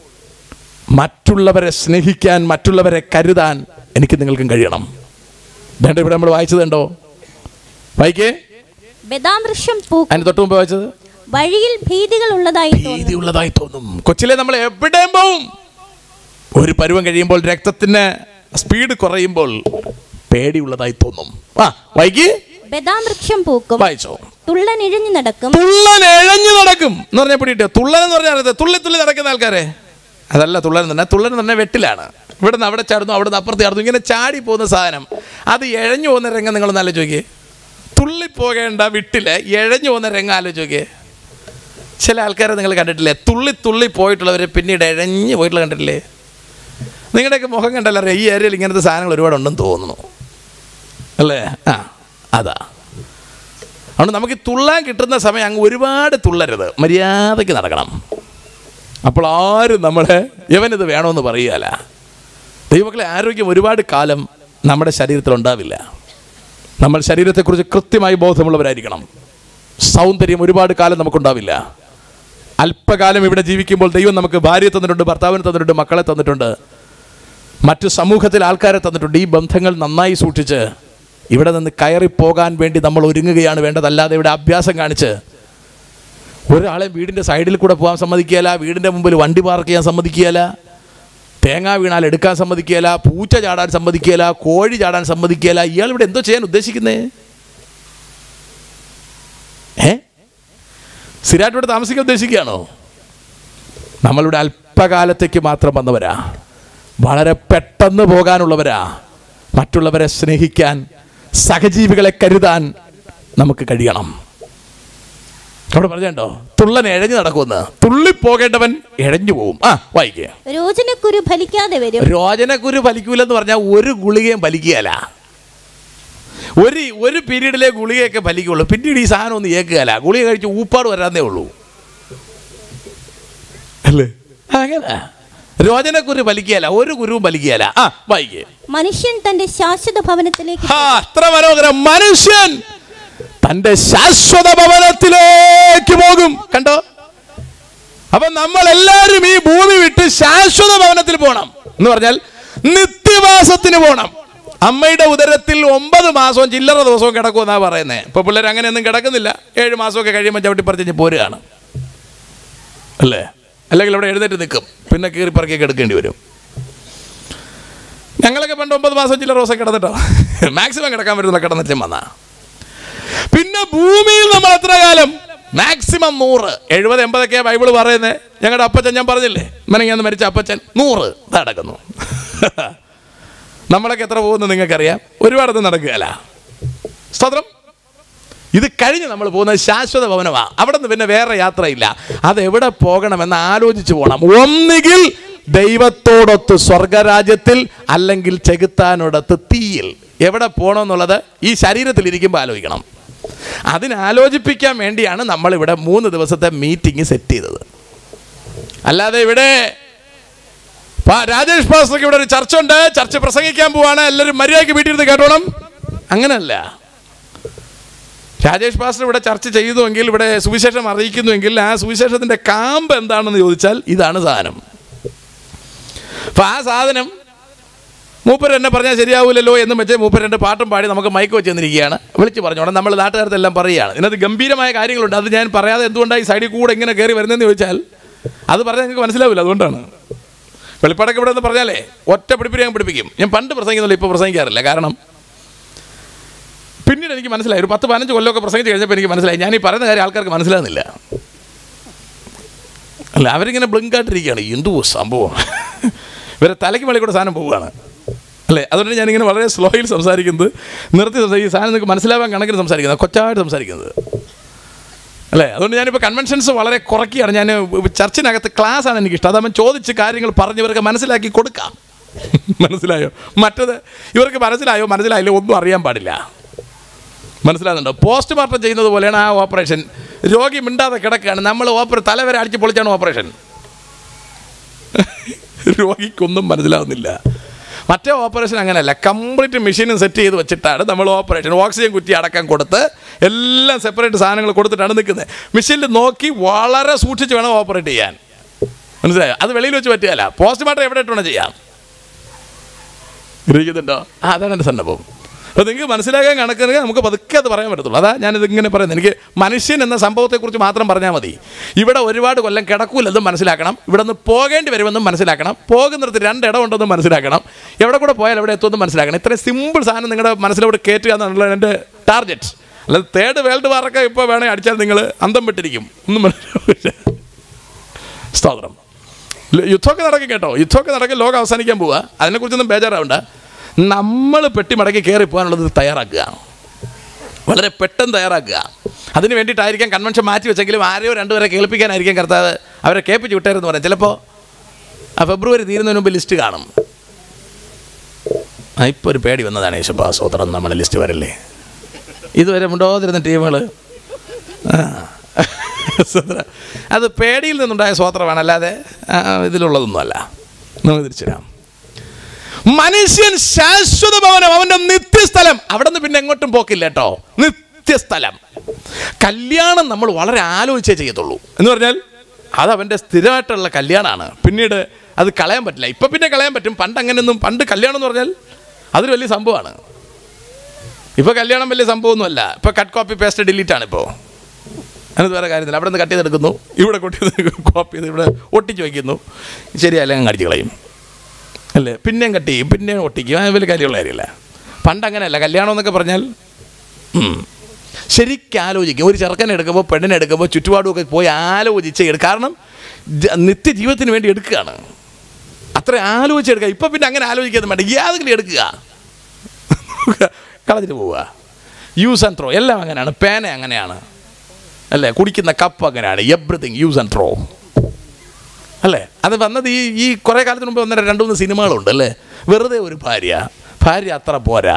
മറ്റുള്ളവരെ സ്നേഹിക്കാൻ മറ്റുള്ളവരെ കരുതാൻ എനിക്ക് നിങ്ങൾക്കും കഴിയണം വേണ്ട ഇവിടെ നമ്മൾ വായിച്ചതുണ്ടോ വായിക്കേ ബദാമൃക്ഷം പൂക്കും അതിന് തൊട്ട് മുമ്പ് വായിച്ചത് വഴിയിൽ ഭീതികൾ ഉള്ളതായി തോന്നും ഭീതിയുള്ളതായി തോന്നും കൊച്ചിലെ നമ്മൾ എവിടെയും പോവും ഒരു പരുവം കഴിയുമ്പോൾ രക്തത്തിന് സ്പീഡ് കുറയുമ്പോൾ പേടിയുള്ളതായി തോന്നും ആ വൈകി ബദാമൃക്ഷം പൂക്കും വായിച്ചോ തുള്ളൻ ഇഴഞ്ഞു നടക്കും തുള്ളൻ എഴഞ്ഞു നടക്കും എന്ന് പറഞ്ഞാൽ പിടിയിട്ട് തുള്ളൻ എന്ന് പറഞ്ഞാൽ അറിയാതെ തുള്ളി തുള്ളി നടക്കുന്ന ആൾക്കാരെ അതല്ല തുള്ളൻ തന്നെ തുള്ളൻ എന്ന് പറഞ്ഞാൽ വെട്ടിലാണ് ഇവിടെ നിന്ന് അവിടെ ചാടുന്നു അവിടെ നിന്ന് അപ്പുറത്ത് ചാടുന്നു ഇങ്ങനെ ചാടി പോകുന്ന സാധനം അത് എഴഞ്ഞു പോകുന്ന രംഗം നിങ്ങളൊന്ന് ആലോചിച്ച് നോക്കിയേ തുള്ളി പോകേണ്ട വിട്ടില് എഴഞ്ഞു പോകുന്ന രംഗം ആലോചിച്ച് നോക്കിയേ ചില ആൾക്കാരെ നിങ്ങൾ കണ്ടിട്ടില്ലേ തുള്ളി തുള്ളി പോയിട്ടുള്ളവരെ പിന്നീട് എഴഞ്ഞു പോയിട്ടുള്ള കണ്ടിട്ടില്ലേ നിങ്ങളുടെയൊക്കെ മുഖം കണ്ടല്ലോ അറിയാം ഈ ഏരിയയിൽ ഇങ്ങനത്തെ സാധനങ്ങൾ ഒരുപാടുണ്ടെന്ന് തോന്നുന്നു അല്ലേ ആ അതാ അതുകൊണ്ട് നമുക്ക് ഈ തുള്ളാൻ കിട്ടുന്ന സമയം അങ്ങ് ഒരുപാട് തുള്ളരുത് മര്യാദയ്ക്ക് നടക്കണം അപ്പോൾ ആരും നമ്മളെ ഇവനിത് വേണമെന്ന് പറയുകയല്ല ദൈവങ്ങളെ ആരോഗ്യം ഒരുപാട് കാലം നമ്മുടെ ശരീരത്തിൽ ഉണ്ടാവില്ല നമ്മൾ ശരീരത്തെക്കുറിച്ച് കൃത്യമായി ബോധമുള്ളവരായിരിക്കണം സൗന്ദര്യം ഒരുപാട് കാലം നമുക്കുണ്ടാവില്ല അല്പകാലം ഇവിടെ ജീവിക്കുമ്പോൾ ദൈവം നമുക്ക് ഭാര്യയെ തന്നിട്ടുണ്ട് ഭർത്താവിനെ തന്നിട്ടുണ്ട് മക്കളെ തന്നിട്ടുണ്ട് മറ്റു സമൂഹത്തിൽ ആൾക്കാരെ തന്നിട്ടുണ്ട് ഈ ബന്ധങ്ങൾ നന്നായി സൂക്ഷിച്ച് ഇവിടെ നിന്ന് കയറിപ്പോകാൻ വേണ്ടി നമ്മൾ ഒരുങ്ങുകയാണ് വേണ്ടതല്ലാതെ ഇവിടെ അഭ്യാസം കാണിച്ച് ഒരാളെ വീടിൻ്റെ സൈഡിൽ കൂടെ പോകാൻ സമ്മതിക്കുകയില്ല വീടിൻ്റെ മുമ്പിൽ വണ്ടി പാർക്ക് ചെയ്യാൻ സമ്മതിക്കുകയില്ല തേങ്ങ വീണാൽ എടുക്കാൻ സമ്മതിക്കുകയില്ല പൂച്ച ചാടാൻ സമ്മതിക്കുകയില്ല കോഴി ചാടാൻ സമ്മതിക്കുകയില്ല ഇയാൾ ഇവിടെ എന്തോ ചെയ്യാൻ ഉദ്ദേശിക്കുന്നേ ഏ സ്ഥിരമായിട്ട് ഇവിടെ താമസിക്കാൻ ഉദ്ദേശിക്കുകയാണോ നമ്മളിവിടെ അല്പകാലത്തേക്ക് മാത്രം വന്നവരാ വളരെ പെട്ടെന്ന് പോകാനുള്ളവരാ മറ്റുള്ളവരെ സ്നേഹിക്കാൻ സഹജീവികളെ കരുതാൻ നമുക്ക് കഴിയണം അവിടെ പറഞ്ഞോ തുള്ളൻ എഴഞ്ഞു നടക്കുമെന്ന് തുള്ളി പോകേണ്ടവൻ എഴഞ്ഞു പോവും ആ വായിക്കേ രോചനക്കുരു ഫലിക്കാതെ വരും രോചനക്കുരു ഫലിക്കൂലെന്ന് പറഞ്ഞാൽ ഒരു ഗുളികയും ഫലിക്കുകയല്ല ഒരു ഒരു പീരീഡിലെ ഗുളികയൊക്കെ ഫലിക്കുള്ളൂ പിന്നീട് ഈ സാധനം ഒന്നും ഏക്കുകയല്ല ഗുളിക കഴിച്ച് ഊപ്പാട് വരാന്നേ ഉള്ളൂ അല്ലേ അങ്ങനെ രോചനക്കുരു ഫലിക്കുകയല്ല ഒരു ഗുരുവും ഫലിക്കുകയല്ല ആ വായിക്കേ മനുഷ്യൻ തന്റെ ശാശ്വത ഭവനത്തിലേക്ക് ആ, അത്ര മനോഹരം മനുഷ്യൻ തന്റെ ശാശ്വത ഭവനത്തിലേക്ക് പോകും കണ്ടോ അപ്പൊ നമ്മൾ എല്ലാവരും ഈ ഭൂമി വിട്ട് ശാശ്വത ഭവനത്തിൽ പോകണം എന്ന് പറഞ്ഞാൽ നിത്യവാസത്തിന് പോകണം അമ്മയുടെ ഉദരത്തിൽ ഒമ്പത് മാസവും ചില്ലറ ദിവസവും കിടക്കുമെന്നാ പറയുന്നത് ഇപ്പൊ പിള്ളേർ അങ്ങനെയൊന്നും കിടക്കുന്നില്ല ഏഴ് മാസമൊക്കെ കഴിയുമ്പോൾ ചവിട്ടി പറിച്ച് പോരുകയാണ് അല്ലേ അല്ലെങ്കിൽ ഇവിടെ എഴുന്നേറ്റ് നിൽക്കും പിന്നെ കീറി പറക്കിയൊക്കെ എടുക്കേണ്ടി വരും ഞങ്ങളൊക്കെ പണ്ട് ഒമ്പത് മാസം ചില ദിവസം കിടന്നിട്ടോ മാക്സിമം കിടക്കാൻ പറ്റുന്ന കിടന്നിട്ട് വന്നാ പിന്നെ ഭൂമിയിൽ നമ്മൾ എത്ര കാലം മാക്സിമം നൂറ് എഴുപത് എൺപതൊക്കെയാ ബൈബിൾ പറയുന്നത് ഞങ്ങളുടെ അപ്പച്ചൻ ഞാൻ പറഞ്ഞില്ലേ മെനങ്ങാന്ന് മരിച്ച അപ്പച്ചൻ നൂറ് നടക്കുന്നു നമ്മളൊക്കെ എത്ര പോകുന്നു നിങ്ങൾക്കറിയാം ഒരുപാടൊന്നും നടക്കുകയല്ല സ്തോത്രം ഇത് കഴിഞ്ഞ് നമ്മൾ പോകുന്നത് ശാശ്വത ഭവനമാണ് അവിടെ നിന്ന് പിന്നെ വേറെ യാത്രയില്ല അത് എവിടെ പോകണമെന്ന് ആലോചിച്ച് പോകണം ഒന്നുകിൽ ദൈവത്തോടൊത്ത് സ്വർഗരാജ്യത്തിൽ അല്ലെങ്കിൽ ചെകുത്താനോടൊത്ത് തീയിൽ എവിടെ പോകണമെന്നുള്ളത് ഈ ശരീരത്തിൽ ഇരിക്കുമ്പോൾ ആലോചിക്കണം അതിനാലോചിപ്പിക്കാൻ വേണ്ടിയാണ് നമ്മളിവിടെ മൂന്ന് ദിവസത്തെ മീറ്റിംഗ് സെറ്റ് ചെയ്തത് അല്ലാതെ ഇവിടെ പാ- രാജേഷ് പാസ്റ്റർക്ക് ഇവിടെ ഒരു ചർച്ച ഉണ്ട് ചർച്ച പ്രസംഗിക്കാൻ പോവാണ് എല്ലാവരും മര്യാദയ്ക്ക് വീട്ടിൽ ഇരുന്ന് കേട്ടോണം അങ്ങനല്ല രാജേഷ് പാസ്റ്റർ ഇവിടെ ചർച്ച ചെയ്തുവെങ്കിൽ ഇവിടെ സുവിശേഷം അറിയിക്കുന്നുവെങ്കിൽ ആ സുവിശേഷത്തിന്റെ കാമ്പ് എന്താണെന്ന് ചോദിച്ചാൽ ഇതാണ് സാധനം അപ്പൊ ആ സാധനം മൂപ്പർ എന്നെ പറഞ്ഞാൽ ശരിയാവില്ലല്ലോ എന്ന് വെച്ച് മൂപ്പർ എൻ്റെ പാട്ടും പാടി നമുക്ക് മൈക്ക് വെച്ച് തന്നിരിക്കുകയാണ് വിളിച്ച് പറഞ്ഞോണം നമ്മൾ നാട്ടുകാരത്തെല്ലാം പറയുകയാണ് ഇതിനകത്ത് ഗംഭീരമായ കാര്യങ്ങളുണ്ട് അത് ഞാൻ പറയാതെ എന്തുകൊണ്ടാണ് ഈ സൈഡിൽ കൂടെ ഇങ്ങനെ കയറി വരുന്നതെന്ന് ചോദിച്ചാൽ അത് പറഞ്ഞാൽ നിങ്ങൾക്ക് മനസ്സിലാവില്ല അതുകൊണ്ടാണ് വെളിപ്പാടൊക്കെ ഇവിടെ എന്ന് പറഞ്ഞാലേ ഒറ്റ പിടിപ്പിരി ഞാൻ പിടിപ്പിക്കും ഞാൻ പണ്ട് പ്രസംഗിക്കുന്നില്ല ഇപ്പോൾ പ്രസംഗിക്കാറില്ല കാരണം പിന്നീട് എനിക്ക് മനസ്സിലായി ഒരു പത്ത് പതിനഞ്ച് കൊല്ലമൊക്കെ പ്രസംഗിച്ച് കഴിഞ്ഞപ്പോൾ എനിക്ക് മനസ്സിലായി ഞാൻ ഈ പറയുന്ന കാര്യം ആൾക്കാർക്ക് മനസ്സിലാകുന്നില്ല അല്ല അവരിങ്ങനെ ബ്ലിങ്കായിട്ടിരിക്കുകയാണ് എന്തോ സംഭവം ഇവരെ തലയ്ക്ക് മേളിൽ കൂടെ സാധനം പോവുകയാണ് അല്ലേ അതുകൊണ്ട് ഞാനിങ്ങനെ വളരെ സ്ലോയിൽ സംസാരിക്കുന്നത് നിർത്തി സംസാരിക്കും ഈ സാധനം നിങ്ങൾക്ക് മനസ്സിലാവാൻ കണക്കിന് സംസാരിക്കുന്നത് കൊച്ചായിട്ട് സംസാരിക്കുന്നത് അല്ലേ അതുകൊണ്ട് ഞാനിപ്പോൾ കൺവെൻഷൻസ് വളരെ കുറയ്ക്കുകയാണ് ഞാൻ ചർച്ചിനകത്ത് ക്ലാസ് ആണ് എനിക്കിഷ്ടം അതാകുമ്പോൾ ചോദിച്ച് കാര്യങ്ങൾ പറഞ്ഞവർക്ക് മനസ്സിലാക്കി കൊടുക്കാം മനസ്സിലായോ മറ്റത് ഇവർക്ക് മനസ്സിലായോ മനസ്സിലായില്ലോ ഒന്നും അറിയാൻ പാടില്ല മനസ്സിലാകുന്നുണ്ടോ പോസ്റ്റ്മോർട്ടം ചെയ്യുന്നത് പോലെയാണ് ആ ഓപ്പറേഷൻ രോഗി മിണ്ടാതെ കിടക്കുകയാണ് നമ്മൾ ഓപ്പറ തലവരെ അടിച്ച് പൊളിച്ചാണ് ഓപ്പറേഷൻ രോഗിക്കൊന്നും മനസ്സിലാവുന്നില്ല മറ്റേ ഓപ്പറേഷൻ അങ്ങനെയല്ല കംപ്ലീറ്റ് മെഷീനും സെറ്റ് ചെയ്ത് വെച്ചിട്ടാണ് നമ്മൾ ഓപ്പറേഷൻ ഓക്സിജൻ കുറ്റി അടക്കം കൊടുത്ത് എല്ലാം സെപ്പറേറ്റ് സാധനങ്ങൾ കൊടുത്തിട്ടാണ് നിൽക്കുന്നത് മെഷീനിൽ നോക്കി വളരെ സൂക്ഷിച്ച് വേണം ഓപ്പറേറ്റ് ചെയ്യാൻ മനസ്സിലായോ അത് വെളിയിൽ വെച്ച് പറ്റുകയല്ല പോസ്റ്റ്മോർട്ടം എവിടെ ഇട്ടുവേണം ചെയ്യാം ഗ്രഹിക്കുന്നുണ്ടോ ആ അതാണ് എൻ്റെ സംഭവം അപ്പോൾ നിങ്ങൾക്ക് മനസ്സിലാക്കാൻ കണക്കിന് നമുക്ക് പതുക്കെ അത് പറയാൻ പറ്റത്തുള്ളൂ അതാ ഞാനിത് ഇങ്ങനെ പറയുന്നത് എനിക്ക് മനുഷ്യൻ എന്ന സംഭവത്തെക്കുറിച്ച് മാത്രം പറഞ്ഞാൽ മതി ഇവിടെ ഒരുപാട് കൊല്ലം കിടക്കൂലെന്നും മനസ്സിലാക്കണം ഇവിടെ നിന്ന് പോകേണ്ടി വരുമെന്നും മനസ്സിലാക്കണം പോകുന്നിടത്ത് രണ്ടിടം ഉണ്ടെന്നും മനസ്സിലാക്കണം എവിടെ കൂടെ പോയാൽ എവിടെ എത്തുമെന്നും മനസ്സിലാക്കണം ഇത്രയും സിമ്പിൾ സാധനം നിങ്ങളുടെ മനസ്സിലോട്ട് കയറ്റുക എന്നുള്ള എൻ്റെ ടാർഗറ്റ് അല്ലാതെ തേർഡ് വേൾഡ് വാറൊക്കെ ഇപ്പോൾ വേണമെങ്കിൽ അടിച്ചാൽ നിങ്ങൾ അന്തം വിട്ടിരിക്കും ഒന്നും മനസ്സിലാവില്ല സ്തോത്രം ല- യുദ്ധമൊക്കെ നടക്കും കേട്ടോ യുദ്ധമൊക്കെ നടക്കും ലോകം അവസാനിക്കാൻ പോവുക അതിനെക്കുറിച്ചൊന്നും ബേജാറാവണ്ട നമ്മൾ പെട്ടി മടക്കി കയറി പോകാനുള്ളത് തയ്യാറാക്കുക വളരെ പെട്ടെന്ന് തയ്യാറാക്കുക അതിന് വേണ്ടിയിട്ടായിരിക്കാം കൺവെൻഷൻ മാറ്റി വെച്ചെങ്കിലും ആരെയോ രണ്ടുപേരെ കേൾപ്പിക്കാനായിരിക്കും കർത്താവ് അവരെ കേൾപ്പിച്ച് വിട്ടാരെന്ന് പറയാം ചിലപ്പോൾ ആ ഫെബ്രുവരി തീരുന്നതിന് മുമ്പ് ലിസ്റ്റ് കാണും ആ ഇപ്പോൾ ഒരു പേടി വന്നതാണ് യേശപ്പാ സ്വതന്ത്രം നമ്മുടെ ലിസ്റ്റ് വരല്ലേ ഇതുവരെ മുണ്ടോതിരുന്ന ടീമുകൾ സ്വതന്ത്രം. അത് പേടിയിൽ നിന്നുണ്ടായ സ്വോത്രമാണ് അല്ലാതെ ആ, ഇതിലുള്ളതൊന്നുമല്ല നമുക്ക് തിരിച്ചുതരാം മനുഷ്യൻ ശാശ്വത ഭവനം അവൻ്റെ നിത്യസ്ഥലം അവിടെ നിന്ന് പിന്നെ എങ്ങോട്ടും പോക്കില്ല കേട്ടോ നിത്യസ്ഥലം കല്യാണം നമ്മൾ വളരെ ആലോചിച്ചേ ചെയ്യത്തുള്ളൂ എന്ന് പറഞ്ഞാൽ അത് അവൻ്റെ സ്ഥിരമായിട്ടുള്ള കല്യാണമാണ് പിന്നീട് അത് കളയാൻ പറ്റില്ല ഇപ്പം പിന്നെ കളയാൻ പറ്റും പണ്ട് അങ്ങനെയൊന്നും പണ്ട് കല്യാണം എന്ന് പറഞ്ഞാൽ അതൊരു വലിയ സംഭവമാണ് ഇപ്പോൾ കല്യാണം വലിയ സംഭവമൊന്നുമല്ല ഇപ്പോൾ കട്ട് കോപ്പി പേസ്റ്റ് ഡിലീറ്റ് ആണ് ഇപ്പോൾ അതിനകത്ത് വേറെ കാര്യത്തില്ല അവിടെ നിന്ന് കട്ട് ചെയ്തെടുക്കുന്നു ഇവിടെ കൊട്ടി കോപ്പി ചെയ്ത് ഇവിടെ ഒട്ടിച്ച് വയ്ക്കുന്നു ശരിയല്ല അങ്ങ് അടിച്ച് കളയും അല്ലേ പിന്നെയും കട്ട് ചെയ്യും പിന്നെയും ഒട്ടിക്കും അത് വലിയ കാര്യമുള്ള കാര്യമില്ല പണ്ട് അങ്ങനെയല്ല കല്യാണം എന്നൊക്കെ പറഞ്ഞാൽ ഉം, ശരിക്കും ആലോചിക്കും ഒരു ചെറുക്കനെ എടുക്കുമ്പോൾ പെണ്ണിനെ എടുക്കുമ്പോൾ ചുറ്റുപാടുമൊക്കെ പോയി ആലോചിച്ച് എടുക്കും കാരണം ജ- നിത്യജീവിതത്തിന് വേണ്ടി എടുക്കുകയാണ് അത്ര ആലോചിച്ചെടുക്കുക ഇപ്പം പിന്നെ അങ്ങനെ ആലോചിക്കാതെ വേണ്ട യാതെങ്കിലും എടുക്കുക കളഞ്ഞിട്ട് പോവുക യൂസ് ആൻഡ് ത്രോ എല്ലാം അങ്ങനെയാണ് പേന അങ്ങനെയാണ് അല്ലേ കുടിക്കുന്ന കപ്പ് അങ്ങനെയാണ് എവ്രിതിങ് യൂസ് ആൻഡ് ത്രോ അല്ലേ അത് വന്നത് ഈ ഈ കുറേ കാലത്തിന് മുമ്പ് വന്ന രണ്ട് മൂന്ന് സിനിമകളുണ്ട് അല്ലേ വെറുതെ ഒരു ഭാര്യ ഭാര്യ അത്ര പോരാ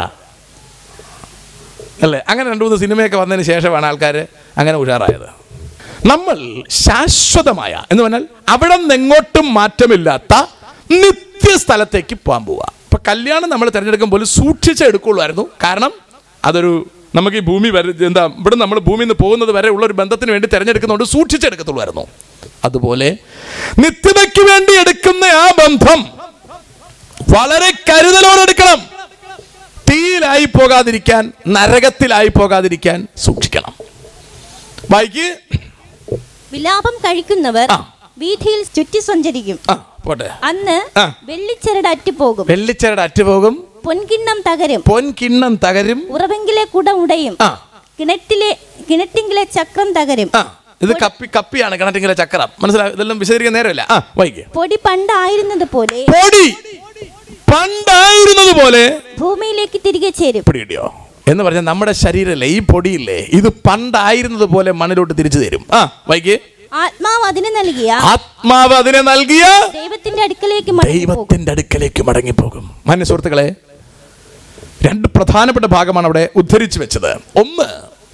അല്ലേ അങ്ങനെ രണ്ട് മൂന്ന് സിനിമയൊക്കെ വന്നതിന് ശേഷമാണ് ആൾക്കാർ അങ്ങനെ ഉഷാറായത് നമ്മൾ ശാശ്വതമായ എന്ന് പറഞ്ഞാൽ അവിടെ നിന്ന് എങ്ങോട്ടും മാറ്റമില്ലാത്ത നിത്യസ്ഥലത്തേക്ക് പോകാൻ പോവുക ഇപ്പം കല്യാണം നമ്മൾ തിരഞ്ഞെടുക്കുമ്പോൾ സൂക്ഷിച്ചേ എടുക്കുള്ളായിരുന്നു കാരണം അതൊരു നമുക്ക് ഈ ഭൂമി വരെ എന്താ ഇവിടെ നമ്മൾ ഭൂമിയിൽ നിന്ന് പോകുന്നത് വരെ ഉള്ള ഒരു ബന്ധത്തിന് വേണ്ടി തിരഞ്ഞെടുക്കുന്നതുകൊണ്ട് സൂക്ഷിച്ചെടുക്കത്തുള്ളായിരുന്നു അതുപോലെ നിത്യതയ്ക്ക് വേണ്ടി എടുക്കുന്ന ആ ബന്ധം വളരെ കരുതലോടെ എടുക്കണം തീയിലായി പോകാതിരിക്കാൻ നരകത്തിലായി പോകാതിരിക്കാൻ സൂക്ഷിക്കണം വായിക്ക് വിലാപം കഴിക്കുന്നവർ ആ. വീഥിയിൽ ചുറ്റി സഞ്ചരിക്കും ആ പോട്ടെ അന്ന് ആ. വെള്ളിച്ചരട് അറ്റുപോകും വെള്ളിച്ചരട് അറ്റുപോകും പൊൻകിണ്ണം തകരും പൊൻകിണ്ണം തകരും ഉറവെങ്കിലെ കുടം ഉടയും ആ കിണറ്റിലെ കിണറ്റിങ്കിലെ ചക്രം തകരും ആ ഇത് കപ്പി കപ്പിയാണ് കിണറ്റിങ്ങിലെ ചക്രം മനസ്സിലായി ഇതെല്ലാം വിശദീകരിക്കാൻ നേരമില്ല ആ വായിക്ക് പൊടി പണ്ടായിരുന്നത് പോലെ പൊടി പണ്ടായിരുന്നത് പോലെ ഭൂമിയിലേക്ക് തിരികെ ചേരും പിടികിട്ടിയോ എന്ന് പറഞ്ഞാൽ നമ്മുടെ ശരീരമല്ലേ ഈ പൊടിയില്ലേ ഇത് പണ്ടായിരുന്നത് പോലെ മണ്ണിലോട്ട് തിരിച്ചു തരും ആ വൈകി ആത്മാവ് അതിന് നൽകിയ ആത്മാവ് അതിനെ നൽകിയ ദൈവത്തിന്റെ അടുക്കലേക്ക് മടങ്ങിപ്പോകും ദൈവത്തിന്റെ അടുക്കലേക്ക് മടങ്ങിപ്പോകും മാന്യ സുഹൃത്തുക്കളെ രണ്ട് പ്രധാനപ്പെട്ട ഭാഗമാണ് അവിടെ ഉദ്ധരിച്ചു വെച്ചത് ഒന്ന്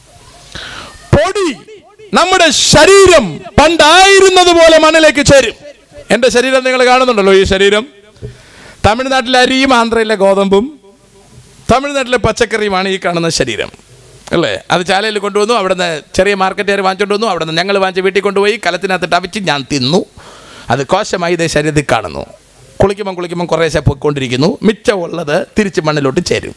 പൊടി നമ്മുടെ ശരീരം പണ്ടായിരുന്നത് പോലെ മണ്ണിലേക്ക് ചേരും എൻ്റെ ശരീരം നിങ്ങൾ കാണുന്നുണ്ടല്ലോ ഈ ശരീരം തമിഴ്നാട്ടിലെ അരിയും ആന്ധ്രയിലെ ഗോതമ്പും തമിഴ്നാട്ടിലെ പച്ചക്കറിയുമാണ് ഈ കാണുന്ന ശരീരം അല്ലേ അത് ചാലയിൽ കൊണ്ടുവന്നു അവിടെ നിന്ന് ചെറിയ മാർക്കറ്റുകാർ വാങ്ങിച്ചുകൊണ്ട് വന്നു അവിടെ നിന്ന് ഞങ്ങൾ വാങ്ങിച്ച് വീട്ടിൽ കൊണ്ടുപോയി കലത്തിനകത്ത് ടവിച്ച് ഞാൻ തിന്നു അത് കോശമായി ഇതേ ശരീരത്തിൽ കാണുന്നു കുളിക്കുമ്പം കുളിക്കുമ്പം കുറേശ്ശെ പൊയ്ക്കൊണ്ടിരിക്കുന്നു മിച്ചമുള്ളത് തിരിച്ച് മണ്ണിലോട്ട് ചേരും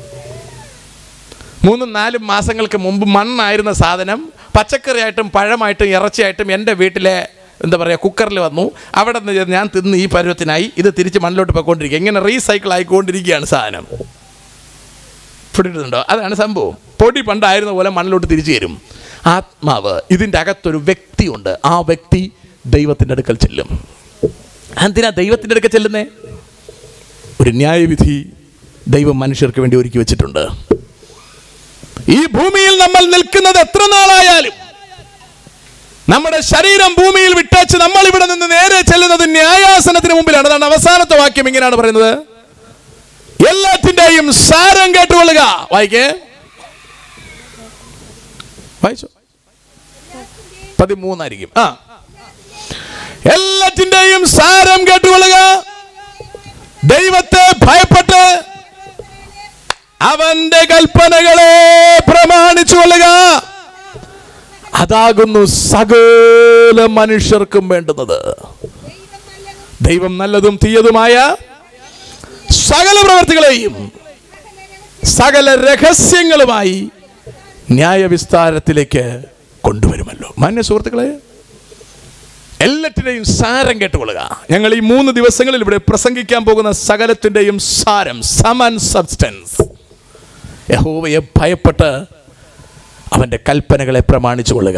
മൂന്നും നാലും മാസങ്ങൾക്ക് മുമ്പ് മണ്ണായിരുന്ന സാധനം പച്ചക്കറിയായിട്ടും പഴമായിട്ടും ഇറച്ചിയായിട്ടും എൻ്റെ വീട്ടിലെ എന്താ പറയുക കുക്കറിൽ വന്നു അവിടെ നിന്ന് ഞാൻ തിന്ന് ഈ പരുവത്തിനായി ഇത് തിരിച്ച് മണ്ണിലോട്ട് പോയിക്കൊണ്ടിരിക്കുക ഇങ്ങനെ റീസൈക്കിൾ ആയിക്കൊണ്ടിരിക്കുകയാണ് സാധനം പിടിയിട്ടുണ്ടോ അതാണ് സംഭവം പൊടി പണ്ടായിരുന്ന പോലെ മണ്ണിലോട്ട് തിരിച്ചു തരും ആത്മാവ് ഇതിൻ്റെ അകത്തൊരു വ്യക്തിയുണ്ട് ആ വ്യക്തി ദൈവത്തിൻ്റെ അടുക്കൽ ചെല്ലും എന്തിനാ ദൈവത്തിൻ്റെ അടുക്കൽ ചെല്ലുന്നേ ഒരു ന്യായവിധി ദൈവം മനുഷ്യർക്ക് വേണ്ടി ഒരുക്കി വെച്ചിട്ടുണ്ട് ഈ ഭൂമിയിൽ നമ്മൾ നിൽക്കുന്നത് എത്ര നാളായാലും നമ്മുടെ ശരീരം ഭൂമിയിൽ വിട്ടേച്ച് നമ്മൾ ഇവിടെ നിന്ന് നേരെ ചെല്ലുന്നത് ന്യായാസനത്തിന് മുമ്പിലാണ് അതാണ് അവസാനത്തെ വാക്യം ഇങ്ങനെയാണ് പറയുന്നത് എല്ലാത്തിന്റെയും സാരം കേട്ടുകൊള്ളുക വായിക്കേ വായിച്ചോ പതിമൂന്നായിരിക്കും ആ എല്ലാത്തിന്റെയും സാരം കേട്ടുകൊള്ളുക ദൈവത്തെ ഭയപ്പെട്ട് അവന്റെ കൽപ്പനകളെ പ്രമാണിച്ചു കൊള്ളുക അതാകുന്നു സകല മനുഷ്യർക്കും വേണ്ടുന്നത് ദൈവം നല്ലതും തീയതുമായ സകല പ്രവർത്തികളെയും സകല രഹസ്യങ്ങളുമായി ന്യായവിസ്താരത്തിലേക്ക് കൊണ്ടുവരുമല്ലോ മാന്യ സുഹൃത്തുക്കളെ എല്ലാറ്റിൻ്റെയും സാരം കേട്ടുകൊള്ളുക ഞങ്ങൾ ഈ മൂന്ന് ദിവസങ്ങളിൽ ഇവിടെ പ്രസംഗിക്കാൻ പോകുന്ന സകലത്തിൻ്റെയും സാരം സമൻ സബ്സ്റ്റൻസ് യഹോവയെ ഭയപ്പെട്ട് അവൻ്റെ കൽപ്പനകളെ പ്രമാണിച്ചു കൊള്ളുക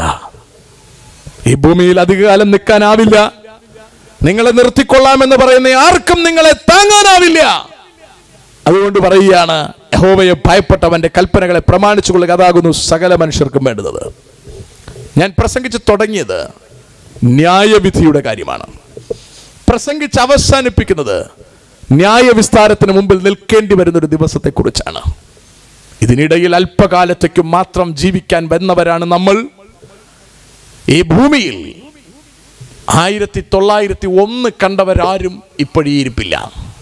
ഈ ഭൂമിയിൽ അധികകാലം നിൽക്കാനാവില്ല നിങ്ങളെ നിർത്തിക്കൊള്ളാമെന്ന് പറയുന്ന ആർക്കും നിങ്ങളെ താങ്ങാനാവില്ല അതുകൊണ്ട് പറയുകയാണ് യഹോവയെ ഭയപ്പെട്ട അവൻ്റെ കൽപ്പനകളെ പ്രമാണിച്ചു കൊള്ളുക അതാകുന്നു സകല മനുഷ്യർക്കും വേണ്ടുന്നത് ഞാൻ പ്രസംഗിച്ച് തുടങ്ങിയത് ന്യായവിധിയുടെ കാര്യമാണ് പ്രസംഗിച്ച് അവസാനിപ്പിക്കുന്നത് ന്യായവിസ്താരത്തിന് മുമ്പിൽ നിൽക്കേണ്ടി വരുന്ന ഒരു ദിവസത്തെക്കുറിച്ചാണ് ഇതിനിടയിൽ അല്പകാലത്തേക്ക് മാത്രം ജീവിക്കാൻ വന്നവരാണ് നമ്മൾ ഈ ഭൂമിയിൽ ആയിരത്തി തൊള്ളായിരത്തി ഒന്ന് കണ്ടവരാരും ഇപ്പോഴീ ഇരിപ്പില്ല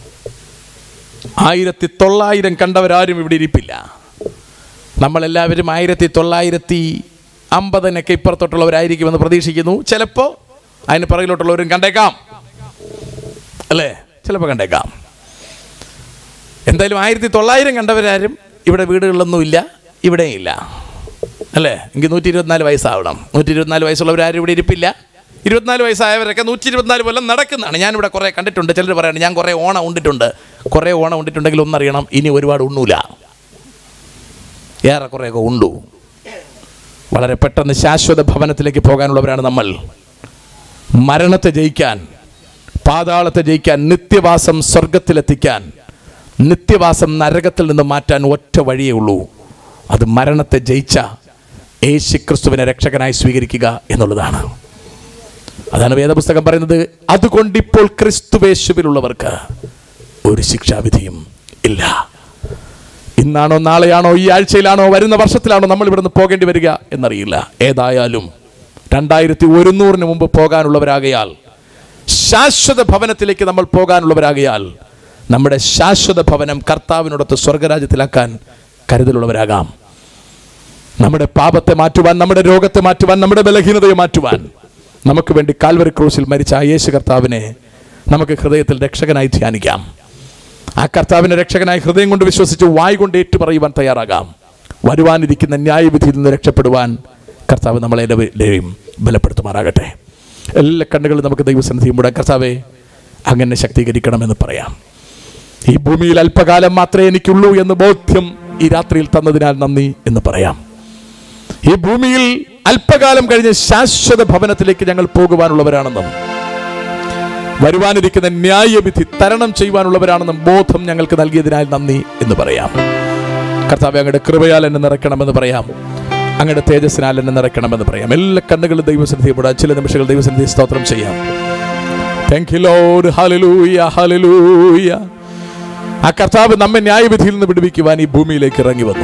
ആയിരത്തി തൊള്ളായിരം കണ്ടവരാരും ഇവിടെ ഇരിപ്പില്ല നമ്മളെല്ലാവരും ആയിരത്തി തൊള്ളായിരത്തി അമ്പതിനൊക്കെ ഇപ്പുറത്തോട്ടുള്ളവരായിരിക്കുമെന്ന് പ്രതീക്ഷിക്കുന്നു ചിലപ്പോൾ അതിന് പിറകിലോട്ടുള്ളവരും കണ്ടേക്കാം അല്ലേ ചിലപ്പോൾ കണ്ടേക്കാം എന്തായാലും ആയിരത്തി തൊള്ളായിരം കണ്ടവരാരും ഇവിടെ വീടുകളിലൊന്നും ഇല്ല ഇവിടെയും ഇല്ല അല്ലേ എങ്കിൽ നൂറ്റി ഇരുപത്തിനാല് വയസ്സാവണം നൂറ്റി ഇരുപത്തിനാല് വയസ്സുള്ളവരാരും ഇവിടെ ഇരിപ്പില്ല ഇരുപത്തിനാല് വയസ്സായവരൊക്കെ നൂറ്റി ഇരുപത്തിനാല് കൊല്ലം നടക്കുന്നതാണ് ഞാനിവിടെ കുറേ കണ്ടിട്ടുണ്ട് ചിലർ പറയാണ് ഞാൻ കുറേ ഓണം ഉണ്ടിട്ടുണ്ട് കുറേ ഓണം ഉണ്ടിട്ടുണ്ടെങ്കിൽ ഒന്നറിയണം ഇനി ഒരുപാട് ഉണ്ണൂല ഏറെക്കുറെയൊക്കെ ഉണ്ടു വളരെ പെട്ടെന്ന് ശാശ്വത ഭവനത്തിലേക്ക് പോകാനുള്ളവരാണ് നമ്മൾ മരണത്തെ ജയിക്കാൻ പാതാളത്തെ ജയിക്കാൻ നിത്യവാസം സ്വർഗത്തിലെത്തിക്കാൻ നിത്യവാസം നരകത്തിൽ നിന്ന് മാറ്റാൻ ഒറ്റ വഴിയേ ഉള്ളൂ അത് മരണത്തെ ജയിച്ച യേശു ക്രിസ്തുവിനെ രക്ഷകനായി സ്വീകരിക്കുക എന്നുള്ളതാണ് അതാണ് വേദപുസ്തകം പറയുന്നത് അതുകൊണ്ട് ഇപ്പോൾ ക്രിസ്തുവേശുവിലുള്ളവർക്ക് ഒരു ശിക്ഷാവിധിയും ഇല്ല ഇന്നാണോ നാളെയാണോ ഈ ആഴ്ചയിലാണോ വരുന്ന വർഷത്തിലാണോ നമ്മൾ ഇവിടുന്ന് പോകേണ്ടി വരിക എന്നറിയില്ല ഏതായാലും രണ്ടായിരത്തി ഒരുന്നൂറിന് മുമ്പ് പോകാനുള്ളവരാകയാൽ ശാശ്വത ഭവനത്തിലേക്ക് നമ്മൾ പോകാനുള്ളവരാകയാൽ നമ്മുടെ ശാശ്വത ഭവനം കർത്താവിനോടൊത്ത് സ്വർഗരാജ്യത്തിലാക്കാൻ കരുതലുള്ളവരാകാം നമ്മുടെ പാപത്തെ മാറ്റുവാൻ നമ്മുടെ രോഗത്തെ മാറ്റുവാൻ നമ്മുടെ ബലഹീനതയെ മാറ്റുവാൻ നമുക്ക് വേണ്ടി കാൽവരി ക്രൂശിൽ മരിച്ച ആ യേശു കർത്താവിനെ നമുക്ക് ഹൃദയത്തിൽ രക്ഷകനായി ധ്യാനിക്കാം ആ കർത്താവിനെ രക്ഷകനായി ഹൃദയം കൊണ്ട് വിശ്വസിച്ച് വായ് കൊണ്ട് ഏറ്റുപറയുവാൻ തയ്യാറാകാം വരുവാനിരിക്കുന്ന ന്യായവിധിയിൽ നിന്ന് രക്ഷപ്പെടുവാൻ കർത്താവ് നമ്മളെ എല്ലാവരെയും ബലപ്പെടുത്തുമാറാകട്ടെ എല്ലാ കണ്ണുകളും നമുക്ക് ദൈവസന്നിധിയും കൂടെ കർത്താവെ അങ്ങനെ ശക്തീകരിക്കണമെന്ന് പറയാം ഈ ഭൂമിയിൽ അല്പകാലം മാത്രമേ എനിക്കുള്ളൂ എന്ന് ബോധ്യം ഈ രാത്രിയിൽ തന്നതിനാൽ നന്ദി എന്ന് പറയാം ഈ ഭൂമിയിൽ അല്പകാലം കഴിഞ്ഞ് ശാശ്വത ഭവനത്തിലേക്ക് ഞങ്ങൾ പോകുവാനുള്ളവരാണെന്നും വരുവാനിരിക്കുന്ന ന്യായവിധി തരണം ചെയ്യുവാനുള്ളവരാണെന്നും ബോധം ഞങ്ങൾക്ക് നൽകിയതിനാൽ നന്ദി എന്ന് പറയാം കർത്താവ് അങ്ങയുടെ കൃപയാൽ എന്നെ നിറയ്ക്കണമെന്ന് പറയാം അങ്ങയുടെ തേജസ്സിനാൽ എന്നെ നിറയ്ക്കണമെന്ന് പറയാം എല്ലാ കണ്ണുകളും ദൈവസന്നിധിപ്പെടാൻ ചില നിമിഷങ്ങൾ ദൈവസന്നിധി സ്തോത്രം ചെയ്യാം thank you lord hallelujah hallelujah ആ കർത്താവ് നമ്മെ ന്യായവിധിയിൽ നിന്ന് വിടുവിക്കുവാൻ ഈ ഭൂമിയിലേക്ക് ഇറങ്ങി വന്നു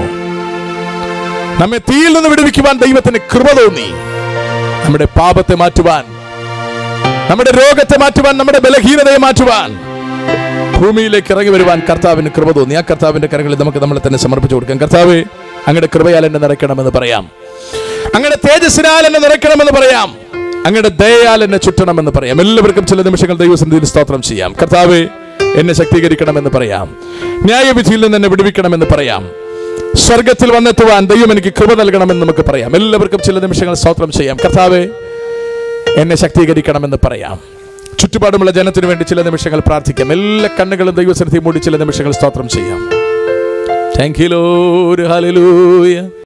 നമ്മെ തീയിൽ നിന്ന് വിടുവിക്കുവാൻ ദൈവത്തിന് കൃപ തോന്നി നമ്മുടെ പാപത്തെ മാറ്റുവാൻ നമ്മുടെ രോഗത്തെ മാറ്റുവാൻ നമ്മുടെ ബലഹീനതയെ മാറ്റുവാൻ ഭൂമിയിലേക്ക് ഇറങ്ങി വരുവാൻ കർത്താവിന് കൃപ തോന്നി ആ കർത്താവിന്റെ കരങ്ങളിൽ നമുക്ക് നമ്മളെ തന്നെ സമർപ്പിച്ചു കൊടുക്കാം കർത്താവ് അങ്ങയുടെ കൃപയാൽ എന്നെ നിറയ്ക്കണമെന്ന് പറയാം അങ്ങയുടെ തേജസ്സിനാൽ എന്നെ നിറയ്ക്കണമെന്ന് പറയാം അങ്ങയുടെ ദയയാൽ എന്നെ ചുറ്റണമെന്ന് പറയാം എല്ലാവർക്കും ചില നിമിഷങ്ങൾ ദൈവസന്നിധിയിൽ സ്തോത്രം ചെയ്യാം കർത്താവ് എന്നെ ശക്തീകരിക്കണമെന്ന് പറയാം ന്യായവിധിയിൽ നിന്ന് എന്നെ വിടുവിക്കണമെന്ന് പറയാം സ്വർഗത്തിൽ വന്നെത്തുവാൻ ദൈവം എനിക്ക് കൃപ നൽകണമെന്ന് നമുക്ക് പറയാം എല്ലാവർക്കും ചില നിമിഷങ്ങൾ സ്തോത്രം ചെയ്യാം കർത്താവ് എന്നെ ശക്തീകരിക്കണമെന്ന് പറയാം ചുറ്റുപാടുമുള്ള ജനത്തിന് വേണ്ടി ചില നിമിഷങ്ങൾ പ്രാർത്ഥിക്കാം എല്ലാ കണ്ണുകളും ദൈവസന്നിധി മൂടി ചില നിമിഷങ്ങൾ സ്തോത്രം ചെയ്യാം താങ്ക് യു ലോഡ് ഹല്ലേലൂയ